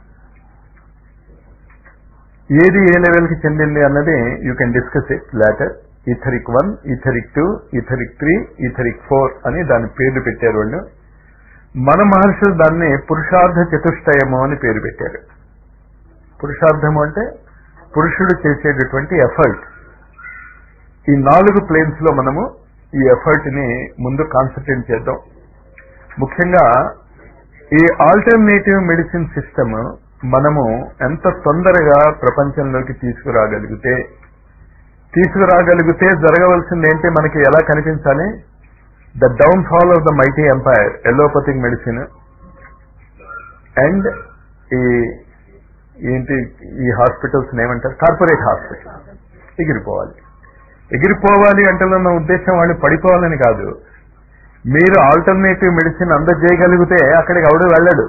ఏది ఏ లెవెల్ కి చెందింది అన్నది you can discuss it later etheric one etheric two etheric three etheric four అని దాని పేర్లు పెట్టారు వాళ్ళు మన మహర్షులు దాన్ని పురుషార్థ చతుష్టయము అని పేరు పెట్టారు పురుషార్థము అంటే పురుషుడు చేసేటటువంటి ఎఫర్ట్ ఈ నాలుగు ప్లేన్స్ లో మనము ఈ ఎఫర్ట్ ని ముందు కాన్సన్ట్రేట్ చేద్దాం ముఖ్యంగా ఈ ఆల్టర్నేటివ్ మెడిసిన్ సిస్టమ్ మనము ఎంత తొందరగా ప్రపంచంలోకి తీసుకురాగలిగితే తీసుకురాగలిగితే జరగవలసింది ఏంటి మనకి ఎలా కనిపించాలి the downfall of the mighty empire allopathic medicine and ఈ ఏంటి ఈ హాస్పిటల్స్ ఏమంటారు కార్పొరేట్ హాస్పిటల్ ఎగిరిపోవాలి ఎగిరిపోవాలి అంటే నా ఉద్దేశం వాళ్ళు పడిపోవాలని కాదు మీరు ఆల్టర్నేటివ్ మెడిసిన్ అందజేయగలిగితే అక్కడికి ఎవడు వెళ్ళడు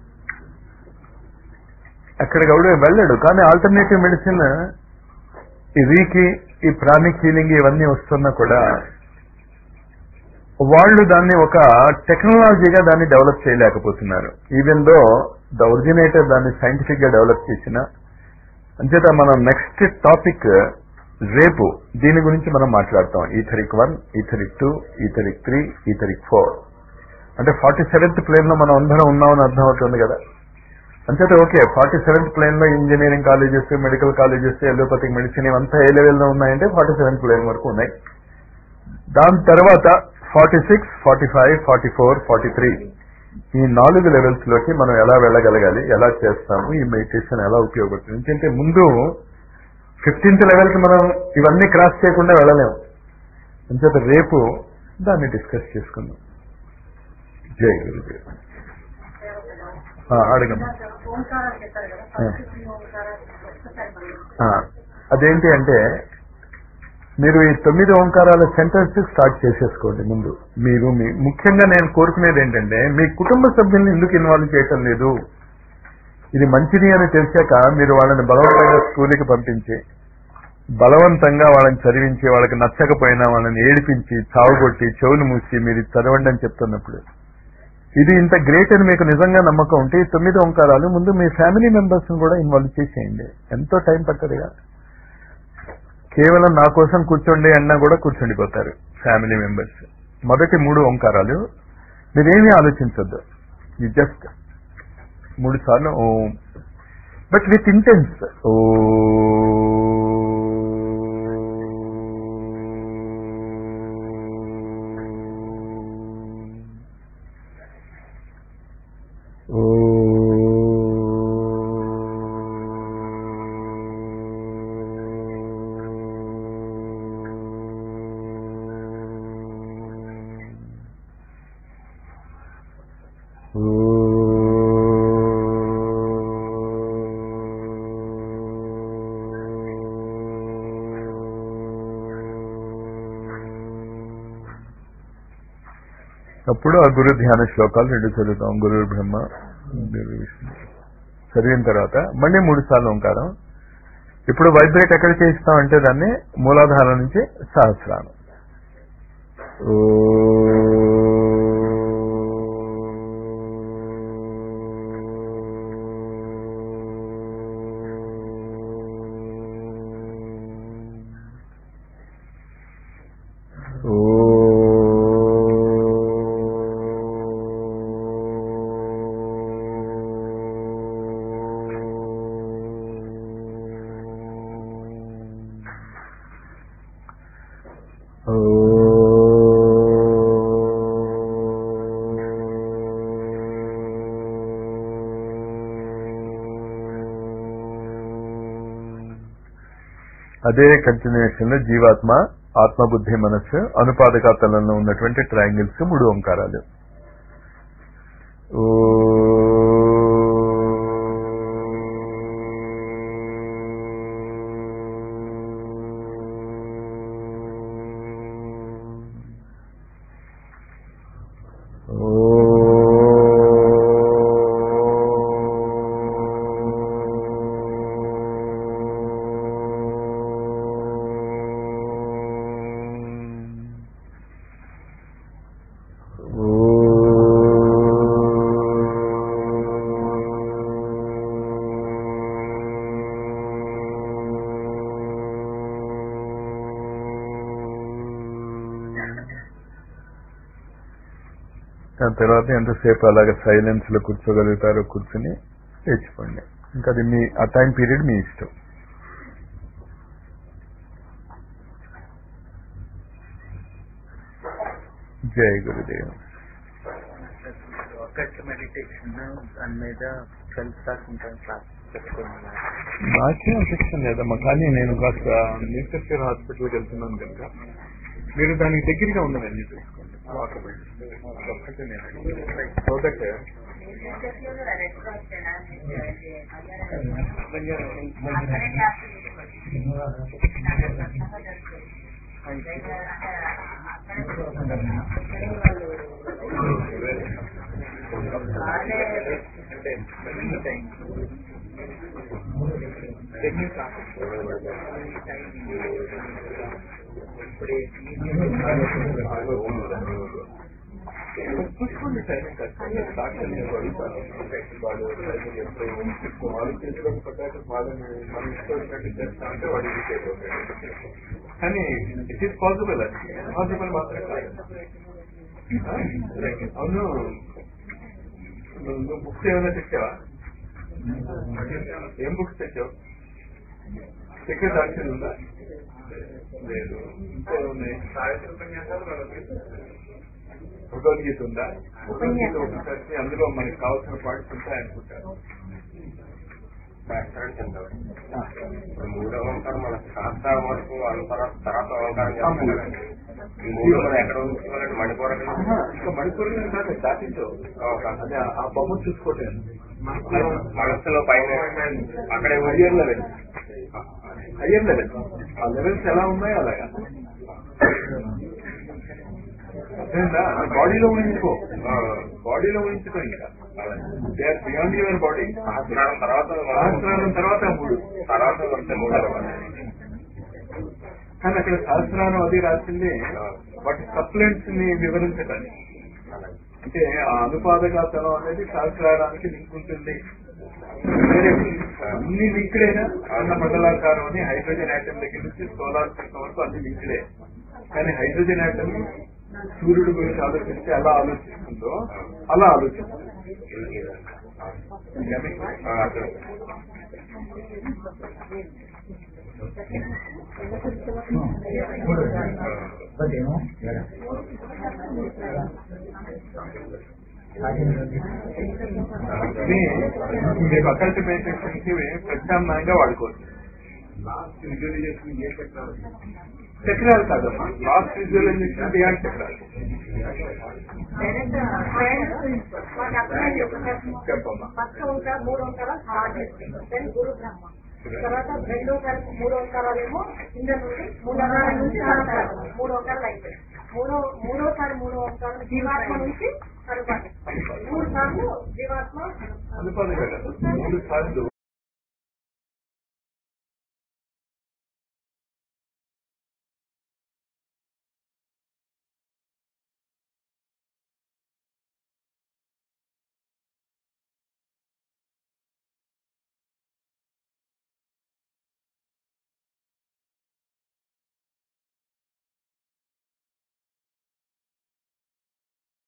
అక్కడికి ఎవడు వెళ్ళడు కానీ ఆల్టర్నేటివ్ మెడిసిన్ ఈ రీకి ఈ ప్రాణిక్ హీలింగ్ ఇవన్నీ వస్తున్నా కూడా వాళ్ళు దాన్ని ఒక టెక్నాలజీగా దాన్ని డెవలప్ చేయలేకపోతున్నారు ఈవెన్ దో ద ఒరిజినేటర్ దాన్ని సైంటిఫిక్ గా డెవలప్ చేసిన అంచేత మనం నెక్స్ట్ టాపిక్ రేపు దీని గురించి మనం మాట్లాడతాం etheric one etheric two etheric three etheric four అంటే ఫార్టీ సెవెంత్ ప్లేన్ లో మనం అందరం ఉన్నామని అర్థం అవుతుంది కదా అంచేత ఓకే ఫార్టీ సెవెంత్ ప్లేన్ లో engineering colleges medical colleges allopathic medicine ఇవంతా ఏ లెవెల్లో ఉన్నాయంటే ఫార్టీ సెవెంత్ ప్లేన్ వరకు ఉన్నాయి దాని తర్వాత forty six forty five forty four forty three ఈ నాలుగు లెవెల్స్ లోకి మనం ఎలా వెళ్ళగలగాలి ఎలా చేస్తాము ఈ మెడిటేషన్ ఎలా ఉపయోగపడుతుంది ఎందుకంటే ముందు ఫిఫ్టీన్త్ లెవెల్ కి మనం ఇవన్నీ క్రాస్ చేయకుండా వెళ్ళలేము అంచేత రేపు దాన్ని డిస్కస్ చేసుకుందాం జై గురుదేవ్ ఆ, అడగమ్మా ఓంకారాలు చెప్పారు కదా ఫస్ట్ త్రీ ఓంకారాలు ఒక్కసారి మళ్ళీ ఆ, అదేంటి అంటే మీరు ఈ తొమ్మిది ఓంకారాల సెంటెన్స్ స్టార్ట్ చేసేసుకోండి ముందు మీరు మీ ముఖ్యంగా నేను కోరుకునేది ఏంటంటే మీ కుటుంబ సభ్యుల్ని ఎందుకు ఇన్వాల్వ్ చేయటం లేదు ఇది మంచిది అని తెలిసాక మీరు వాళ్ళని బలవంతంగా స్కూల్కి పంపించి బలవంతంగా వాళ్ళని చదివించి వాళ్ళకి నచ్చకపోయినా వాళ్ళని ఏడిపించి చావుగొట్టి చెవులు మూసి మీరు ఇది చదవండి అని చెప్తున్నప్పుడు ఇది ఇంత గ్రేట్ అని మీకు నిజంగా నమ్మకం ఉంటే ఈ తొమ్మిది ఓంకారాలు ముందు మీ ఫ్యామిలీ మెంబర్స్ కూడా ఇన్వాల్వ్ చేసేయండి ఎంతో టైం పట్టదుగా కేవలం నా కోసం కూర్చోండి అన్నా కూడా కూర్చుండిపోతారు ఫ్యామిలీ మెంబర్స్ మొదటి మూడు ఓంకారాలు మీరేమీ ఆలోచించొద్దు యు జస్ట్ మూడు సార్లు ఓం బట్ విత్ ఇంటెన్స్ ఓ అప్పుడు ఆ గురు ధ్యాన శ్లోకాలు రెండు చదువుతాం గురు బ్రహ్మ గురు విష్ణు చదివిన తర్వాత మళ్ళీ మూడు సార్లు ఓంకారం ఇప్పుడు వైబ్రేట్ ఎక్కడ చేయిస్తాం అంటే దాన్ని మూలాధారం నుంచి సహస్రానం అదే కంటిన్యూషన్ లో జీవాత్మ ఆత్మబుద్ధి మనస్సు అనుపాదక తలంలో ఉన్నటువంటి ట్రయాంగిల్స్ మూడు ఓంకారాలు దాని తర్వాత ఎంతసేపు అలాగే సైలెన్స్ లో కూర్చోగలుగుతారో కూర్చుని లేచిపోండి ఇంకా అది మీ ఆ టైం పీరియడ్ మీ ఇష్టం జై గురుదేవ్ ఒకటి మెడిటేషన్ దాని మీద ట్వెల్త్ క్లాస్ ఉంటాను క్లాస్ పెట్టుకున్నాను నాకేం అనిపిస్తుంది లేదమ్మా కానీ నేను కాస్త న్యూక్లియర్ హాస్పిటల్కి వెళ్తున్నాను కనుక మీరు దానికి దగ్గరగా ఉన్నదని తెలుసుకోండి ఒక్కటే నేను సో దట్ చూసుకోండి టైమింగ్ కష్టం డాక్టర్ వాడు ఎప్పుడు ఆలోచించడం పట్టాక వాళ్ళని మనం ఇష్టం వచ్చినట్టు చేస్తా అంటే వాడు ఇరిటేట్ అవుతాడు కానీ ఇట్ ఈస్ పాసిబుల్ అది పాసిబుల్ మాత్రం కాదు అవును నువ్వు నువ్వు బుక్స్ ఏమైనా తెచ్చావా ఏం బుక్స్ తెచ్చావు సెక్రెట్ ఆప్షన్ ఉందా లేదు ఇంకా ఉన్నాయి భగవద్గీత ఉందా భగవద్గీత ఒకసారి అందులో మనకి కావాల్సిన పాయింట్స్ ఉంటాయనుకుంటారు ఇప్పుడు మూడో ఓంకారం మన శాస్త్రాల వరకు అనుసర తర్వాత ఓంకారం చెప్తున్నారు ఈ మూడు మనం ఎక్కడ ఉంచుకోవాలంటే మణిపూరకం ఇంకా మణిపూర్ కాదు దాటించావు అదే ఆ బొమ్మ చూసుకోవట్లేదు మనస్సులో పైన అక్కడే హయ్యర్ లెవెల్ హయ్యర్ లెవెల్ ఆ లెవెల్స్ ఎలా ఉన్నాయో అలాగా అర్థమైందా బాడీలో ఊహించుకో బాడీలో ఊహించుకో ఇంకా they are beyond your body సహస్రాల తర్వాత సహస్రాలం తర్వాత మూడు తర్వాత వస్తే మూడు కానీ అక్కడ సహస్రానం అది రాసింది వాటి సప్లెంట్స్ ని వివరించడానికి అంటే ఆ అనుపాదకాతనం అనేది సహస్రారానికి లింక్ ఉంటుంది వేరే అన్ని లింక్డేనా అన్న మండలాకారం అని హైడ్రోజన్ ఆటం దగ్గర నుంచి సోలార్ సిస్టమ్ వరకు అన్ని లింక్డే కానీ హైడ్రోజన్ ఆటమ్ సూర్యుడు గురించి ఆలోచిస్తే ఎలా ఆలోచిస్తుందో అలా ఆలోచిస్తుంది ఇది మీకు అకల్ట్ పేషెంట్స్ కి ప్రత్యామ్నాయంగా వాడుకోవచ్చు చక్రాలు కాదమ్మా లాస్ట్ విజువలైజేషన్ బియాండ్ చక్రాలు చెప్పమ్మా ఫస్ట్ ఓంకారం మూడు ఓంకారాలు హార్ట్ దెన్ గురు బ్రహ్మ తర్వాత రెండో సారి మూడు ఓంకారాలేమో కింద నుండి మూడు ఓంకారాల నుంచి సహస్రారం. మూడు ఓంకారాలు అయిపోయాయి మూడో మూడోసారి మూడు ఓంకారాలు జీవాత్మ నుంచి కనుక మూడు సార్లు జీవాత్మ అనుపాదక మూడు సార్లు